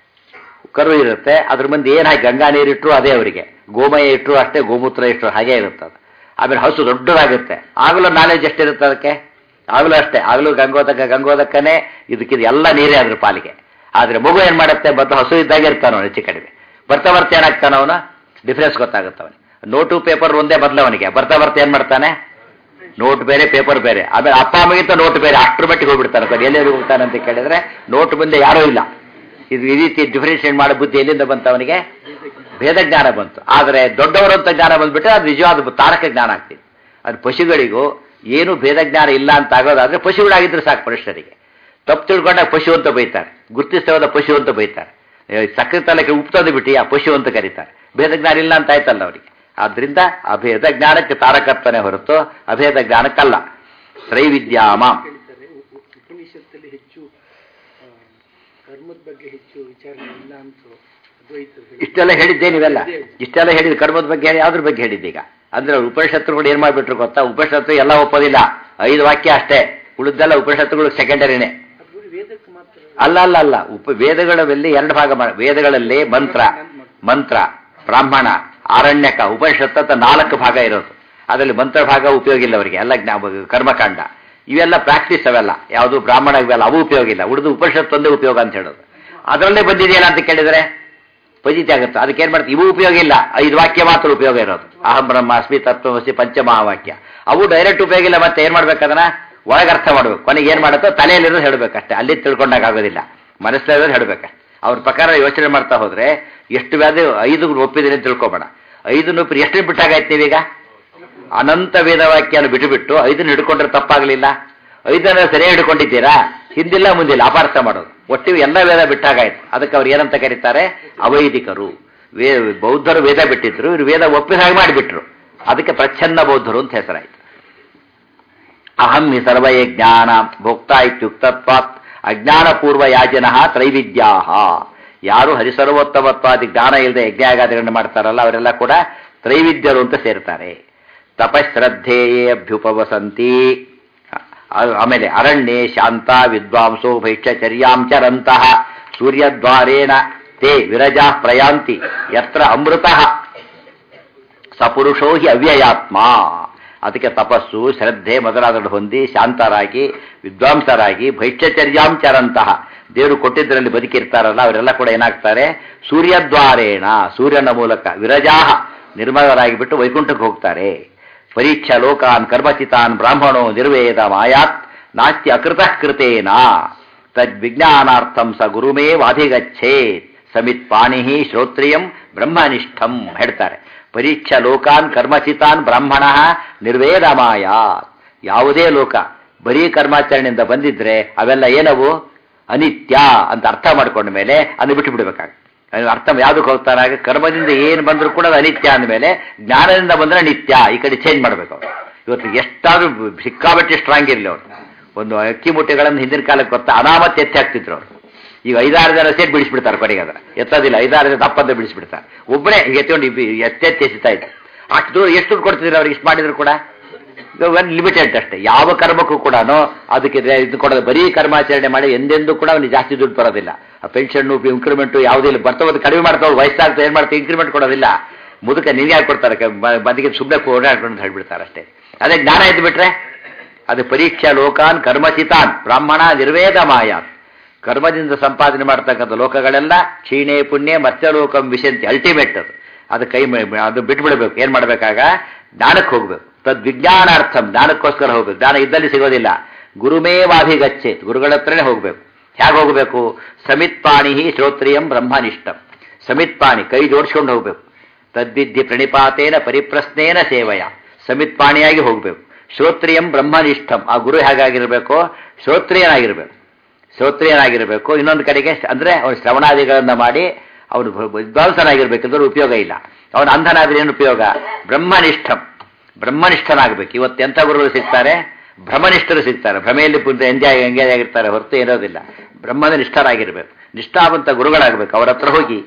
ಕರು ಇರುತ್ತೆ ಅದ್ರ ಮುಂದೆ ಏನು ಹಾಕಿ ಗಂಗಾ ನೀರಿಟ್ಟರು ಅದೇ ಅವರಿಗೆ ಗೋಮಯ ಇಟ್ಟರು ಅಷ್ಟೇ ಗೋಮೂತ್ರ ಇಟ್ಟರು ಹಾಗೆ ಇರುತ್ತೆ ಅದು ಆಮೇಲೆ ಹಸು ದೊಡ್ಡದಾಗುತ್ತೆ ಆಗಲೂ ನಾಲೆಜ್ ಎಷ್ಟಿರುತ್ತೆ ಅದಕ್ಕೆ ಆಗಲೂ ಅಷ್ಟೇ ಆಗಲೂ ಗಂಗೋದಕ ಗಂಗೋದಕ್ಕನೇ ಇದಕ್ಕಿದು ಎಲ್ಲ ನೀರೇ ಅದ್ರ ಪಾಲಿಗೆ ಆದರೆ ಮಗು ಏನು ಮಾಡುತ್ತೆ ಮತ್ತು ಹಸು ಇದ್ದಾಗೆ ಇರ್ತಾನೆ ಹೆಚ್ಚು ಕಡಿಮೆ ಬರ್ತಾ ಬರ್ತಾ ಏನಾಗ್ತಾನೆ ಅವನು ಡಿಫ್ರೆನ್ಸ್ ಗೊತ್ತಾಗುತ್ತೆ ಅವನಿಗೆ ನೋಟು ಪೇಪರ್ ಒಂದೇ ಬದಲವನಿಗೆ ಬರ್ತಾ ಬರ್ತಾ ಏನು ಮಾಡ್ತಾನೆ ನೋಟ್ ಬೇರೆ ಪೇಪರ್ ಬೇರೆ ಆಮೇಲೆ ಅಪ್ಪ ಅಮ್ಮಗಿಂತ ನೋಟ್ ಬೇರೆ ಅಷ್ಟರ ಮಟ್ಟಿಗೆ ಹೋಗ್ಬಿಡ್ತಾನೆ ಕೊನೆ ಎಲ್ಲಿ ಹೋಗ್ತಾನೆ ಅಂತ ಕೇಳಿದ್ರೆ ನೋಟ್ ಮುಂದೆ ಯಾರೂ ಇಲ್ಲ ಇದು ಈ ರೀತಿ ಡಿಫ್ರೆನ್ಷಿಯೇಟ್ ಮಾಡೋ ಬುದ್ಧಿ ಎಲ್ಲಿಂದ ಬಂತು ಅವನಿಗೆ ಭೇದ ಜ್ಞಾನ ಬಂತು ಆದರೆ ದೊಡ್ಡವರು ಅಂತ ಜ್ಞಾನ ಬಂದ್ಬಿಟ್ರೆ ಅದು ನಿಜವಾದ ತಾರಕ ಜ್ಞಾನ ಆಗ್ತಿದೆ ಅದು ಪಶುಗಳಿಗೂ ಏನು ಭೇದ ಜ್ಞಾನ ಇಲ್ಲ ಅಂತ ಆಗೋದಾದ್ರೆ ಪಶುಗಳಾಗಿದ್ರೆ ಸಾಕು ಮನುಷ್ಯರಿಗೆ ತಪ್ಪು ತಿಳ್ಕೊಂಡಾಗ ಪಶು ಅಂತ ಬೈತಾರೆ ಗುರುತಿಸ್ತವಾದ ಪಶು ಅಂತ ಬೈತಾರೆ ಏ, ಸಕ್ಕರೆ ತಲಕ್ಕೆ ಉಪ್ಪು ತಂದು ಬಿಟ್ಟು ಆ ಪಶು ಅಂತ ಕರೀತಾರೆ ಭೇದ ಜ್ಞಾನ ಇಲ್ಲ ಅಂತ ಆಯ್ತಲ್ಲ ಅವರಿಗೆ ಆದ್ರಿಂದ ಅಭೇದ ಜ್ಞಾನಕ್ಕೆ ತಾರಕತ್ವನೇ ಹೊರತು ಅಭೇದ ಜ್ಞಾನಕ್ಕಲ್ಲ ತ್ರೈವಿದ್ಯಾಮ ಹೇಳಿದ್ದಾರೆ ಉ- ಉ- ಉಪನಿಷತ್ತಲ್ಲಿ ಹೆಚ್ಚು ಆ, ಕರ್ಮದ ಬಗ್ಗೆ ಹೆಚ್ಚು ವಿಚಾರಣೆ ಇಲ್ಲ ಅಂತ ಅದ್ವೈತರು ಹೇಳಿ ಇಷ್ಟೆಲ್ಲ ಹೇಳಿದ್ದೆ ನೀವೆಲ್ಲ ಇಷ್ಟೆಲ್ಲ ಹೇಳಿದ ಕರ್ಮದ ಬಗ್ಗೆ ಹೇಳಿ ಯಾವ್ದ್ರ ಬಗ್ಗೆ ಹೇಳಿದ್ದು ಈಗ ಅಂದ್ರೆ ಉಪನಿಷತ್ತುಗಳು ಏನ್ ಮಾಡ್ಬಿಟ್ರು ಗೊತ್ತಾ ಉಪನಿಷತ್ತು ಎಲ್ಲ ಒಪ್ಪೋದಿಲ್ಲ ಐದು ವಾಕ್ಯ ಅಷ್ಟೇ ಉಳಿದೆಲ್ಲ ಉಪನಿಷತ್ತುಗಳು ಸೆಕೆಂಡರಿನೇ ಅದು ಬರೀ ವೇದಕ್ಕೆ ಮಾತ್ರ ಅಲ್ಲ ಅಲ್ಲ ಅಲ್ಲ ಉಪ ವೇದಗಳಲ್ಲಿ ಎರಡು ಭಾಗ ಮಾಡಿ ವೇದಗಳಲ್ಲಿ ಮಂತ್ರ ಮಂತ್ರ ಬ್ರಾಹ್ಮಣ ಆರಣ್ಯಕ ಉಪನಿಷತ್ತು ಅಂತ ನಾಲ್ಕು ಭಾಗ ಇರೋದು ಅದರಲ್ಲಿ ಮಂತ್ರ ಭಾಗ ಉಪಯೋಗ ಇಲ್ಲ ಅವರಿಗೆ ಎಲ್ಲ ಜ್ಞಾ ಕರ್ಮಕಾಂಡ ಇವೆಲ್ಲ ಪ್ರಾಕ್ಟೀಸ್ ಅವೆಲ್ಲ ಯಾವುದು ಬ್ರಾಹ್ಮಣ ಇವೆಲ್ಲ ಅವು ಉಪಯೋಗ ಇಲ್ಲ ಉಳಿದು ಉಪನಿಷತ್ತು ಒಂದೇ ಉಪಯೋಗ ಅಂತ ಹೇಳೋದು ಅದರಲ್ಲೇ ಬಂದಿದೆಯಲ್ಲ ಅಂತ ಕೇಳಿದರೆ ಪಜಿತಿ ಆಗುತ್ತೆ ಅದಕ್ಕೆ ಏನ್ ಮಾಡ್ತೀವಿ ಇವು ಉಪಯೋಗ ಇಲ್ಲ ಐದು ವಾಕ್ಯ ಮಾತ್ರ ಉಪಯೋಗ ಇರೋದು ಅಹಂ ಬ್ರಹ್ಮಾಸ್ಮಿ ತತ್ವಮಸಿ ಪಂಚಮಹಾವಾಕ್ಯ ಅವು ಡೈರೆಕ್ಟ್ ಉಪಯೋಗ ಇಲ್ಲ ಮತ್ತೆ ಏನ್ ಮಾಡ್ಬೇಕು ಅದನ್ನ ಒಳಗೆ ಅರ್ಥ ಮಾಡ್ಬೇಕು ಕೊನೆಗೆ ಏನ್ ಮಾಡುತ್ತೋ ತಲೆಯಲ್ಲಿರೋದು ಹೇಳ್ಬೇಕಷ್ಟೇ ಅಲ್ಲಿ ತಿಳ್ಕೊಂಡಾಗ ಆಗೋದಿಲ್ಲ ಮನಸ್ಸಲ್ಲಿರೋದು ಹೇಳ್ಬೇಕಷ್ಟೆ ಅವ್ರ ಪ್ರಕಾರ ಯೋಚನೆ ಮಾಡ್ತಾ ಹೋದ್ರೆ ಎಷ್ಟು ವ್ಯಾಧಿ ಐದು ಒಪ್ಪಿದ್ರೆ ಅಂತ ತಿಳ್ಕೊಬೇಡ ಐದು ಒಪ್ಪಿ ಎಷ್ಟು ಬಿಟ್ಟಾಗಾಯ್ತು ನೀವೀಗ ಅನಂತ ವೇದವಾಕ್ಯನ ಬಿಟ್ಟುಬಿಟ್ಟು ಐದನ್ನು ಹಿಡ್ಕೊಂಡ್ರೆ ತಪ್ಪಾಗಲಿಲ್ಲ ಐದನ್ನ ಸರಿಯಾಗಿ ಹಿಡ್ಕೊಂಡಿದ್ದೀರಾ ಹಿಂದಿಲ್ಲ ಮುಂದಿಲ್ಲ ಅಪಾರ್ಥ ಮಾಡೋದು ಒಟ್ಟಿಗೆ ಎಲ್ಲ ವೇದ ಬಿಟ್ಟಾಗಾಯ್ತು ಅದಕ್ಕೆ ಅವ್ರು ಏನಂತ ಕರೀತಾರೆ ಅವೈದಿಕರು ವೇ ಬೌದ್ಧರು ವೇದ ಬಿಟ್ಟಿದ್ರು ಇವರು ವೇದ ಒಪ್ಪಿದ ಹಾಗೆ ಮಾಡಿಬಿಟ್ರು ಅದಕ್ಕೆ ಪ್ರಚ್ಛನ್ನ ಬೌದ್ಧರು ಅಂತ ಹೆಸರಾಯ್ತು ಅಹಂ ಹಿ ಸರ್ವಯೇ ಜ್ಞಾನ ಭೋಕ್ತಾ ಇತ್ಯುಕ್ತತ್ವಾತ್ ಅಜ್ಞಾನಪೂರ್ವ ಯಾಜನ ತ್ರೈವಿದ್ಯಾ ಯಾರು ಹರಿಸರ್ವೋತ್ತಮತ್ವಾದಿ ಜ್ಞಾನ ಇಲ್ಲದೆ ಯಜ್ಞಾಗಾದಿಗಳನ್ನು ಮಾಡ್ತಾರಲ್ಲ ಅವರೆಲ್ಲ ಕೂಡ ತ್ರೈವಿದ್ಯರು ಅಂತ ಸೇರ್ತಾರೆ ತಪಶ್ರದ್ಧೆಯೇ ಅಭ್ಯುಪವಸಂತಿ ಆ- ಆಮೇಲೆ ಅರಣ್ಯೇ ಶಾಂತ ವಿದ್ವಾಂಸೋ ಭೈಕ್ಷಚರ್ಯಾಂಚರಂತಹ ಸೂರ್ಯದ್ವಾರೇಣ ತೇ ವಿರಜಾ ಪ್ರಯಾಂತಿ ಯತ್ರ ಅಮೃತಃ ಸಪುರುಷೋ ಹಿ ಅವ್ಯಯಾತ್ಮ ಅದಕ್ಕೆ ತಪಸ್ಸು ಶ್ರದ್ಧೆ ಮೊದಲಾದನ್ನು ಹೊಂದಿ ಶಾಂತರಾಗಿ ವಿದ್ವಾಂಸರಾಗಿ ಭೈಕ್ಷಚರ್ಯಾಂಚರಂತಹ ದೇವರು ಕೊಟ್ಟಿದ್ದರಲ್ಲಿ ಬದುಕಿರ್ತಾರಲ್ಲ ಅವರೆಲ್ಲ ಕೂಡ ಏನಾಗ್ತಾರೆ ಸೂರ್ಯದ್ವಾರೇಣ ಸೂರ್ಯನ ಮೂಲಕ ವಿರಜಾಹ ನಿರ್ಮಲರಾಗಿ ಬಿಟ್ಟು ವೈಕುಂಠಕ್ಕೆ ಹೋಗ್ತಾರೆ ಪರೀಕ್ಷಾ ಲೋಕಾನ್ ಕರ್ಮಚಿತಾನ್ ಬ್ರಾಹ್ಮಣೋ ನಿರ್ವೇದ ಮಾಯಾತ್ ನಾಸ್ತಿ ಅಕೃತಃ ಕೃತೇನ ತದ್ವಿಜ್ಞಾನಾರ್ಥಂ ಸ ಗುರುಮೇ ವಾಧಿಗಚ್ಚೇತ್ ಸಮಿತ್ ಪಾಣಿ ಶ್ರೋತ್ರಿಯಂ ಬ್ರಹ್ಮನಿಷ್ಠಂ ಹೇಳ್ತಾರೆ ಪರೀಕ್ಷಾ ಲೋಕಾನ್ ಕರ್ಮಚಿತಾನ್ ಬ್ರಾಹ್ಮಣ ನಿರ್ವೇದ ಮಾಯಾತ್ ಯಾವುದೇ ಲೋಕ ಬರೀ ಕರ್ಮಾಚರಣೆಯಿಂದ ಬಂದಿದ್ರೆ ಅವೆಲ್ಲ ಏನವು ಅನಿತ್ಯ ಅಂತ ಅರ್ಥ ಮಾಡ್ಕೊಂಡ ಮೇಲೆ ಅದನ್ನು ಬಿಟ್ಟು ಬಿಡಬೇಕಾಗ ಅದು ಅರ್ಥ ಯಾವ್ದಕ್ಕೆ ಹೋಗ್ತಾರೆ ಆಗ ಕರ್ಮದಿಂದ ಏನು ಬಂದರೂ ಕೂಡ ಅದು ಅನಿತ್ಯ ಅಂದಮೇಲೆ ಜ್ಞಾನದಿಂದ ಬಂದ್ರೆ ನಿತ್ಯ ಈ ಕಡೆ ಚೇಂಜ್ ಮಾಡ್ಬೇಕು ಅವ್ರು ಇವತ್ತು ಎಷ್ಟಾದ್ರೂ ಸಿಕ್ಕಾಬಟ್ಟೆ ಸ್ಟ್ರಾಂಗ್ ಇರಲಿ ಅವ್ರು ಒಂದು ಅಕ್ಕಿ ಮುಟ್ಟೆಗಳನ್ನು ಹಿಂದಿನ ಕಾಲಕ್ಕೆ ಗೊತ್ತಾ ಅನಾಮತ್ ಎತ್ತಿ ಹಾಕ್ತಿದ್ರು ಅವ್ರು ಈಗ ಐದಾರು ಜನ ಸೇಟ್ ಬಿಡಿಸ್ಬಿಡ್ತಾರೆ ಕೊನೆಗೆ ಅದರ ಎತ್ತೋದಿಲ್ಲ ಐದಾರು ಜನ ದಪ್ಪಂತ ಬಿಡಿಸ್ಬಿಡ್ತಾರೆ ಒಬ್ಬನೇ ಎತ್ಕೊಂಡು ಎತ್ತೆತ್ತಿ ಎಸಿತಾ ಇತ್ತು ಅಷ್ಟು ದೂರ ಎಷ್ಟು ದುಡ್ಡು ಕೊಡ್ತಿದ್ರು ಅವ್ರಿಗೆ ಇಷ್ಟು ಮಾಡಿದ್ರು ಕೂಡ ಒನ್ ಲಿಮಿಟೆಡ್ ಅಷ್ಟೇ ಯಾವ ಕರ್ಮಕ್ಕೂ ಕೂಡ ಅದಕ್ಕೆ ಇದು- ಇದು ಕೊಡೋದು ಬರೀ ಕರ್ಮಾಚರಣೆ ಮಾಡಿ ಎಂದೆಂದೂ ಕೂಡ ಅವನಿಗೆ ಜಾಸ್ತಿ ದುಡ್ಡು ಬರೋದಿಲ್ಲ ಆ ಪೆನ್ಷನ್ನು ಇನ್ಕ್ರಿಮೆಂಟು ಯಾವುದೇ ಇಲ್ಲ ಬರ್ತಾವ ಕಡಿಮೆ ಮಾಡ್ತಾವೆ ವಯಸ್ಸಾಗ್ತಾ ಏನು ಮಾಡ್ತಾರೆ ಇನ್ಕ್ರಿಮೆಂಟ್ ಕೊಡೋದಿಲ್ಲ ಮುದುಕ ನಿನ್ಗೆ ಯಾಕೆ ಕೊಡ್ತಾರೆ ಬದಿಗೆ ಸುಮ್ಮನೆ ಓಡಾಡ್ಕೊಂಡು ಅಂತ ಹೇಳ್ಬಿಡ್ತಾರೆ ಅಷ್ಟೇ ಅದೇ ಜ್ಞಾನ ಎದ್ದು ಬಿಟ್ರೆ ಅದು ಪರೀಕ್ಷಾ ಲೋಕಾನ್ ಕರ್ಮಚಿತಾನ್ ಬ್ರಾಹ್ಮಣ ನಿರ್ವೇದ ಮಾಯಾನ್ ಕರ್ಮದಿಂದ ಸಂಪಾದನೆ ಮಾಡ್ತಕ್ಕಂಥ ಲೋಕಗಳೆಲ್ಲ ಕ್ಷೀಣೆ ಪುಣ್ಯ ಮತ್ಸ್ಯಲೋಕಂ ವಿಶಂತಿ ಅಲ್ಟಿಮೇಟ್ ಅದು ಅದು ಕೈ ಮ- ಅದು ಬಿಟ್ಬಿಡ್ಬೇಕು ಏನ್ ಮಾಡ್ಬೇಕಾಗ ಜ್ಞಾನಕ್ಕೆ ಹೋಗ್ಬೇಕು ತದ್ ವಿಜ್ಞಾನಾರ್ಥಂ ಜ್ಞಾನಕ್ಕೋಸ್ಕರ ಹೋಗ್ಬೇಕು ಜ್ಞಾನ ಇದ್ದಲ್ಲಿ ಸಿಗೋದಿಲ್ಲ ಗುರುಮೇವಾಭಿಗಚ್ಚೇತ್ ಗುರುಗಳ ಹತ್ರನೇ ಹೋಗ್ಬೇಕು ಹೇಗೆ ಹೋಗ್ಬೇಕು ಸಮಿತ್ಪಾಣಿ ಶ್ರೋತ್ರಿಯಂ ಬ್ರಹ್ಮನಿಷ್ಠಂ ಸಮಿತ್ಪಾಣಿ ಕೈ ಜೋಡಿಸ್ಕೊಂಡು ಹೋಗ್ಬೇಕು ತದ್ವಿದ್ಧಿ ಪ್ರಣಿಪಾತೇನ ಪರಿಪ್ರಶ್ನೇನ ಸೇವಯ ಸಮಿತ್ಪಾಣಿಯಾಗಿ ಹೋಗ್ಬೇಕು ಶ್ರೋತ್ರಿಯಂ ಬ್ರಹ್ಮನಿಷ್ಠಂ ಆ ಗುರು ಹೇಗಾಗಿರ್ಬೇಕು ಶ್ರೋತ್ರಿಯನಾಗಿರ್ಬೇಕು ಶ್ರೋತ್ರಿಯನಾಗಿರಬೇಕು ಇನ್ನೊಂದು ಕಡೆಗೆ ಅಂದ್ರೆ ಅವನು ಶ್ರವಣಾದಿಗಳನ್ನ ಮಾಡಿ ಅವನು ವಿದ್ವಾಂಸನಾಗಿರ್ಬೇಕಂದ್ರೆ ಉಪಯೋಗ ಇಲ್ಲ ಅವನು ಅಂಧನಾದ್ರೆ ಏನು ಉಪಯೋಗ ಬ್ರಹ್ಮನಿಷ್ಠಂ ಬ್ರಹ್ಮನಿಷ್ಠನಾಗಬೇಕು ಇವತ್ತು ಎಂಥ ಗುರುಗಳು ಸಿಗ್ತಾರೆ ಭ್ರಮನಿಷ್ಠರು ಸಿಗ್ತಾರೆ ಭ್ರಮೆಯಲ್ಲಿ ಪುಂತ ಎಂಜಾಯ್ ಎಂಗೇಜ್ ಆಗಿರ್ತಾರೆ ಹೊರತು ಇರೋದಿಲ್ಲ ಬ್ರಹ್ಮದ ನಿಷ್ಠರಾಗಿರ್ಬೇಕು ನಿಷ್ಠಾವಂತ ಗುರುಗಳಾಗಬೇಕು ಅವರ ಹತ್ರ ಹೋಗಿ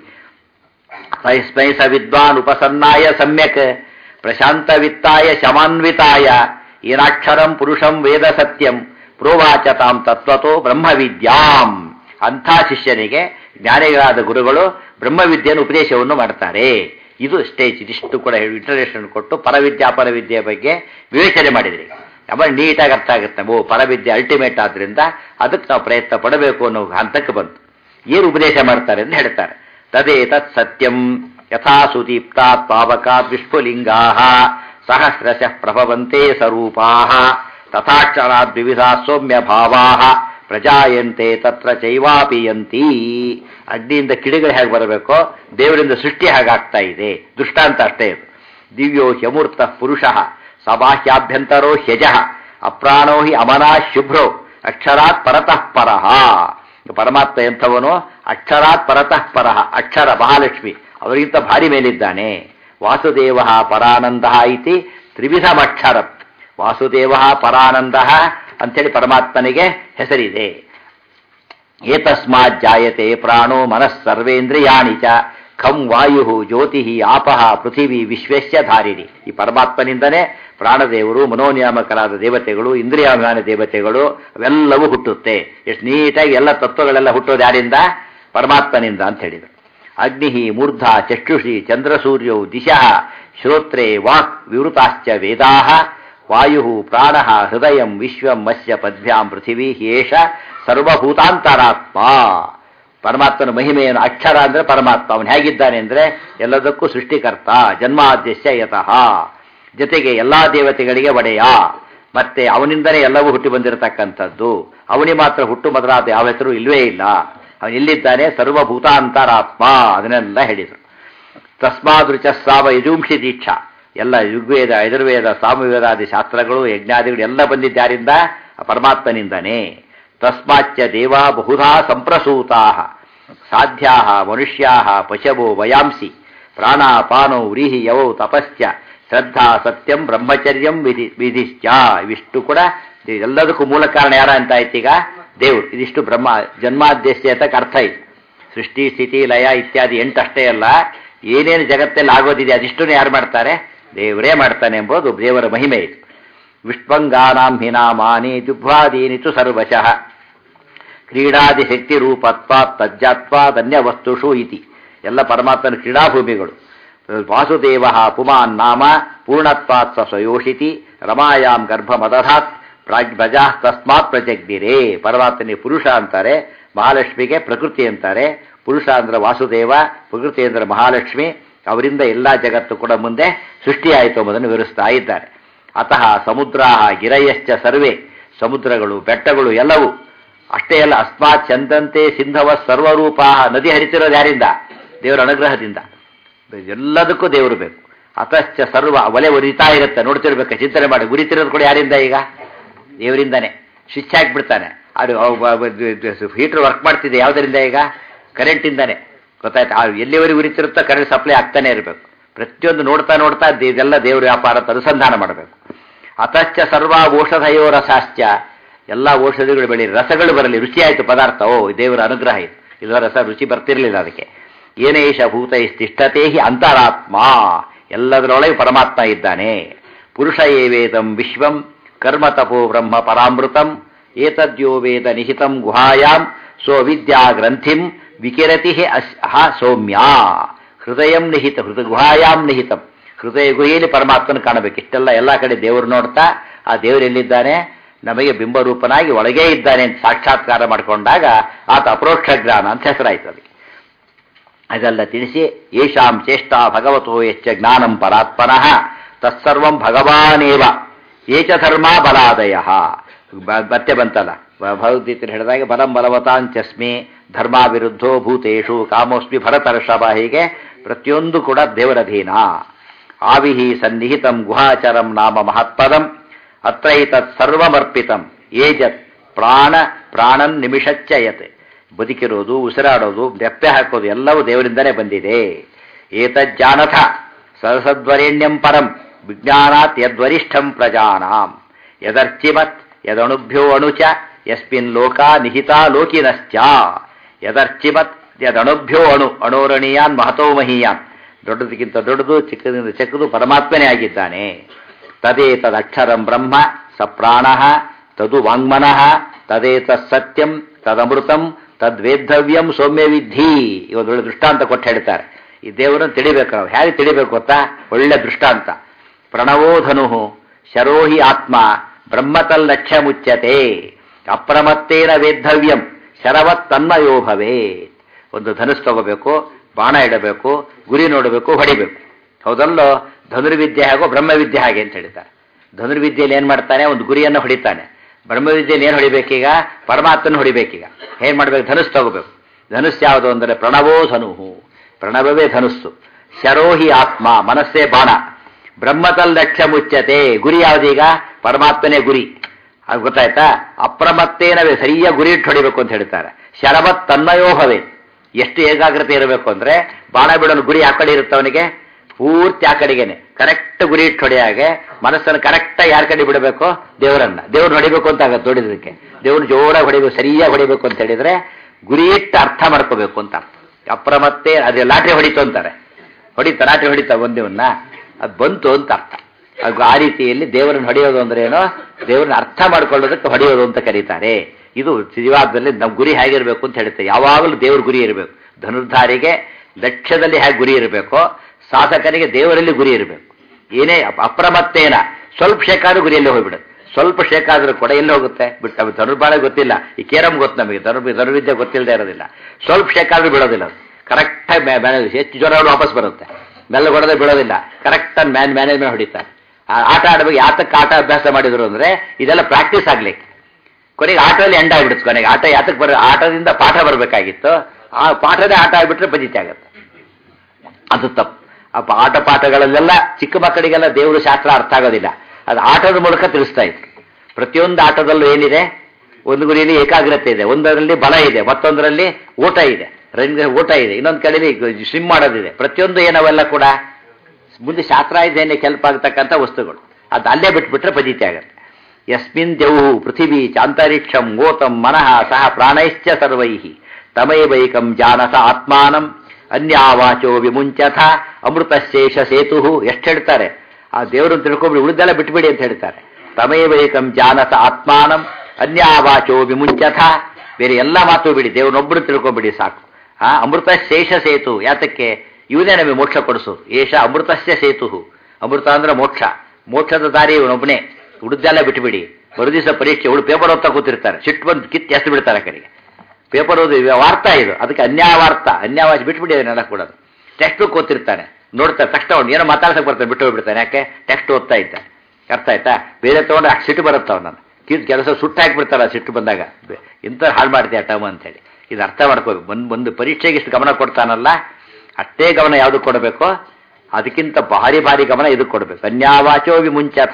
ಸ್ಮೈಸ ವಿದ್ವಾನ್ ಉಪಸನ್ನಾಯ ಸಮ್ಯಕ್ ಪ್ರಶಾಂತ ವಿತ್ತಾಯ ಶಮಾನ್ವಿತಾಯ ಏನಾಕ್ಷರಂ ಪುರುಷಂ ವೇದ ಸತ್ಯಂ ಪ್ರೋವಾಚ ತಾಂ ತತ್ವತೋ ಬ್ರಹ್ಮವಿದ್ಯಾಂ ಅಂಥ ಶಿಷ್ಯನಿಗೆ ಜ್ಞಾನಿಗಳಾದ ಗುರುಗಳು ಬ್ರಹ್ಮವಿದ್ಯೆಯನ್ನು ಉಪದೇಶವನ್ನು ಮಾಡ್ತಾರೆ ಇದು ಸ್ಟೇಜ್ ಇದಿಷ್ಟು ಕೂಡ ಇಂಟ್ರಡಕ್ಷನ್ ಕೊಟ್ಟು ಪರವಿದ್ಯೆ ಅಪರವಿದ್ಯೆಯ ಬಗ್ಗೆ ವಿವೇಚನೆ ಮಾಡಿದ್ರಿ ಆಮೇಲೆ ನೀಟಾಗಿ ಅರ್ಥ ಆಗುತ್ತೆ ಓ ಪರವಿದ್ಯೆ ಅಲ್ಟಿಮೇಟ್ ಆದ್ರಿಂದ ಅದಕ್ಕೆ ನಾವು ಪ್ರಯತ್ನ ಪಡಬೇಕು ಅನ್ನೋ ಹಂತಕ್ಕೆ ಬಂತು ಏನು ಉಪದೇಶ ಮಾಡ್ತಾರೆ ಅಂತ ಹೇಳ್ತಾರೆ ತದೇ ತತ್ ಸತ್ಯಂ ಯಥಾ ಸುದೀಪ್ತಾತ್ ಪಾವಕಾತ್ ವಿಶ್ವಲಿಂಗಾ ಸಹಸ್ರಶಃ ಪ್ರಭವಂತೆ ಸ್ವರೂಪಾ ತಥಾಕ್ಷರಾತ್ ವಿವಿಧಾ ಸೌಮ್ಯ ಭಾವಾ ಪ್ರಜಾಯಂತೆ ತತ್ರ ಚೈವಾಪಿಯಂತಿ ಅಗ್ನಿಯಿಂದ ಕಿಡಿಗಳು ಹೇಗೆ ಬರಬೇಕೋ ದೇವರಿಂದ ಸೃಷ್ಟಿ ಹಾಗಾಗ್ತಾ ಇದೆ ದೃಷ್ಟಾಂತ ಅಷ್ಟೇ ಇದು ದಿವ್ಯೋ ಹ್ಯಮೂರ್ತ ಪುರುಷ ಸಬಾಹ್ಯಾಭ್ಯಂತರೋ ಹ್ಯಜ ಅಪ್ರಾಣೋ ಹಿ ಅಮನಾ ಶುಭ್ರೋ ಅಕ್ಷರಾತ್ ಪರತಃ ಪರಃ ಪರಮಾತ್ಮ ಎಂಥವನು ಅಕ್ಷರಾತ್ ಪರತಃ ಪರಃ ಅಕ್ಷರ ಮಹಾಲಕ್ಷ್ಮಿ ಅವರಿಗಿಂತ ಭಾರಿ ಮೇಲಿದ್ದಾನೆ ವಾಸುದೇವ ಪರಾನಂದ ಇತಿ ತ್ರಿವಿಧಮಕ್ಷರತ್ ವಾಸುದೇವ ಪರಾನಂದ ಅಂಥೇಳಿ ಪರಮಾತ್ಮನಿಗೆ ಹೆಸರಿದೆ ಏತಸ್ಮಾತ್ ಜಾಯತೆ ಪ್ರಾಣೋ ಮನಃ ಸರ್ವೇಂದ್ರಿಯಾಣಿ ಚ ಖಂ ವಾಯು ಜ್ಯೋತಿ ಆಪಹ ಪೃಥಿವಿ ವಿಶ್ವೇಶ್ಯ ಧಾರಿಣಿ ಈ ಪರಮಾತ್ಮನಿಂದನೇ ಪ್ರಾಣದೇವರು ಮನೋನಿಯಾಮಕರಾದ ದೇವತೆಗಳು ಇಂದ್ರಿಯಾಭಿಮಾನ ದೇವತೆಗಳು ಅವೆಲ್ಲವೂ ಹುಟ್ಟುತ್ತೆ ಎಷ್ಟು ನೀಟಾಗಿ ಎಲ್ಲ ತತ್ವಗಳೆಲ್ಲ ಹುಟ್ಟೋದು ಯಾರಿಂದ ಪರಮಾತ್ಮನಿಂದ ಅಂತ ಹೇಳಿದರು ಅಗ್ನಿ ಮೂರ್ಧ ಚಕ್ಷುಷಿ ಚಂದ್ರಸೂರ್ಯೌ ದಿಶಃ ಶ್ರೋತ್ರೆ ವಾಕ್ ವಿವೃತಾಶ್ಚ ವೇದಾ ವಾಯು ಪ್ರಾಣ ಹೃದಯ ವಿಶ್ವಂ ಮತ್ಸ್ಯ ಪದ್ಭ್ಯಾಂ ಪೃಥಿವೀ ಏಷ ಸರ್ವಭೂತಾಂತರಾತ್ಮ ಪರಮಾತ್ಮನ ಮಹಿಮೆಯನ್ನು ಅಕ್ಷರ ಅಂದ್ರೆ ಪರಮಾತ್ಮ ಅವನು ಹೇಗಿದ್ದಾನೆ ಅಂದ್ರೆ ಎಲ್ಲದಕ್ಕೂ ಸೃಷ್ಟಿಕರ್ತ ಜನ್ಮಾದ್ಯಶ್ಯ ಯತಃ ಜೊತೆಗೆ ಎಲ್ಲಾ ದೇವತೆಗಳಿಗೆ ಒಡೆಯ ಮತ್ತೆ ಅವನಿಂದಲೇ ಎಲ್ಲವೂ ಹುಟ್ಟಿ ಬಂದಿರತಕ್ಕಂಥದ್ದು ಅವನಿಗೆ ಮಾತ್ರ ಹುಟ್ಟು ಮೊದಲಾದ ಯಾವ ಹೆಸರು ಇಲ್ವೇ ಇಲ್ಲ ಅವನು ಎಲ್ಲಿದ್ದಾನೆ ಸರ್ವಭೂತಾಂತರಾತ್ಮ ಅದನ್ನೆಲ್ಲ ಹೇಳಿದರು ತಸ್ಮಾದೃಚ ಸಾವ ಯಜುಂಷಿ ದೀಕ್ಷಾ ಎಲ್ಲ ಋಗ್ವೇದ ಯಜುರ್ವೇದ ಸಾಮವೇದಾದಿ ಶಾಸ್ತ್ರಗಳು ಯಜ್ಞಾದಿಗಳು ಎಲ್ಲ ಬಂದಿದ್ದಾರಿಂದ ಪರಮಾತ್ಮನಿಂದನೇ ತಸ್ಮಾಚ್ಚ ದೇವಾ ಬಹುಧಾ ಸಂಪ್ರಸೂತಾ ಸಾಧ್ಯಾ ಮನುಷ್ಯಾ ಪಶವೋ ವಯಾಂಸಿ ಪ್ರಾಣಾಪಾನೋ ವ್ರೀಹಿ ಯವೌ ತಪಸ್ಯ ಶ್ರದ್ಧಾ ಸತ್ಯಂ ಬ್ರಹ್ಮಚರ್ಯಂ ವಿಧಿ ವಿಧಿಶ್ಚ ಇವಿಷ್ಟು ಕೂಡ ಎಲ್ಲದಕ್ಕೂ ಮೂಲ ಕಾರಣ ಯಾರ ಅಂತ ಆಯ್ತೀಗ ದೇವ್ರು ಇದಿಷ್ಟು ಬ್ರಹ್ಮ ಜನ್ಮಾದ್ಯಸ್ಯ ಅಂತ ಅರ್ಥ ಇದೆ ಸೃಷ್ಟಿ ಸ್ಥಿತಿ ಲಯ ಇತ್ಯಾದಿ ಎಂಟಷ್ಟೇ ಅಲ್ಲ ಏನೇನು ಜಗತ್ತಲ್ಲಿ ಆಗೋದಿದೆ ಅದಿಷ್ಟನ್ನು ಯಾರು ಮಾಡ್ತಾರೆ ದೇವರೇ ಮಾಡ್ತಾನೆ ಎಂಬುದು ದೇವರ ಮಹಿಮೆ ಇದು ವಿಷ್ವಂಗಾನಾಂ ಹಿನಾಮಾನಿ ದುಭ್ವಾದೀನಿತು ಸರ್ವಶಃ ಕ್ರೀಡಾದಿ ಶಕ್ತಿ ರೂಪತ್ವಾತ್ ತಜ್ಜಾತ್ವಾದನ್ಯ ವಸ್ತುಷು ಇತಿ ಎಲ್ಲ ಪರಮಾತ್ಮನ ಕ್ರೀಡಾಭೂಮಿಗಳು ವಾಸುದೇವ ಪುಮಾನ್ ನಾಮ ಪೂರ್ಣತ್ವಾತ್ ಸ ಸ್ವಯೋಷಿತಿ ರಮಾಯಾಮ್ ಗರ್ಭಮದಧಾತ್ ಪ್ರಾಗ್ ಪ್ರಜಾ ತಸ್ಮಾತ್ ಪ್ರಜಗ್ದಿರೇ ಪರಮಾತ್ಮನಿಗೆ ಪುರುಷ ಅಂತಾರೆ ಮಹಾಲಕ್ಷ್ಮಿಗೆ ಪ್ರಕೃತಿ ಅಂತಾರೆ ಪುರುಷ ಅಂದ್ರೆ ವಾಸುದೇವ ಪ್ರಕೃತಿ ಅಂದ್ರೆ ಮಹಾಲಕ್ಷ್ಮಿ ಅವರಿಂದ ಎಲ್ಲಾ ಜಗತ್ತು ಕೂಡ ಮುಂದೆ ಸೃಷ್ಟಿಯಾಯಿತು ಎಂಬುದನ್ನು ವಿವರಿಸ್ತಾ ಇದ್ದಾರೆ ಅತಃ ಸಮುದ್ರ ಗಿರಯಶ್ಚ ಸರ್ವೇ ಸಮುದ್ರಗಳು ಬೆಟ್ಟಗಳು ಎಲ್ಲವೂ ಅಷ್ಟೇ ಅಲ್ಲ ಅಸ್ಮಾತ್ ಚಂದಂತೆ ಸಿಂಧವ ಸರ್ವರೂಪ ನದಿ ಹರಿತಿರೋದು ಯಾರಿಂದ ದೇವರ ಅನುಗ್ರಹದಿಂದ ಎಲ್ಲದಕ್ಕೂ ದೇವರು ಬೇಕು ಅತಶ್ಚ ಸರ್ವ ಒಲೆ ಉರಿತಾ ಇರುತ್ತೆ ನೋಡ್ತಿರ್ಬೇಕು ಚಿಂತನೆ ಮಾಡಿ ಉರಿತಿರೋದು ಕೂಡ ಯಾರಿಂದ ಈಗ ದೇವರಿಂದಾನೆ ಸ್ವಿಚ್ ಹಾಕ್ಬಿಡ್ತಾನೆ ಅದು ಹೀಟರ್ ವರ್ಕ್ ಮಾಡ್ತಿದೆ ಯಾವುದರಿಂದ ಈಗ ಕರೆಂಟಿಂದಾನೆ ಗೊತ್ತಾಯ್ತು ಆ ಎಲ್ಲಿವರೆಗೆ ಉರಿತಿರುತ್ತೋ ಕರೆಂಟ್ ಸಪ್ಲೈ ಆಗ್ತಾನೆ ಇರಬೇಕು ಪ್ರತಿಯೊಂದು ನೋಡ್ತಾ ನೋಡ್ತಾ ದೇ- ಇದೆಲ್ಲ ದೇವ್ರ ವ್ಯಾಪಾರ ಅಂತ ಅನುಸಂಧಾನ ಮಾಡಬೇಕು ಅತಶ್ಚ ಸರ್ವ ಔಷಧಯೋ ರಸಾಶ್ಚ ಎಲ್ಲ ಔಷಧಿಗಳು ಬೆಳಿ ರಸಗಳು ಬರಲಿ ರುಚಿಯಾಯಿತು ಪದಾರ್ಥ ಓ ದೇವರ ಅನುಗ್ರಹ ಇದು ಇಲ್ಲ ರಸ ರುಚಿ ಬರ್ತಿರ್ಲಿಲ್ಲ ಅದಕ್ಕೆ ಏನೇಶ ಭೂತೈಸ್ತಿಷ್ಠತೆ ಹಿ ಅಂತರಾತ್ಮ ಎಲ್ಲದರೊಳಗೆ ಪರಮಾತ್ಮ ಇದ್ದಾನೆ ಪುರುಷ ಏವೇದಂ ವಿಶ್ವಂ ಕರ್ಮ ತಪೋ ಬ್ರಹ್ಮ ಪರಾಮೃತಂ ಏತದ್ಯೋ ವೇದ ನಿಹಿತಂ ಗುಹಾಯಾಂ ಸೋ ವಿದ್ಯಾ ಗ್ರಂಥಿಂ ವಿಕಿರತಿ ಅಸ್ ಹ ಸೌಮ್ಯ ಹೃದಯಂ ನಿಹಿತ ಹೃದಯ ಗುಹಾಯಾಂ ನಿಹಿತಂ ಹೃದಯ ಗುಹೆಯಲ್ಲಿ ಪರಮಾತ್ಮನ ಕಾಣಬೇಕು ಇಷ್ಟೆಲ್ಲ ಎಲ್ಲ ಕಡೆ ದೇವರು ನೋಡ್ತಾ ಆ ದೇವರು ಎಲ್ಲಿದ್ದಾನೆ ನಮಗೆ ಬಿಂಬರೂಪನಾಗಿ ಒಳಗೇ ಇದ್ದಾನೆ ಅಂತ ಸಾಕ್ಷಾತ್ಕಾರ ಮಾಡಿಕೊಂಡಾಗ ಆತ ಅಪರೋಕ್ಷ ಜ್ಞಾನ ಅಂತ ಹೆಸರಾಯ್ತು ಅದಕ್ಕೆ ಅದೆಲ್ಲ ತಿಳಿಸಿ ಯೇಷಾಂ ಚೇಷ್ಟಾ ಭಗವತೋ ಯಶ್ಚ ಜ್ಞಾನಂ ಪರಾತ್ಮನಃ ತತ್ಸರ್ವಂ ಭಗವಾನೇವ ಏಚ ಧರ್ಮ ಬಲಾದಯ ಬ- ಮತ್ತೆ ಬಂತಲ್ಲ ಭ- ಭಗವದ್ಗೀತೆ ಹೇಳಿದಾಗ ಬಲಂ ಬಲವತಾಂಚಸ್ಮಿ ಧರ್ಮ ವಿರುದ್ಧೋ ಭೂತೇಶು ಕಾಮೋಸ್ಮಿ ಭರತರ್ಷಭ ಹೀಗೆ ಪ್ರತಿಯೊಂದು ಕೂಡ ದೇವರಧೀನ ಆವಿಹಿ ಸನ್ನಿಹಿತಂ ಗುಹಾಚರಂ ನಾಮ ಮಹತ್ಪದಂ ಅತ್ರೈತತ್ ಸರ್ವಮರ್ಪಿತಂ ಏಜತ್ ಪ್ರಾಣ ಪ್ರಾಣನ್ ನಿಮಿಷಚ್ಚಯತ್ ಬದುಕಿರೋದು ಉಸಿರಾಡೋದು ರೆಪ್ಪೆ ಹಾಕೋದು ಎಲ್ಲವೂ ದೇವರಿಂದಲೇ ಬಂದಿದೆ ಏತಜ್ಜಾನಥ ಸರಸದ್ವರೇಣ್ಯಂ ಪರಂ ವಿಜ್ಞಾನಾತ್ ಯದ್ವರಿಷ್ಠಂ ಪ್ರಜಾನಾಂ ಯದರ್ಚಿಮತ್ ಯದಣುಭ್ಯೋ ಅಣುಚ ಯಸ್ಮಿನ್ ಲೋಕ ನಿಹಿತಾ ಲೋಕಿನಶ್ಚ ಯದರ್ಚಿಮತ್ ಯದಣುಭ್ಯೋ ಅಣು ಅಣೋರಣೀಯಾನ್ ಮಹತೋ ಮಹೀಯಾನ್ ದೊಡ್ಡದಕ್ಕಿಂತ ದೊಡ್ಡದು ಚಿಕ್ಕದಿಂದ ಚಿಕ್ಕದು ಪರಮಾತ್ಮನೇ ಆಗಿದ್ದಾನೆ ತದೇತದಕ್ಷರಂ ಬ್ರಹ್ಮ ಸ ಪ್ರಾಣ ತದು ವಾಂಗ್ಮನಃ ತದೇತತ್ ಸತ್ಯಂ ತದಮೃತಂ ತದ್ವೇದ್ದವ್ಯಂ ಸೌಮ್ಯ ವಿಧಿ ಇವತ್ತು ಒಳ್ಳೆ ದೃಷ್ಟಾಂತ ಕೊಟ್ಟು ಹೇಳ್ತಾರೆ ಈ ದೇವರನ್ನು ತಿಳಿಬೇಕು ನಾವು ಹೇಗೆ ತಿಳಿಬೇಕು ಗೊತ್ತಾ ಒಳ್ಳೆ ದೃಷ್ಟಾಂತ ಪ್ರಣವೋಧನು ಶರೋಹಿ ಆತ್ಮ ಬ್ರಹ್ಮತಲ್ಲಕ್ಷ್ಯ ಮುಚ್ಯತೆ ಅಪ್ರಮತ್ತೇನ ವೇದ್ದವ್ಯಂ ಶರವತ್ ತನ್ಮಯೋ ಭವೇ ಒಂದು ಧನುಸ್ ತಗೋಬೇಕು ಬಾಣ ಇಡಬೇಕು ಗುರಿ ನೋಡಬೇಕು ಹೊಡಿಬೇಕು ಹೌದಲ್ಲೋ ಧನುರ್ವಿದ್ಯೆ ಹಾಗೂ ಬ್ರಹ್ಮವಿದ್ಯೆ ಹಾಗೆ ಅಂತ ಹೇಳ್ತಾರೆ ಧನುರ್ವಿದ್ಯೆಯಲ್ಲಿ ಏನ್ ಮಾಡ್ತಾನೆ ಒಂದು ಗುರಿಯನ್ನು ಹೊಡಿತಾನೆ ಬ್ರಹ್ಮವಿದ್ಯೆಯಲ್ಲಿ ಏನು ಹೊಡಿಬೇಕೀಗ ಪರಮಾತ್ಮನ ಹೊಡಿಬೇಕೀಗ ಏನ್ ಮಾಡ್ಬೇಕು ಧನುಸ್ ತಗೋಬೇಕು ಧನುಸ್ ಯಾವುದು ಅಂದರೆ ಪ್ರಣವೋ ಧನುಹು ಪ್ರಣವವೇ ಧನುಸ್ಸು ಶರೋಹಿ ಆತ್ಮ ಮನಸ್ಸೇ ಬಾಣ ಬ್ರಹ್ಮತಲ್ ಲಕ್ಷ್ಯ ಮುಚ್ಚತೆ ಗುರಿ ಯಾವುದೀಗ ಪರಮಾತ್ಮನೇ ಗುರಿ ಅದು ಗೊತ್ತಾಯ್ತಾ ಅಪ್ರಮತ್ತೇನವೇ ಸರಿಯಾಗಿ ಗುರಿ ಇಟ್ಟು ಹೊಡಿಬೇಕು ಅಂತ ಹೇಳ್ತಾರೆ ಶರವತ್ ತನ್ಮಯೋಹವೇ ಎಷ್ಟು ಏಕಾಗ್ರತೆ ಇರಬೇಕು ಅಂದ್ರೆ ಬಾಣ ಬಿಡೋನು ಗುರಿ ಆ ಕಡೆ ಇರುತ್ತೆ ಅವನಿಗೆ ಪೂರ್ತಿ ಆ ಕಡೆಗೇನೆ ಕರೆಕ್ಟ್ ಗುರಿ ಇಟ್ಟು ಹೊಡೆಯಾಗೆ ಮನಸ್ಸನ್ನು ಕರೆಕ್ಟ್ ಯಾರ ಕಡೆ ಬಿಡಬೇಕು ದೇವರನ್ನ ದೇವ್ರನ್ನ ಹೊಡಿಬೇಕು ಅಂತ ಆಗತ್ತೆ ಹೊಡಿದಕ್ಕೆ ದೇವ್ರನ್ನ ಜೋರಾಗಿ ಹೊಡಿಬೇಕು ಸರಿಯಾಗಿ ಹೊಡಿಬೇಕು ಅಂತ ಹೇಳಿದ್ರೆ ಗುರಿ ಇಟ್ಟು ಅರ್ಥ ಮಾಡ್ಕೋಬೇಕು ಅಂತ ಅರ್ಥ ಅಪ್ರಮತ್ತೆ ಅದೇ ಲಾಟ್ರಿ ಹೊಡಿತು ಅಂತಾರೆ ಹೊಡಿತಾ ಲಾಟ್ರಿ ಹೊಡಿತಾ ಒಂದಿವನ್ನ ಅದು ಬಂತು ಅಂತ ಅರ್ಥ ಅದು ಆ ರೀತಿಯಲ್ಲಿ ದೇವರನ್ನು ಹೊಡೆಯೋದು ಅಂದ್ರೆ ಏನೋ ದೇವರನ್ನ ಅರ್ಥ ಮಾಡ್ಕೊಳ್ಳೋದಕ್ಕೆ ಹೊಡೆಯೋದು ಅಂತ ಕರೀತಾರೆ ಇದು ಜೀವಾದಲ್ಲಿ ನಮ್ಮ ಗುರಿ ಹೇಗಿರ್ಬೇಕು ಅಂತ ಹೇಳ್ತಾರೆ ಯಾವಾಗಲೂ ದೇವ್ರ ಗುರಿ ಇರಬೇಕು ಧನುರ್ಧಾರಿಗೆ ಲಕ್ಷ್ಯದಲ್ಲಿ ಹೇಗೆ ಗುರಿ ಇರಬೇಕೋ ಸಾಧಕನಿಗೆ ದೇವರಲ್ಲಿ ಗುರಿ ಇರಬೇಕು ಏನೇ ಅಪ- ಅಪ್ರಮತ್ತೇನ ಸ್ವಲ್ಪ ಶೇಕಾದ್ರೂ ಗುರಿಯಲ್ಲಿ ಹೋಗ್ಬಿಡುತ್ತೆ ಸ್ವಲ್ಪ ಶೇಕಾದ್ರೂ ಕೂಡ ಎಲ್ಲಿ ಹೋಗುತ್ತೆ ಬಿಟ್ಟು ನಮಗೆ ಧನುರ್ಬಾಳ ಗೊತ್ತಿಲ್ಲ ಈ ಕೇರಂ ಗೊತ್ತು ನಮಗೆ ಧನುರ್ ಧನುರ್ವಿದ್ಯೆ ಗೊತ್ತಿಲ್ಲದೆ ಇರೋದಿಲ್ಲ ಸ್ವಲ್ಪ ಶೇಕಾದ್ರೂ ಬಿಡೋದಿಲ್ಲ ಅದು ಕರೆಕ್ಟಾಗಿ ಮ್ಯಾನೇಜ್ ಹೆಚ್ಚು ಜ್ವರ ವಾಪಸ್ ಬರುತ್ತೆ ಮೆಲ್ಲ ಹೊಡೆದೇ ಬಿಡೋದಿಲ್ಲ ಕರೆಕ್ಟಾಗಿ ಮ್ಯಾನ್ ಮ್ಯಾನೇಜ್ಮೆಂಟ್ ಹೊಡಿತಾರೆ ಆ ಆಟ ಆಡಬೇಕು ಯಾತಕ್ಕೆ ಆಟ ಅಭ್ಯಾಸ ಮಾಡಿದ್ರು ಅಂದ್ರೆ ಇದೆಲ್ಲ ಪ್ರಾಕ್ಟೀಸ್ ಆಗ್ಲಿಕ್ಕೆ ಕೊನೆಗೆ ಆಟದಲ್ಲಿ ಎಂಡ್ ಆಗ್ಬಿಡುತ್ತೆ ಕೊನೆಗೆ ಆಟ ಯಾತಕ್ಕೆ ಬರ ಆಟದಿಂದ ಪಾಠ ಬರಬೇಕಾಗಿತ್ತು ಆ ಪಾಠದೇ ಆಟ ಆಗ್ಬಿಟ್ರೆ ಪಜಿತಿ ಆಗುತ್ತೆ ಅದು ತಪ್ಪು ಅಪ್ಪ ಆಟ ಪಾಠಗಳಲ್ಲೆಲ್ಲ ಚಿಕ್ಕ ಮಕ್ಕಳಿಗೆಲ್ಲ ದೇವರು ಶಾಸ್ತ್ರ ಅರ್ಥ ಆಗೋದಿಲ್ಲ ಅದು ಆಟದ ಮೂಲಕ ತಿಳಿಸ್ತಾ ಇತ್ತು ಪ್ರತಿಯೊಂದು ಆಟದಲ್ಲೂ ಏನಿದೆ ಒಂದು ಗುರಿಯಲ್ಲಿ ಏಕಾಗ್ರತೆ ಇದೆ ಒಂದರಲ್ಲಿ ಬಲ ಇದೆ ಮತ್ತೊಂದರಲ್ಲಿ ಊಟ ಇದೆ ರನ್ ಊಟ ಇದೆ ಇನ್ನೊಂದು ಕಡೆಯಲ್ಲಿ ಸ್ವಿಮ್ ಮಾಡೋದಿದೆ ಪ್ರತಿಯೊಂದು ಏನವೆಲ್ಲ ಕೂಡ ಮುಂದೆ ಶಾಸ್ತ್ರಾಧ್ಯಯನ ಕೆಲ್ಪ ಆಗ್ತಕ್ಕಂಥ ವಸ್ತುಗಳು ಅದು ಅಲ್ಲೇ ಬಿಟ್ಬಿಟ್ರೆ ಪಜಿತಿ ಆಗುತ್ತೆ ಯಸ್ಮಿನ್ ದೇವು ಪೃಥಿವೀ ಚಾಂತರಿಕ್ಷಂ ಗೋತಂ ಮನಃ ಸಹ ಪ್ರಾಣೈಶ್ಚ ಸರ್ವೈ ತಮೈವೈಕಂ ಜಾನಸ ಆತ್ಮಾನಂ ಅನ್ಯಾವಾಚೋ ವಿಮುಂಚಥ ಅಮೃತಶೇಷ ಸೇತು ಎಷ್ಟು ಹೇಳ್ತಾರೆ ಆ ದೇವರನ್ನು ತಿಳ್ಕೊಂಬಿಡಿ ಉಳಿದೆಲ್ಲ ಬಿಟ್ಬಿಡಿ ಅಂತ ಹೇಳ್ತಾರೆ ತಮೈವೈಕಂ ಜಾನಸ ಆತ್ಮಾನಂ ಅನ್ಯಾವಾಚೋ ವಿಮುಂಚಥ ಬೇರೆ ಎಲ್ಲ ಮಾತು ಬಿಡಿ ದೇವರನ್ನೊಬ್ಬರು ತಿಳ್ಕೊಂಬಿಡಿ ಸಾಕು ಆ ಅಮೃತ ಶೇಷ ಸೇತು ಯಾತಕ್ಕೆ ಇವನೇ ನಮಗೆ ಮೋಕ್ಷ ಕೊಡಿಸೋದು ಏಷ ಅಮೃತಸ್ಯ ಸೇತು ಅಮೃತ ಅಂದ್ರೆ ಮೋಕ್ಷ ಮೋಕ್ಷದ ದಾರಿ ಇವನೊಬ್ಬನೇ ಉಳಿದೆಲ್ಲ ಬಿಟ್ಬಿಡಿ ಮರು ದಿವಸ ಪರೀಕ್ಷೆ ಇವಳು ಪೇಪರ್ ಓದ್ತಾ ಕೂತಿರ್ತಾರೆ ಸಿಟ್ಟು ಬಂದು ಕಿತ್ತು ಎಸ್ತು ಬಿಡ್ತಾರೆ ಆ ಕಡೆಗೆ ಪೇಪರ್ ಓದಿ ವಾರ್ತಾ ಇದು ಅದಕ್ಕೆ ಅನ್ಯಾವಾರ್ಥ ಅನ್ಯಾವಾಜ್ ಬಿಟ್ಬಿಡಿ ಅದನ್ನೆಲ್ಲ ಕೂಡ ಟೆಕ್ಸ್ಟ್ ಬುಕ್ ಓದ್ತಿರ್ತಾನೆ ನೋಡ್ತಾರೆ ತಕ್ಷಣ ಅವ್ನು ಏನೋ ಮಾತಾಡ್ಸಕ್ ಬರ್ತಾನೆ ಬಿಟ್ಟು ಹೋಗ್ಬಿಡ್ತಾನೆ ಯಾಕೆ ಟೆಕ್ಸ್ಟ್ ಓದ್ತಾ ಇದ್ದಾನೆ ಅರ್ಥ ಆಯ್ತಾ ಬೇರೆ ತಗೊಂಡು ಅಷ್ಟು ಸಿಟ್ಟು ಬರುತ್ತೆ ಅವನನ್ನು ಕಿದ್ ಕೆಲಸ ಸುಟ್ಟು ಹಾಕ್ಬಿಡ್ತಾರ ಸಿಟ್ಟು ಬಂದಾಗ ಬೆ- ಇಂಥ ಹಾಳು ಮಾಡ್ತೀಯ ಟರ್ಮ್ ಅಂತೇಳಿ ಇದು ಅರ್ಥ ಮಾಡ್ಕೋಬೇಕು ಒಂದು ಒಂದು ಪರೀಕ್ಷೆಗೆ ಇಷ್ಟು ಗಮನ ಕೊಡ್ತಾನಲ್ಲ ಅಷ್ಟೇ ಗಮನ ಯಾವ್ದಕ್ಕೆ ಕೊಡಬೇಕು ಅದಕ್ಕಿಂತ ಭಾರಿ ಭಾರಿ ಗಮನ ಇದಕ್ಕೆ ಕೊಡಬೇಕು ಅನ್ಯಾವಾಚೋ ವಿಮುಂಚಥ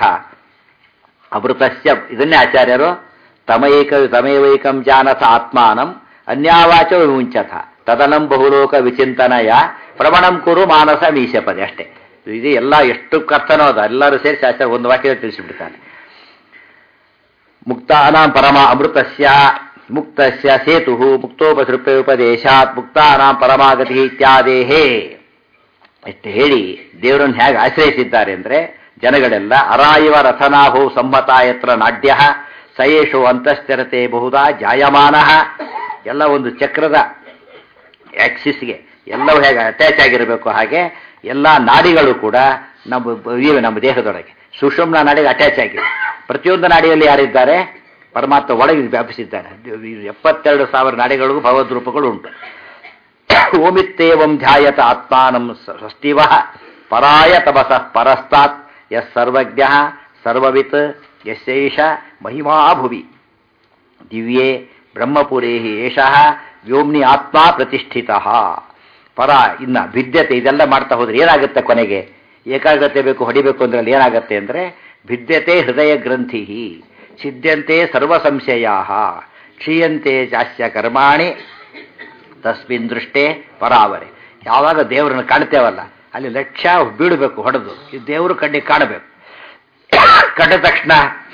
ಅಮೃತಸ್ಯ ಇದನ್ನೇ ಆಚಾರ್ಯರು ತಮೈಕ ತಮೈವೈಕಂ ಜಾನಥ ಆತ್ಮಾನಂ ಅನ್ಯಾವಾಚೋ ವಿಮುಂಚಥ ತದನಂ ಬಹುಲೋಕ ವಿಚಿಂತನಯ ಪ್ರವಣಂ ಕುರು ಮಾನಸ ಮೀಶಪದೆ ಅಷ್ಟೇ ಇದು ಎಲ್ಲ ಎಷ್ಟು ಕರ್ತನೋ ಅದು ಎಲ್ಲರೂ ಸೇರಿ ಶಾಸ್ತ್ರ ಒಂದು ವಾಕ್ಯದಲ್ಲಿ ತಿಳಿಸಿಬಿಡ್ತಾನೆ ಮುಕ್ತಾನಾಂ ಪರಮ ಅಮೃತಸ್ಯ ಮುಕ್ತಸ್ಯ ಸೇತು ಮುಕ್ತೋಪಸೃಪದೇಶಾತ್ ಮುಕ್ತಾನಾಂ ಪರಮಾಗತಿ ಇತ್ಯಾದೇಹೇ ಇಷ್ಟು ಹೇಳಿ ದೇವರನ್ನು ಹೇಗೆ ಆಶ್ರಯಿಸಿದ್ದಾರೆ ಅಂದರೆ ಜನಗಳೆಲ್ಲ ಅರಾಯವ ರಥನಾಭೋ ಸಮ್ಮತ ಯತ್ರ ನಾಡ್ಯ ಸಯೇಶೋ ಅಂತಶ್ಚರತೆ ಬಹುದಾ ಜಾಯಮಾನ ಎಲ್ಲ ಒಂದು ಚಕ್ರದ ಆಕ್ಸಿಸ್ಗೆ ಎಲ್ಲವೂ ಹೇಗೆ ಅಟ್ಯಾಚ್ ಆಗಿರಬೇಕು ಹಾಗೆ ಎಲ್ಲ ನಾಡಿಗಳು ಕೂಡ ನಮ್ಮ ಇವೆ ನಮ್ಮ ದೇಹದೊಳಗೆ ಸುಷುಮ್ನ ನಾಡಿಗೆ ಅಟ್ಯಾಚ್ ಆಗಿದೆ ಪ್ರತಿಯೊಂದು ನಾಡಿಯಲ್ಲಿ ಯಾರಿದ್ದಾರೆ ಪರಮಾತ್ಮ ಒಳಗೆ ವ್ಯಾಪಿಸಿದ್ದಾರೆ ಎಪ್ಪತ್ತೆರಡು ಸಾವಿರ ನಾಡಿಗಳಿಗೂ ಭಗವದ್ರೂಪಗಳು ಉಂಟು ಓಮಿತ್ತೇವಂ ಧ್ಯಾಯತ ಆತ್ಮಾನಂ ಸ್ವಸ್ತಿವ ಪರಾಯ ತಪಸ ಪರಸ್ತಾತ್ ಯಸ್ ಸರ್ವಜ್ಞ ಸರ್ವವಿತ್ ಯಶೈಷ ಮಹಿಮಾ ಭುವಿ ದಿವ್ಯೇ ಬ್ರಹ್ಮಪುರೇ ಏಷಃ ವ್ಯೋಮ್ನಿ ಆತ್ಮ ಪ್ರತಿಷ್ಠಿತ ಪರ ಇನ್ನ ಭಿದ್ಯತೆ ಇದೆಲ್ಲ ಮಾಡ್ತಾ ಹೋದ್ರೆ ಏನಾಗುತ್ತೆ ಕೊನೆಗೆ ಏಕಾಗ್ರತೆ ಬೇಕು ಹೊಡಿಬೇಕು ಅಂದ್ರೆ ಅಲ್ಲಿ ಏನಾಗುತ್ತೆ ಅಂದ್ರೆ ಭಿದ್ಯತೆ ಹೃದಯ ಗ್ರಂಥಿ ಸಿದ್ಧಂತೆ ಸರ್ವ ಸಂಶಯಾ ಕ್ಷೀಯಂತೆ ಚಾಸ್ಯ ಕರ್ಮಾಣಿ ತಸ್ಮಿನ್ ದೃಷ್ಟೇ ಪರಾವರೆ ಯಾವಾಗ ದೇವರನ್ನು ಕಾಣ್ತೇವಲ್ಲ ಅಲ್ಲಿ ಲಕ್ಷ್ಯ ಬೀಳಬೇಕು ಹೊಡೆದು ಈ ದೇವರು ಕಣ್ಣಿಗೆ ಕಾಣಬೇಕು ಕಂಡ ತಕ್ಷಣ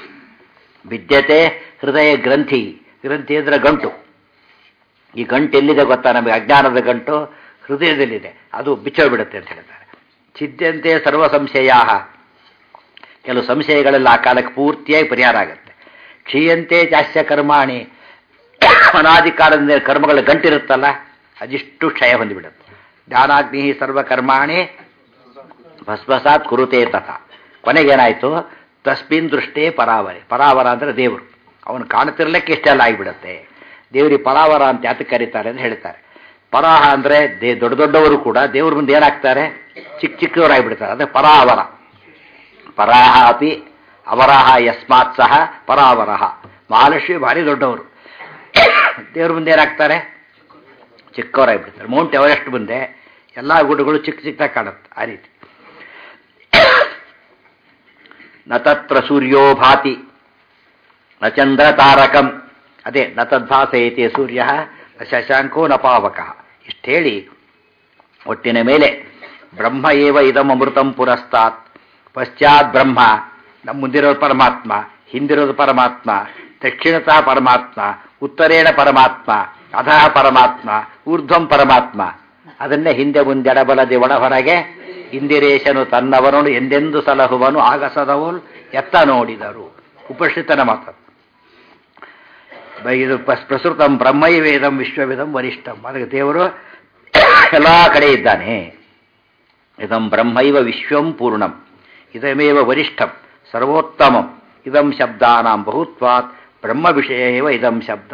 ವಿದ್ಯತೆ ಹೃದಯ ಗ್ರಂಥಿ ಗ್ರಂಥಿ ಅಂದ್ರೆ ಗಂಟು ಈ ಗಂಟು ಎಲ್ಲಿದೆ ಗೊತ್ತಾ ನಮಗೆ ಅಜ್ಞಾನದ ಗಂಟು ಹೃದಯದಲ್ಲಿದೆ ಅದು ಬಿಚ್ಚೋಗ್ಬಿಡುತ್ತೆ ಅಂತ ಹೇಳ್ತಾರೆ ಸಿದ್ಧಂತೆ ಸರ್ವ ಸಂಶಯ ಕೆಲವು ಸಂಶಯಗಳೆಲ್ಲ ಆ ಕಾಲಕ್ಕೆ ಪೂರ್ತಿಯಾಗಿ ಪರಿಹಾರ ಆಗುತ್ತೆ ಕ್ಷೀಯಂತೆ ಜಾಸ್ಯ ಕರ್ಮಾಣಿ ಅನಾದಿ ಕಾಲದಿಂದ ಕರ್ಮಗಳ ಗಂಟಿರುತ್ತಲ್ಲ ಅದಿಷ್ಟು ಕ್ಷಯ ಹೊಂದಿಬಿಡುತ್ತೆ ಜ್ಞಾನಾಗ್ನಿ ಸರ್ವಕರ್ಮಾಣಿ ಭಸ್ಮಸಾತ್ ಕುರುತೆ ತಥ ಕೊನೆಗೇನಾಯಿತು ತಸ್ಮಿನ್ ದೃಷ್ಟೇ ಪರಾವರೆ ಪರಾವರ ಅಂದರೆ ದೇವರು ಅವನು ಕಾಣ್ತಿರ್ಲಿಕ್ಕೆ ಇಷ್ಟೆಲ್ಲ ಆಗಿಬಿಡುತ್ತೆ ದೇವರಿಗೆ ಪರಾವರ ಅಂತ ಯಾತಕ್ಕೆ ಕರೀತಾರೆ ಅಂತ ಹೇಳ್ತಾರೆ ಪರಾಹ ಅಂದರೆ ದೇ ದೊಡ್ಡ ದೊಡ್ಡವರು ಕೂಡ ದೇವ್ರ ಮುಂದೆ ಏನಾಗ್ತಾರೆ ಚಿಕ್ಕ ಚಿಕ್ಕವರಾಗಿಬಿಡ್ತಾರೆ ಅದೇ ಪರಾವರ ಪರಾಹ ಅಪಿ ಅವರಾಹ ಯಸ್ಮಾತ್ ಸಹ ಪರಾವರಹ ಮಹಾಲಕ್ಷ್ಮಿ ಭಾರಿ ದೊಡ್ಡವರು ದೇವ್ರ ಮುಂದೆ ಏನಾಗ್ತಾರೆ ಚಿಕ್ಕವರಾಗಿಬಿಡ್ತಾರೆ ಮೌಂಟ್ ಎವರೆಸ್ಟ್ ಮುಂದೆ ಎಲ್ಲ ಗುಡ್ಡಗಳು ಚಿಕ್ಕ ಚಿಕ್ಕದಾಗಿ ಕಾಣುತ್ತೆ ಆ ರೀತಿ ನ ತತ್ರ ಸೂರ್ಯೋ ಭಾತಿ ನ ಚಂದ್ರ ತಾರಕಂ ಅದೇ ನ ತದ್ಭಾಸಯತಿ ಸೂರ್ಯ ನ ಶಶಾಂಕೋ ನ ಪಾವಕ ಇಷ್ಟು ಹೇಳಿ ಒಟ್ಟಿನ ಮೇಲೆ ಬ್ರಹ್ಮ ಏವ ಇದಂ ಅಮೃತಂ ಪುರಸ್ತಾತ್ ಪಶ್ಚಾತ್ ಬ್ರಹ್ಮ ನಮ್ಮ ಮುಂದಿರೋದು ಪರಮಾತ್ಮ ಹಿಂದಿರೋದು ಪರಮಾತ್ಮ ದಕ್ಷಿಣತಃ ಪರಮಾತ್ಮ ಉತ್ತರೇಣ ಪರಮಾತ್ಮ ಅಧಃ ಪರಮಾತ್ಮ ಊರ್ಧ್ವಂ ಪರಮಾತ್ಮ ಅದನ್ನೇ ಹಿಂದೆ ಮುಂದೆಡಬಲದೆ ಒಳ ಹೊರಗೆ ಇಂದಿರೇಶನು ತನ್ನವನು ಎಂದೆಂದು ಸಲಹುವನು ಆಗಸದವೋಲ್ ಎತ್ತ ನೋಡಿದರು ಉಪಸ್ಥಿತನ ಮಾತು ಇದು ಪಸ್- ಪ್ರಸ್ತುತಂ ಬ್ರಹ್ಮೈವೇದಂ ವಿಶ್ವವೇದಂ ವರಿಷ್ಠಂ ಅದಕ್ಕೆ ದೇವರು ಎಲ್ಲ ಕಡೆ ಇದ್ದಾನೆ ಇದಂ ಬ್ರಹ್ಮೈವ ವಿಶ್ವಂ ಪೂರ್ಣಂ ಇದಮೇವ ವರಿಷ್ಠಂ ಸರ್ವೋತ್ತಮಂ ಇದಂ ಶಬ್ದಾನಾಂ ಬಹುತ್ವಾತ್ ಬ್ರಹ್ಮ ವಿಷಯ ಇದಂ ಶಬ್ದ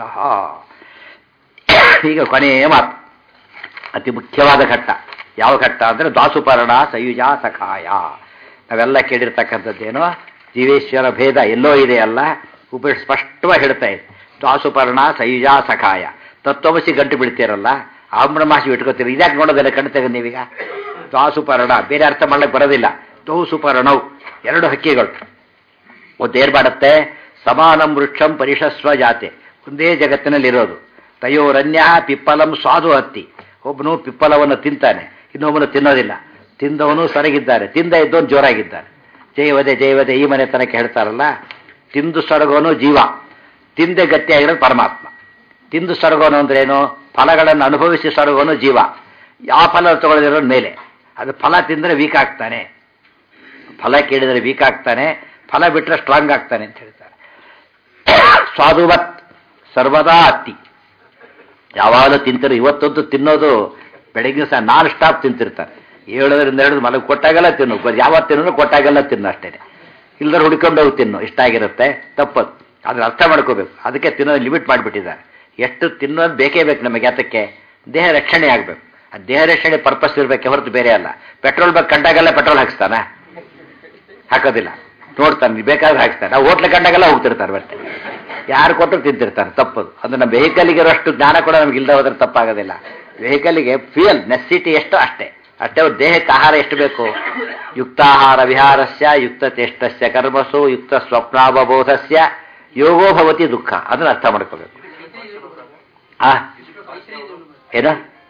ಈಗ ಕೊನೆಯ ಮಾತು ಅತಿ ಮುಖ್ಯವಾದ ಘಟ್ಟ ಯಾವ ಘಟ್ಟ ಅಂದರೆ ದಾಸುಪರ್ಣ ಸಯುಜ ಸಖಾಯ ನಾವೆಲ್ಲ ಕೇಳಿರ್ತಕ್ಕಂಥದ್ದೇನೋ ಜೀವೇಶ್ವರ ಭೇದ ಎಲ್ಲೋ ಇದೆ ಅಲ್ಲ ಉಪ ಸ್ಪಷ್ಟವಾಗಿ ಹೇಳ್ತಾ ಇದೆ ದಾಸುಪರ್ಣ ಸಯುಜ ಸಖಾಯ ತತ್ವಮಸಿ ಗಂಟು ಬಿಡ್ತೀರಲ್ಲ ಆಮ್ರಮಾಸಿ ಇಟ್ಕೋತೀರಿ ಇದ್ಯಾಕೆ ನೋಡೋದಿಲ್ಲ ಕಣ್ಣು ತೆಗೆದು ನೀವೀಗ ದಾಸುಪರ್ಣ ಬೇರೆ ಅರ್ಥ ಮಾಡ್ಲಿಕ್ಕೆ ಬರೋದಿಲ್ಲ ದೌ ಸುಪರ್ಣವು ಎರಡು ಹಕ್ಕಿಗಳು ಒಂದು ಏನ್ ಮಾಡುತ್ತೆ ಸಮಾನಂ ವೃಕ್ಷಂ ಪರಿಷಸ್ವ ಜಾತೆ ಒಂದೇ ಜಗತ್ತಿನಲ್ಲಿರೋದು ತಯೋರನ್ಯ ಪಿಪ್ಪಲಂ ಸ್ವಾದು ಹತ್ತಿ ಒಬ್ಬನು ಪಿಪ್ಪಲವನ್ನು ತಿಂತಾನೆ ಇನ್ನೊಬ್ಬನು ತಿನ್ನೋದಿಲ್ಲ ತಿಂದವನು ಸರಗಿದ್ದಾನೆ ತಿಂದ ಇದ್ದವನು ಜೋರಾಗಿದ್ದಾನೆ ಜೈವದೆ ಜೈವದೆ ಈ ಮನೆ ತನಕ ಹೇಳ್ತಾರಲ್ಲ ತಿಂದು ಸೊರಗೋನು ಜೀವ ತಿಂದೆ ಗಟ್ಟಿಯಾಗಿರೋದು ಪರಮಾತ್ಮ ತಿಂದು ಸೊರಗೋನು ಅಂದ್ರೇನು ಫಲಗಳನ್ನು ಅನುಭವಿಸಿ ಸೊರಗೋನು ಜೀವ ಯಾವ ಫಲ ತಗೊಳ್ಳದಿರೋನ್ ಮೇಲೆ ಅದು ಫಲ ತಿಂದರೆ ವೀಕ್ ಆಗ್ತಾನೆ ಫಲ ಕೇಳಿದರೆ ವೀಕ್ ಆಗ್ತಾನೆ ಫಲ ಬಿಟ್ಟರೆ ಸ್ಟ್ರಾಂಗ್ ಆಗ್ತಾನೆ ಅಂತ ಹೇಳ್ತಾರೆ ಸ್ವಾದುವತ್ ಸರ್ವದಾ ಅತ್ತಿ ಯಾವಾಗಲೂ ತಿಂತಾರೆ ಇವತ್ತೊಂದು ತಿನ್ನೋದು ಬೆಳಗ್ಗೆ ಸಹ ನಾನ್ ಸ್ಟಾಪ್ ತಿಂತಿರ್ತಾರೆ ಏಳೋದ್ರಿಂದ ಎರಡು ಮಲಗಿ ಕೊಟ್ಟಾಗೆಲ್ಲ ತಿನ್ನು ಯಾವತ್ತು ತಿನ್ನೋ ಕೊಟ್ಟಾಗೆಲ್ಲ ತಿನ್ನು ಅಷ್ಟೇ ಇಲ್ದ್ರೆ ಹುಡ್ಕೊಂಡು ಹೋಗಿ ತಿನ್ನು ಇಷ್ಟಾಗಿರುತ್ತೆ ತಪ್ಪದು ಅದ್ರ ಅರ್ಥ ಮಾಡ್ಕೋಬೇಕು ಅದಕ್ಕೆ ತಿನ್ನೋದು ಲಿಮಿಟ್ ಮಾಡಿಬಿಟ್ಟಿದ್ದಾರೆ ಎಷ್ಟು ತಿನ್ನೋದು ಬೇಕೇ ಬೇಕು ನಮಗೆ ಯಾತಕ್ಕೆ ದೇಹ ರಕ್ಷಣೆ ಆಗಬೇಕು ಆ ದೇಹ ರಕ್ಷಣೆ ಪರ್ಪಸ್ ಇರಬೇಕೆ ಹೊರತು ಬೇರೆ ಅಲ್ಲ ಪೆಟ್ರೋಲ್ ಬೇಕು ಕಂಡಾಗೆಲ್ಲ ಪೆಟ್ರೋಲ್ ಹಾಕ್ಸ್ತಾನ ಹಾಕೋದಿಲ್ಲ ನೋಡ್ತಾನೆ ಬೇಕಾದ್ರೆ ಹಾಕ್ಸ್ತಾನೆ ನಾವು ಹೋಟ್ಲ್ ಕಂಡಾಗೆಲ್ಲ ಹೋಗ್ತಿರ್ತಾರೆ ಮತ್ತೆ ಯಾರು ಕೊಟ್ಟರು ತಿಂತಿರ್ತಾರೆ ತಪ್ಪದು ಅದು ನಮ್ಮ ವೆಹಿಕಲ್ಗೆ ಇರೋಷ್ಟು ಜ್ಞಾನ ಕೂಡ ನಮ್ಗೆ ಇಲ್ಲದೆ ಹೋದ್ರೆ ತಪ್ಪಾಗೋದಿಲ್ಲ ವೆಹಿಕಲ್ಗೆ ಫ್ಯೂಯಲ್ ನೆಸಿಟಿ ಎಷ್ಟು ಅಷ್ಟೇ ಅಷ್ಟೇ ಅವ್ರ ದೇಹಕ್ಕೆ ಆಹಾರ ಎಷ್ಟು ಬೇಕು ಯುಕ್ತಾಹಾರ ವಿಹಾರಸ್ಯ ಯುಕ್ತ ಚೇಷ್ಟಸ್ಯ ಕರ್ಮಸು ಯುಕ್ತ ಸ್ವಪ್ನಾವಬೋಧಸ್ಯ ಯೋಗೋ ಭವತಿ ದುಃಖ ಅದನ್ನ ಅರ್ಥ ಮಾಡ್ಕೋಬೇಕು ಆ ಏನ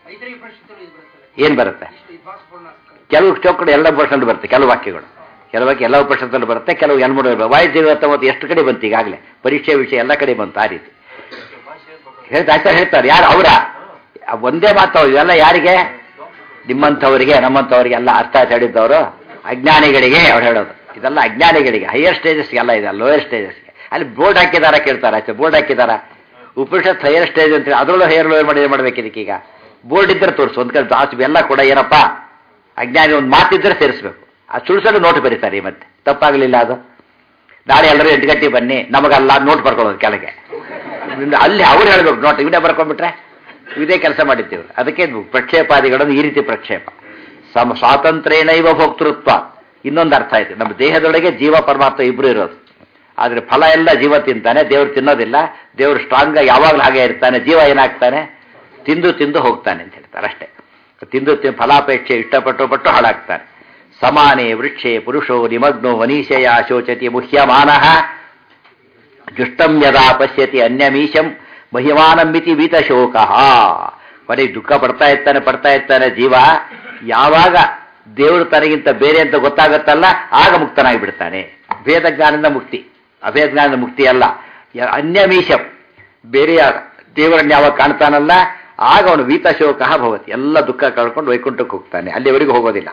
ಐದನೇ ಉಪನಿಷತ್ತಲ್ಲೂ ಇದು ಬರುತ್ತಲ್ಲ ಏನು ಬರುತ್ತೆ ಇಷ್ಟು ವಿದ್ವಾಂಸಪೂರ್ಣ ಕೆಲವು ಚೌಕಡು ಎಲ್ಲ ಉಪನಿಷತ್ತು ಬರುತ್ತೆ ಕೆಲವು ವಾಕ್ಯಗಳು ಕೆಲವು ವಾಕ್ಯ ಎಲ್ಲ ಉಪನಿಷತ್ತಲ್ಲಿ ಬರುತ್ತೆ ಕೆಲವು ಎರಡು ಮೂರು ವಾಯು ಜೀವತ್ತ ಮತ್ತು ಎಷ್ಟು ಕಡೆ ಬಂತು ಈಗಾಗಲೇ ಪರೀಕ್ಷೆ ವಿಷಯ ಎಲ್ಲ ಕಡೆ ಬಂತು ಆ ರೀತಿ ಹೇಳ್ತಾ ಆಚಾರ್ಯ ಹೇಳ್ತಾರೆ ಯಾರು ಅವರ ಒಂದೇ ಮಾತು ಅವ್ರು. ಇವೆಲ್ಲ ಯಾರಿಗೆ ನಿಮ್ಮಂಥವರಿಗೆ ನಮ್ಮಂಥವರಿಗೆ ಎಲ್ಲ ಅರ್ಥ ಹೇಳಿದ್ದವರು ಅಜ್ಞಾನಿಗಳಿಗೆ ಅವ್ರು ಹೇಳೋದು ಇದೆಲ್ಲ ಅಜ್ಞಾನಿಗಳಿಗೆ ಹೈಯರ್ ಸ್ಟೇಜಸ್ಗೆ ಎಲ್ಲ ಇದೆ ಲೋಯರ್ ಸ್ಟೇಜಸ್ಗೆ ಅಲ್ಲಿ ಬೋರ್ಡ್ ಹಾಕಿದಾರ ಕೇಳ್ತಾರೆ ಆಚೆ ಬೋರ್ಡ್ ಹಾಕಿದಾರ ಉಪನಿಷತ್ ಹೈಯರ್ ಸ್ಟೇಜ್ ಅಂತ ಹೇಳಿ ಅದರಲ್ಲೂ ಹೈಯರ್ ಲೋಯರ್ ಮಾಡಿ ಮಾಡ್ಬೇಕು ಇದಕ್ಕೀಗ ಬೋರ್ಡ್ ಇದ್ರೆ ತೋರಿಸು ಒಂದು ಕಡೆ ಜಾಸ್ತಿ ಎಲ್ಲ ಕೂಡ ಏನಪ್ಪ ಅಜ್ಞಾನಿ ಒಂದು ಮಾತಿದ್ರೆ ಸೇರಿಸ್ಬೇಕು ಆ ಸುಳ್ಸಲು ನೋಟ್ ಬರೀತಾರೆ ಈ ಮತ್ತೆ ತಪ್ಪಾಗಲಿಲ್ಲ ಅದು ನಾಳೆ ಎಲ್ಲರೂ ಎಂಟು ಗಂಟೆ ಬನ್ನಿ ನಮಗಲ್ಲ ನೋಟ್ ಬರ್ಕೊಳ್ಳೋದು ಕೆಳಗೆ ಇನ್ನು ಅಲ್ಲಿ ಅವ್ರು ಹೇಳ್ಬೇಕು ನೋಟ್ ಇವನೇ ಬರ್ಕೊಂಡ್ಬಿಟ್ರೆ ಇದೇ ಕೆಲಸ ಮಾಡಿದ್ದೀವಿ ಅದಕ್ಕೆ ಪ್ರಕ್ಷೇಪಾದಿಗಳನ್ನು ಈ ರೀತಿ ಪ್ರಕ್ಷೇಪ ಸಮ ಸ್ವಾತಂತ್ರ್ಯನೈವ ಭೋಕ್ತೃತ್ವ ಇನ್ನೊಂದು ಅರ್ಥ ಆಯ್ತು ನಮ್ಮ ದೇಹದೊಳಗೆ ಜೀವ ಪರಮಾತ್ಮ ಇಬ್ರು ಇರೋದು ಆದ್ರೆ ಫಲ ಎಲ್ಲ ಜೀವ ತಿಂತಾನೆ ದೇವ್ರು ತಿನ್ನೋದಿಲ್ಲ ದೇವ್ರು ಸ್ಟ್ರಾಂಗ್ ಆಗಿ ಯಾವಾಗಲೂ ಹಾಗೆ ಇರ್ತಾನೆ ಜೀವ ಏನಾಗ್ತಾನೆ ತಿಂದು ತಿಂದು ಹೋಗ್ತಾನೆ ಅಂತ ಹೇಳ್ತಾರೆ ಅಷ್ಟೇ ತಿಂದು ತಿಂದು ಫಲಾಪೇಕ್ಷೆ ಇಷ್ಟಪಟ್ಟು ಪಟ್ಟು ಹಾಳಾಗ್ತಾನೆ ಸಮಾನೆ ವೃಕ್ಷೆ ಪುರುಷೋ ನಿಮಗ್ನೋ ವನೀಶಯ ಶೋಚತಿ ಮುಹ್ಯಮಾನಃ ಜುಷ್ಟಂ ಯದಾ ಪಶ್ಯತಿ ಅನ್ಯಮೀಶಂ ಮಹಿಮಾನಂಬಿತಿ ವೀತಶೋಕ ಕೊನೆಗೆ ದುಃಖ ಪಡ್ತಾ ಇರ್ತಾನೆ ಪಡ್ತಾ ಇರ್ತಾನೆ ಜೀವ ಯಾವಾಗ ದೇವರು ತನಗಿಂತ ಬೇರೆ ಅಂತ ಗೊತ್ತಾಗತ್ತಲ್ಲ ಆಗ ಮುಕ್ತನಾಗಿ ಬಿಡ್ತಾನೆ ಭೇದ ಜ್ಞಾನದಿಂದ ಮುಕ್ತಿ ಅಭೇದ ಜ್ಞಾನದ ಮುಕ್ತಿ ಅಲ್ಲ ಯ- ಅನ್ಯಮೀಶಂ ಬೇರೆಯ ದೇವರನ್ನ ಯಾವಾಗ ಕಾಣ್ತಾನಲ್ಲ ಆಗ ಅವನು ವೀತಶೋಕ ಭವತಿ ಎಲ್ಲ ದುಃಖ ಕಳ್ಕೊಂಡು ವೈಕುಂಠಕ್ಕೆ ಹೋಗ್ತಾನೆ ಅಲ್ಲಿವರೆಗೂ ಹೋಗೋದಿಲ್ಲ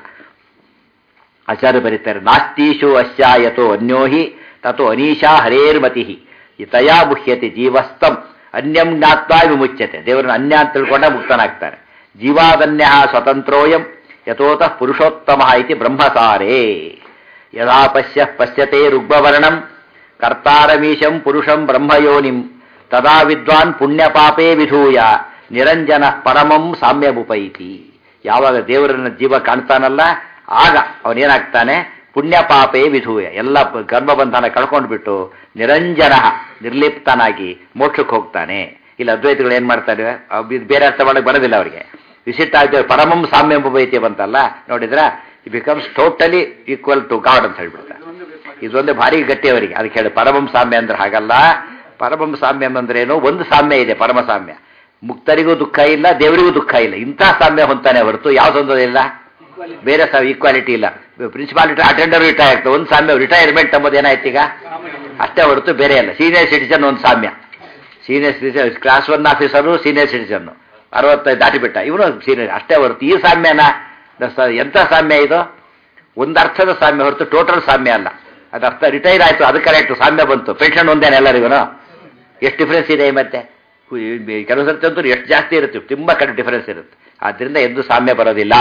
ಆಚಾರ್ಯ ಬರೀತಾರೆ ನಾಸ್ತೀಶು ಅಶ್ಯಾಯತೋ ಅನ್ಯೋ ಹಿ ತಥೋ ಅನೀಶಾ ಹರೇರ್ಮತಿ ತಯಾ ಮುಹ್ಯತೆ ಜೀವಸ್ತಂ ಅನ್ಯಂ ಜ್ಞಾತ್ವಾ ವಿಮುಚ್ಯತೆ ದೇವರನ್ನ ಅನ್ಯ ಅಂತ ತಿಳ್ಕೊಂಡ ಮುಕ್ತನಾಗ್ತಾನೆ ಜೀವಾದನ್ಯ ಸ್ವತಂತ್ರೋಯಂ ಯಥೋತಃ ಪುರುಷೋತ್ತಮ ಇತಿ ಬ್ರಹ್ಮಸಾರೇ ಯದಾ ಪಶ್ಯ ಪಶ್ಯತೆ ರುಗ್ಮವರ್ಣಂ ಕರ್ತಾರಮೀಶಂ ಪುರುಷಂ ಬ್ರಹ್ಮಯೋನಿಂ ತದಾ ವಿದ್ವಾನ್ ಪುಣ್ಯಪಾಪೇ ವಿಧೂಯ ನಿರಂಜನ ಪರಮಂ ಸಾಮ್ಯಮುಪೈತಿ ಯಾವಾಗ ದೇವರನ್ನ ಜೀವ ಕಾಣ್ತಾನಲ್ಲ ಆಗ ಅವನೇನಾಗ್ತಾನೆ ಪುಣ್ಯ ಪಾಪೇ ವಿಧೂಯ ಎಲ್ಲ ಪ- ಗರ್ಭಬಂಧನ ಕಳ್ಕೊಂಡು ಬಿಟ್ಟು ನಿರಂಜನ ನಿರ್ಲಿಪ್ತನಾಗಿ ಮೋಕ್ಷಕ್ಕೆ ಹೋಗ್ತಾನೆ ಇಲ್ಲ ಅದ್ವೈತಗಳು ಏನ್ ಮಾಡ್ತಾರೆ ಅವ್ ಇದು ಬೇರೆ ಅರ್ಥ ಮಾಡಕ್ ಬರೋದಿಲ್ಲ ಅವರಿಗೆ ವಿಶಿಷ್ಟ ಆಚಾರ್ಯ ಪರಮಂ ಸಾಮ್ಯ ಎಂಬುಬೈತಿ ಬಂತಲ್ಲ ನೋಡಿದ್ರ it becomes totally equal to God ಅಂತ ಹೇಳ್ಬಿಡ್ತಾರೆ ಇದೊಂದೇ ಭಾರಿ ಗಟ್ಟಿ ಅವರಿಗೆ ಅದಕ್ಕೆ ಹೇಳಿ ಪರಮಂ ಸಾಮ್ಯ ಅಂದ್ರೆ ಹಾಗಲ್ಲ ಪರಮಂ ಸಾಮ್ಯ ಅಂದ್ರೆ ಏನು ಒಂದು ಸಾಮ್ಯ ಇದೆ ಪರಮ ಸಾಮ್ಯ ಮುಕ್ತರಿಗೂ ದುಃಖ ಇಲ್ಲ ದೇವರಿಗೂ ದುಃಖ ಇಲ್ಲ ಇಂಥ ಸಾಮ್ಯ ಹೊಂತಾನೆ ಹೊರತು ಯಾವುದೊಂದು ಇಲ್ಲ ಬೇರೆ ಸಹ ಈಕ್ವಾಲಿಟಿ ಇಲ್ಲ ಪ್ರಿನ್ಸಿಪಾಲಿಟಿ ಅಟೆಂಡರ್ ರಿಟೈರ್ ಆಗ್ತದೆ ಒಂದು ಸಾಮ್ಯ ರಿಟೈರ್ಮೆಂಟ್ ಎಂಬುದು ಏನಾಯ್ತು ಈಗ ಅಷ್ಟೇ ಹೊರತು ಬೇರೆ ಅಲ್ಲ ಸೀನಿಯರ್ ಸಿಟಿಜನ್ ಒಂದು ಸಾಮ್ಯ senior citizen class one officer senior citizen ಅರವತ್ತೈದು ದಾಟಿಬಿಟ್ಟ ಇವನು ಸೀನಿಯರ್ ಅಷ್ಟೇ ಹೊರತು ಈ ಸಾಮ್ಯನ ದ- ಎಂಥ ಸಾಮ್ಯ ಇದು ಒಂದು ಅರ್ಥದ ಸಾಮ್ಯ ಹೊರತು ಟೋಟಲ್ ಸಾಮ್ಯ ಅಲ್ಲ ಅದು ಅರ್ಥ ರಿಟೈರ್ ಆಯ್ತು ಅದು ಕರೆಕ್ಟ್ ಸಾಮ್ಯ ಬಂತು ಪೆನ್ಷನ್ ಒಂದೇನೆ ಎಲ್ಲರಿಗೂ ಎಷ್ಟು ಡಿಫ್ರೆನ್ಸ್ ಇದೆ ಮತ್ತೆ ಕೆಲವು ಸರ್ತಿ ಅಂತೂ ಎಷ್ಟು ಜಾಸ್ತಿ ಇರುತ್ತೆ ತುಂಬಾ ಕಡೆ ಡಿಫರೆನ್ಸ್ ಇರುತ್ತೆ ಆದ್ರಿಂದ ಎಂದು ಸಾಮ್ಯ ಬರೋದಿಲ್ಲ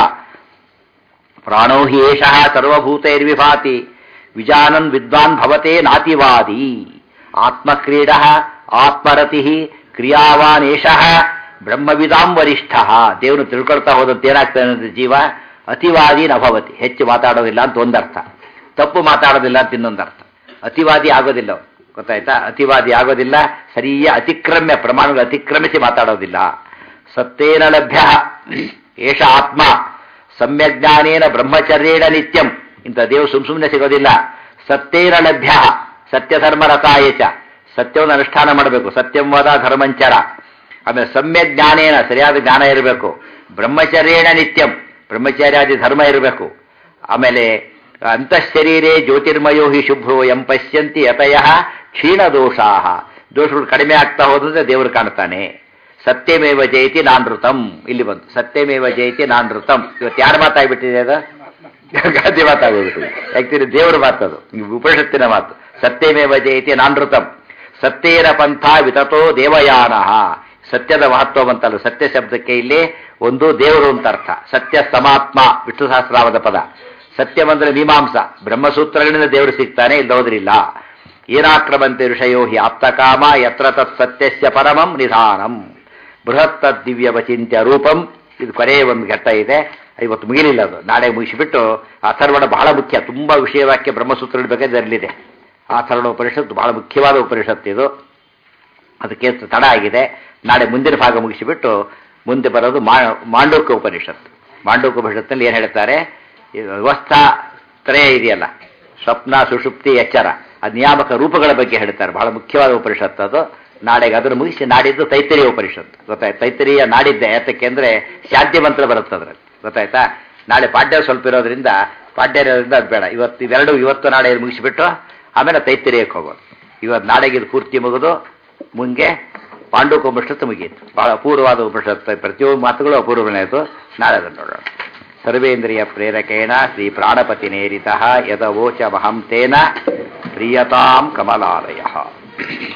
ಪ್ರಾಣೋ ಹಿ ಏಷಃ ಸರ್ವಭೂತೈರ್ವಿಭಾತಿ ವಿಜಾನನ್ ವಿದ್ವಾನ್ ಭವತೆ ನಾತಿವಾದಿ ಆತ್ಮಕ್ರೀಡ ಆತ್ಮರತಿ ಕ್ರಿಯಾವಾನ್ ಏಷಃ ಬ್ರಹ್ಮವಿದಾಂ ವರಿಷ್ಠ ದೇವರು ತಿಳ್ಕೊಳ್ತಾ ಹೋದಂತೆ ಏನಾಗ್ತಾನೆ ಅಂದ್ರೆ ಜೀವ ಅತಿವಾದಿ ನಭವತಿ ಹೆಚ್ಚು ಮಾತಾಡೋದಿಲ್ಲ ಅಂತ ಒಂದರ್ಥ ತಪ್ಪು ಮಾತಾಡೋದಿಲ್ಲ ಅಂತ ಇನ್ನೊಂದರ್ಥ ಅತಿವಾದಿ ಆಗೋದಿಲ್ಲ ಅವ್ನು. ಗೊತ್ತಾಯ್ತಾ ಅತಿವಾದಿ ಆಗೋದಿಲ್ಲ ಸರಿಯ ಅತಿಕ್ರಮ್ಯ ಪ್ರಮಾಣಗಳು ಅತಿಕ್ರಮಿಸಿ ಮಾತಾಡೋದಿಲ್ಲ ಸತ್ತೇನ ಲಭ್ಯ ಏಷ ಆತ್ಮ ಸಮ್ಯಜ್ಞಾನೇನ ಬ್ರಹ್ಮಚರ್ಯೇಣ ನಿತ್ಯಂ ಇಂಥ ದೇವ್ ಸುಮ್ ಸುಮ್ಮನೆ ಸಿಗೋದಿಲ್ಲ ಸತ್ಯೇನ ಲಭ್ಯ ಸತ್ಯಧರ್ಮರತಾಯ ಚ ಸತ್ಯವನ್ನು ಅನುಷ್ಠಾನ ಮಾಡಬೇಕು ಸತ್ಯಂವಾದ ಧರ್ಮಂಚರ ಆಮೇಲೆ ಸಮ್ಯಕ್ ಜ್ಞಾನೇನ ಸರಿಯಾದ ಜ್ಞಾನ ಇರಬೇಕು ಬ್ರಹ್ಮಚರ್ಯೇಣ ನಿತ್ಯಂ ಬ್ರಹ್ಮಚರ್ಯಾದಿ ಧರ್ಮ ಇರಬೇಕು ಆಮೇಲೆ ಅಂತಃಶರೀರೇ ಜ್ಯೋತಿರ್ಮಯೋ ಹಿ ಶುಭ್ರೋ ಎಂ ಪಶ್ಯಂತಿ ಯತಯ ಕ್ಷೀಣ ದೋಷಾ ದೋಷಗಳು ಕಡಿಮೆ ಆಗ್ತಾ ಹೋದ್ರೆ ದೇವರು ಕಾಣ್ತಾನೆ ಸತ್ಯಮೇವ ಜಯತಿ ನಾನೃತಂ ಇಲ್ಲಿ ಬಂತು ಸತ್ಯಮೇವ ಜಯತಿ ನಾನೃತಂ ಇವತ್ತು ಯಾರ ಮಾತಾಗ್ಬಿಟ್ಟಿದೆ ಅದು ಗಾಂಧಿ ಮಾತಾಗೋಗ್ಬಿಟ್ಟಿದೆ ಯಾಕ್ತಿರಿ ದೇವರ ಮಾತದು ಉಪನಿಷತ್ತಿನ ಮಾತು ಸತ್ಯಮೇವ ಜಯತಿ ನಾನೃತಂ ಸತ್ಯೇನ ಪಂಥ ವಿತತೋ ದೇವಯಾನ ಸತ್ಯದ ಮಹತ್ವ ಬಂತಲ್ಲ ಸತ್ಯ ಶಬ್ದಕ್ಕೆ ಇಲ್ಲಿ ಒಂದು ದೇವರು ಅಂತ ಅರ್ಥ ಸತ್ಯ ಸಮಾತ್ಮ ವಿಷ್ಣು ಸಹಸ್ರಾವದ ಪದ ಸತ್ಯಂ ಅಂದ್ರೆ ಮೀಮಾಂಸ ಬ್ರಹ್ಮಸೂತ್ರಗಳಿಂದ ದೇವರು ಸಿಗ್ತಾನೆ ಇಲ್ಲೋದ್ರಿಲ್ಲ ಏನಾಕ್ರಮಂತೆ ಋಷಯೋ ಹಿ ಆಪ್ತಕಾಮ ಯತ್ರ ತತ್ ಸತ್ಯಸ್ಯ ಪರಮಂ ನಿಧಾನಂ ಬೃಹತ್ ತದ್ ದಿವ್ಯವಚಿಂತ್ಯ ರೂಪಂ ಇದು ಕೊನೆಯ ಒಂದು ಘಟ್ಟ ಇದೆ ಇವತ್ತು ಮುಗಿಲಿಲ್ಲ ಅದು ನಾಳೆ ಮುಗಿಸಿಬಿಟ್ಟು ಅಥರ್ವಣ ಬಹಳ ಮುಖ್ಯ ತುಂಬಾ ವಿಷಯವಾಕ್ಯ ಬ್ರಹ್ಮಸೂತ್ರಗಳ ಬಗ್ಗೆ ಇದರಲ್ಲಿದೆ ಆಥರ್ವಣ ಉಪನಿಷತ್ತು ಬಹಳ ಮುಖ್ಯವಾದ ಉಪನಿಷತ್ತು ಇದು ಅದಕ್ಕೆ ತಡ ಆಗಿದೆ ನಾಳೆ ಮುಂದಿನ ಭಾಗ ಮುಗಿಸಿಬಿಟ್ಟು ಮುಂದೆ ಬರೋದು ಮಾ- ಮಾಂಡೂಕ್ಯ ಉಪನಿಷತ್ತು ಮಾಂಡೂಕ್ಯ ಉಪನಿಷತ್ತಲ್ಲಿ ಏನು ಹೇಳ್ತಾರೆ ಈ ವ್ಯವಸ್ಥಾ ತ್ರಯ ಇದೆಯಲ್ಲ ಸ್ವಪ್ನ ಸುಷುಪ್ತಿ ಎಚ್ಚರ ಆ ನಿಯಾಮಕ ರೂಪಗಳ ಬಗ್ಗೆ ಹೇಳ್ತಾರೆ ಬಹಳ ಮುಖ್ಯವಾದ ಉಪನಿಷತ್ತು ಅದು ನಾಳೆಗೆ ಅದನ್ನು ಮುಗಿಸಿ ನಾಡಿದ್ದು ತೈತರಿಯ ಉಪನಿಷತ್ತು ಗೊತ್ತಾಯ್ತು ತೈತರಿಯ ನಾಡಿದ್ದೆ ಯಾತಕ್ಕೆ ಅಂದರೆ ಶಾಂತಿ ಮಂತ್ರ ಬರುತ್ತೆ ಅದ್ರಲ್ಲಿ ಗೊತ್ತಾಯ್ತಾ ನಾಳೆ ಪಾಡ್ಯ ಸ್ವಲ್ಪ ಇರೋದ್ರಿಂದ ಪಾಡ್ಯ ಇರೋದ್ರಿಂದ ಅದು ಬೇಡ ಇವತ್ತು ಇವೆರಡು ಇವತ್ತು ನಾಳೆ ಮುಗಿಸಿಬಿಟ್ಟು ಆಮೇಲೆ ತೈತರಿಯಕ್ಕೆ ಹೋಗೋದು ಇವತ್ತು ನಾಳೆಗೆ ಇದು ಪೂರ್ತಿ ಮುಗಿದು ಮುಂಗೆ ಪಾಂಡುಕ ಉಪನಿಷತ್ತು ಮುಗಿಯಿತು ಬಹಳ ಅಪೂರ್ವವಾದ ಉಪನಿಷತ್ತು ಪ್ರತಿಯೊಂದು ಮಾತುಗಳು ಅಪೂರ್ವನೇ ಆಯಿತು ನಾಳೆ ಅದನ್ನು ನೋಡೋಣ ಸರ್ವೇಂದ್ರಿಯ ಪ್ರೇರಕೇಣ ಶ್ರೀ ಪ್ರಾಣಪತಿ ನೇರಿತ ಯದವೋಚ ಮಹಂತೇನ ಪ್ರಿಯತಾಂ ಕಮಲಾಲಯ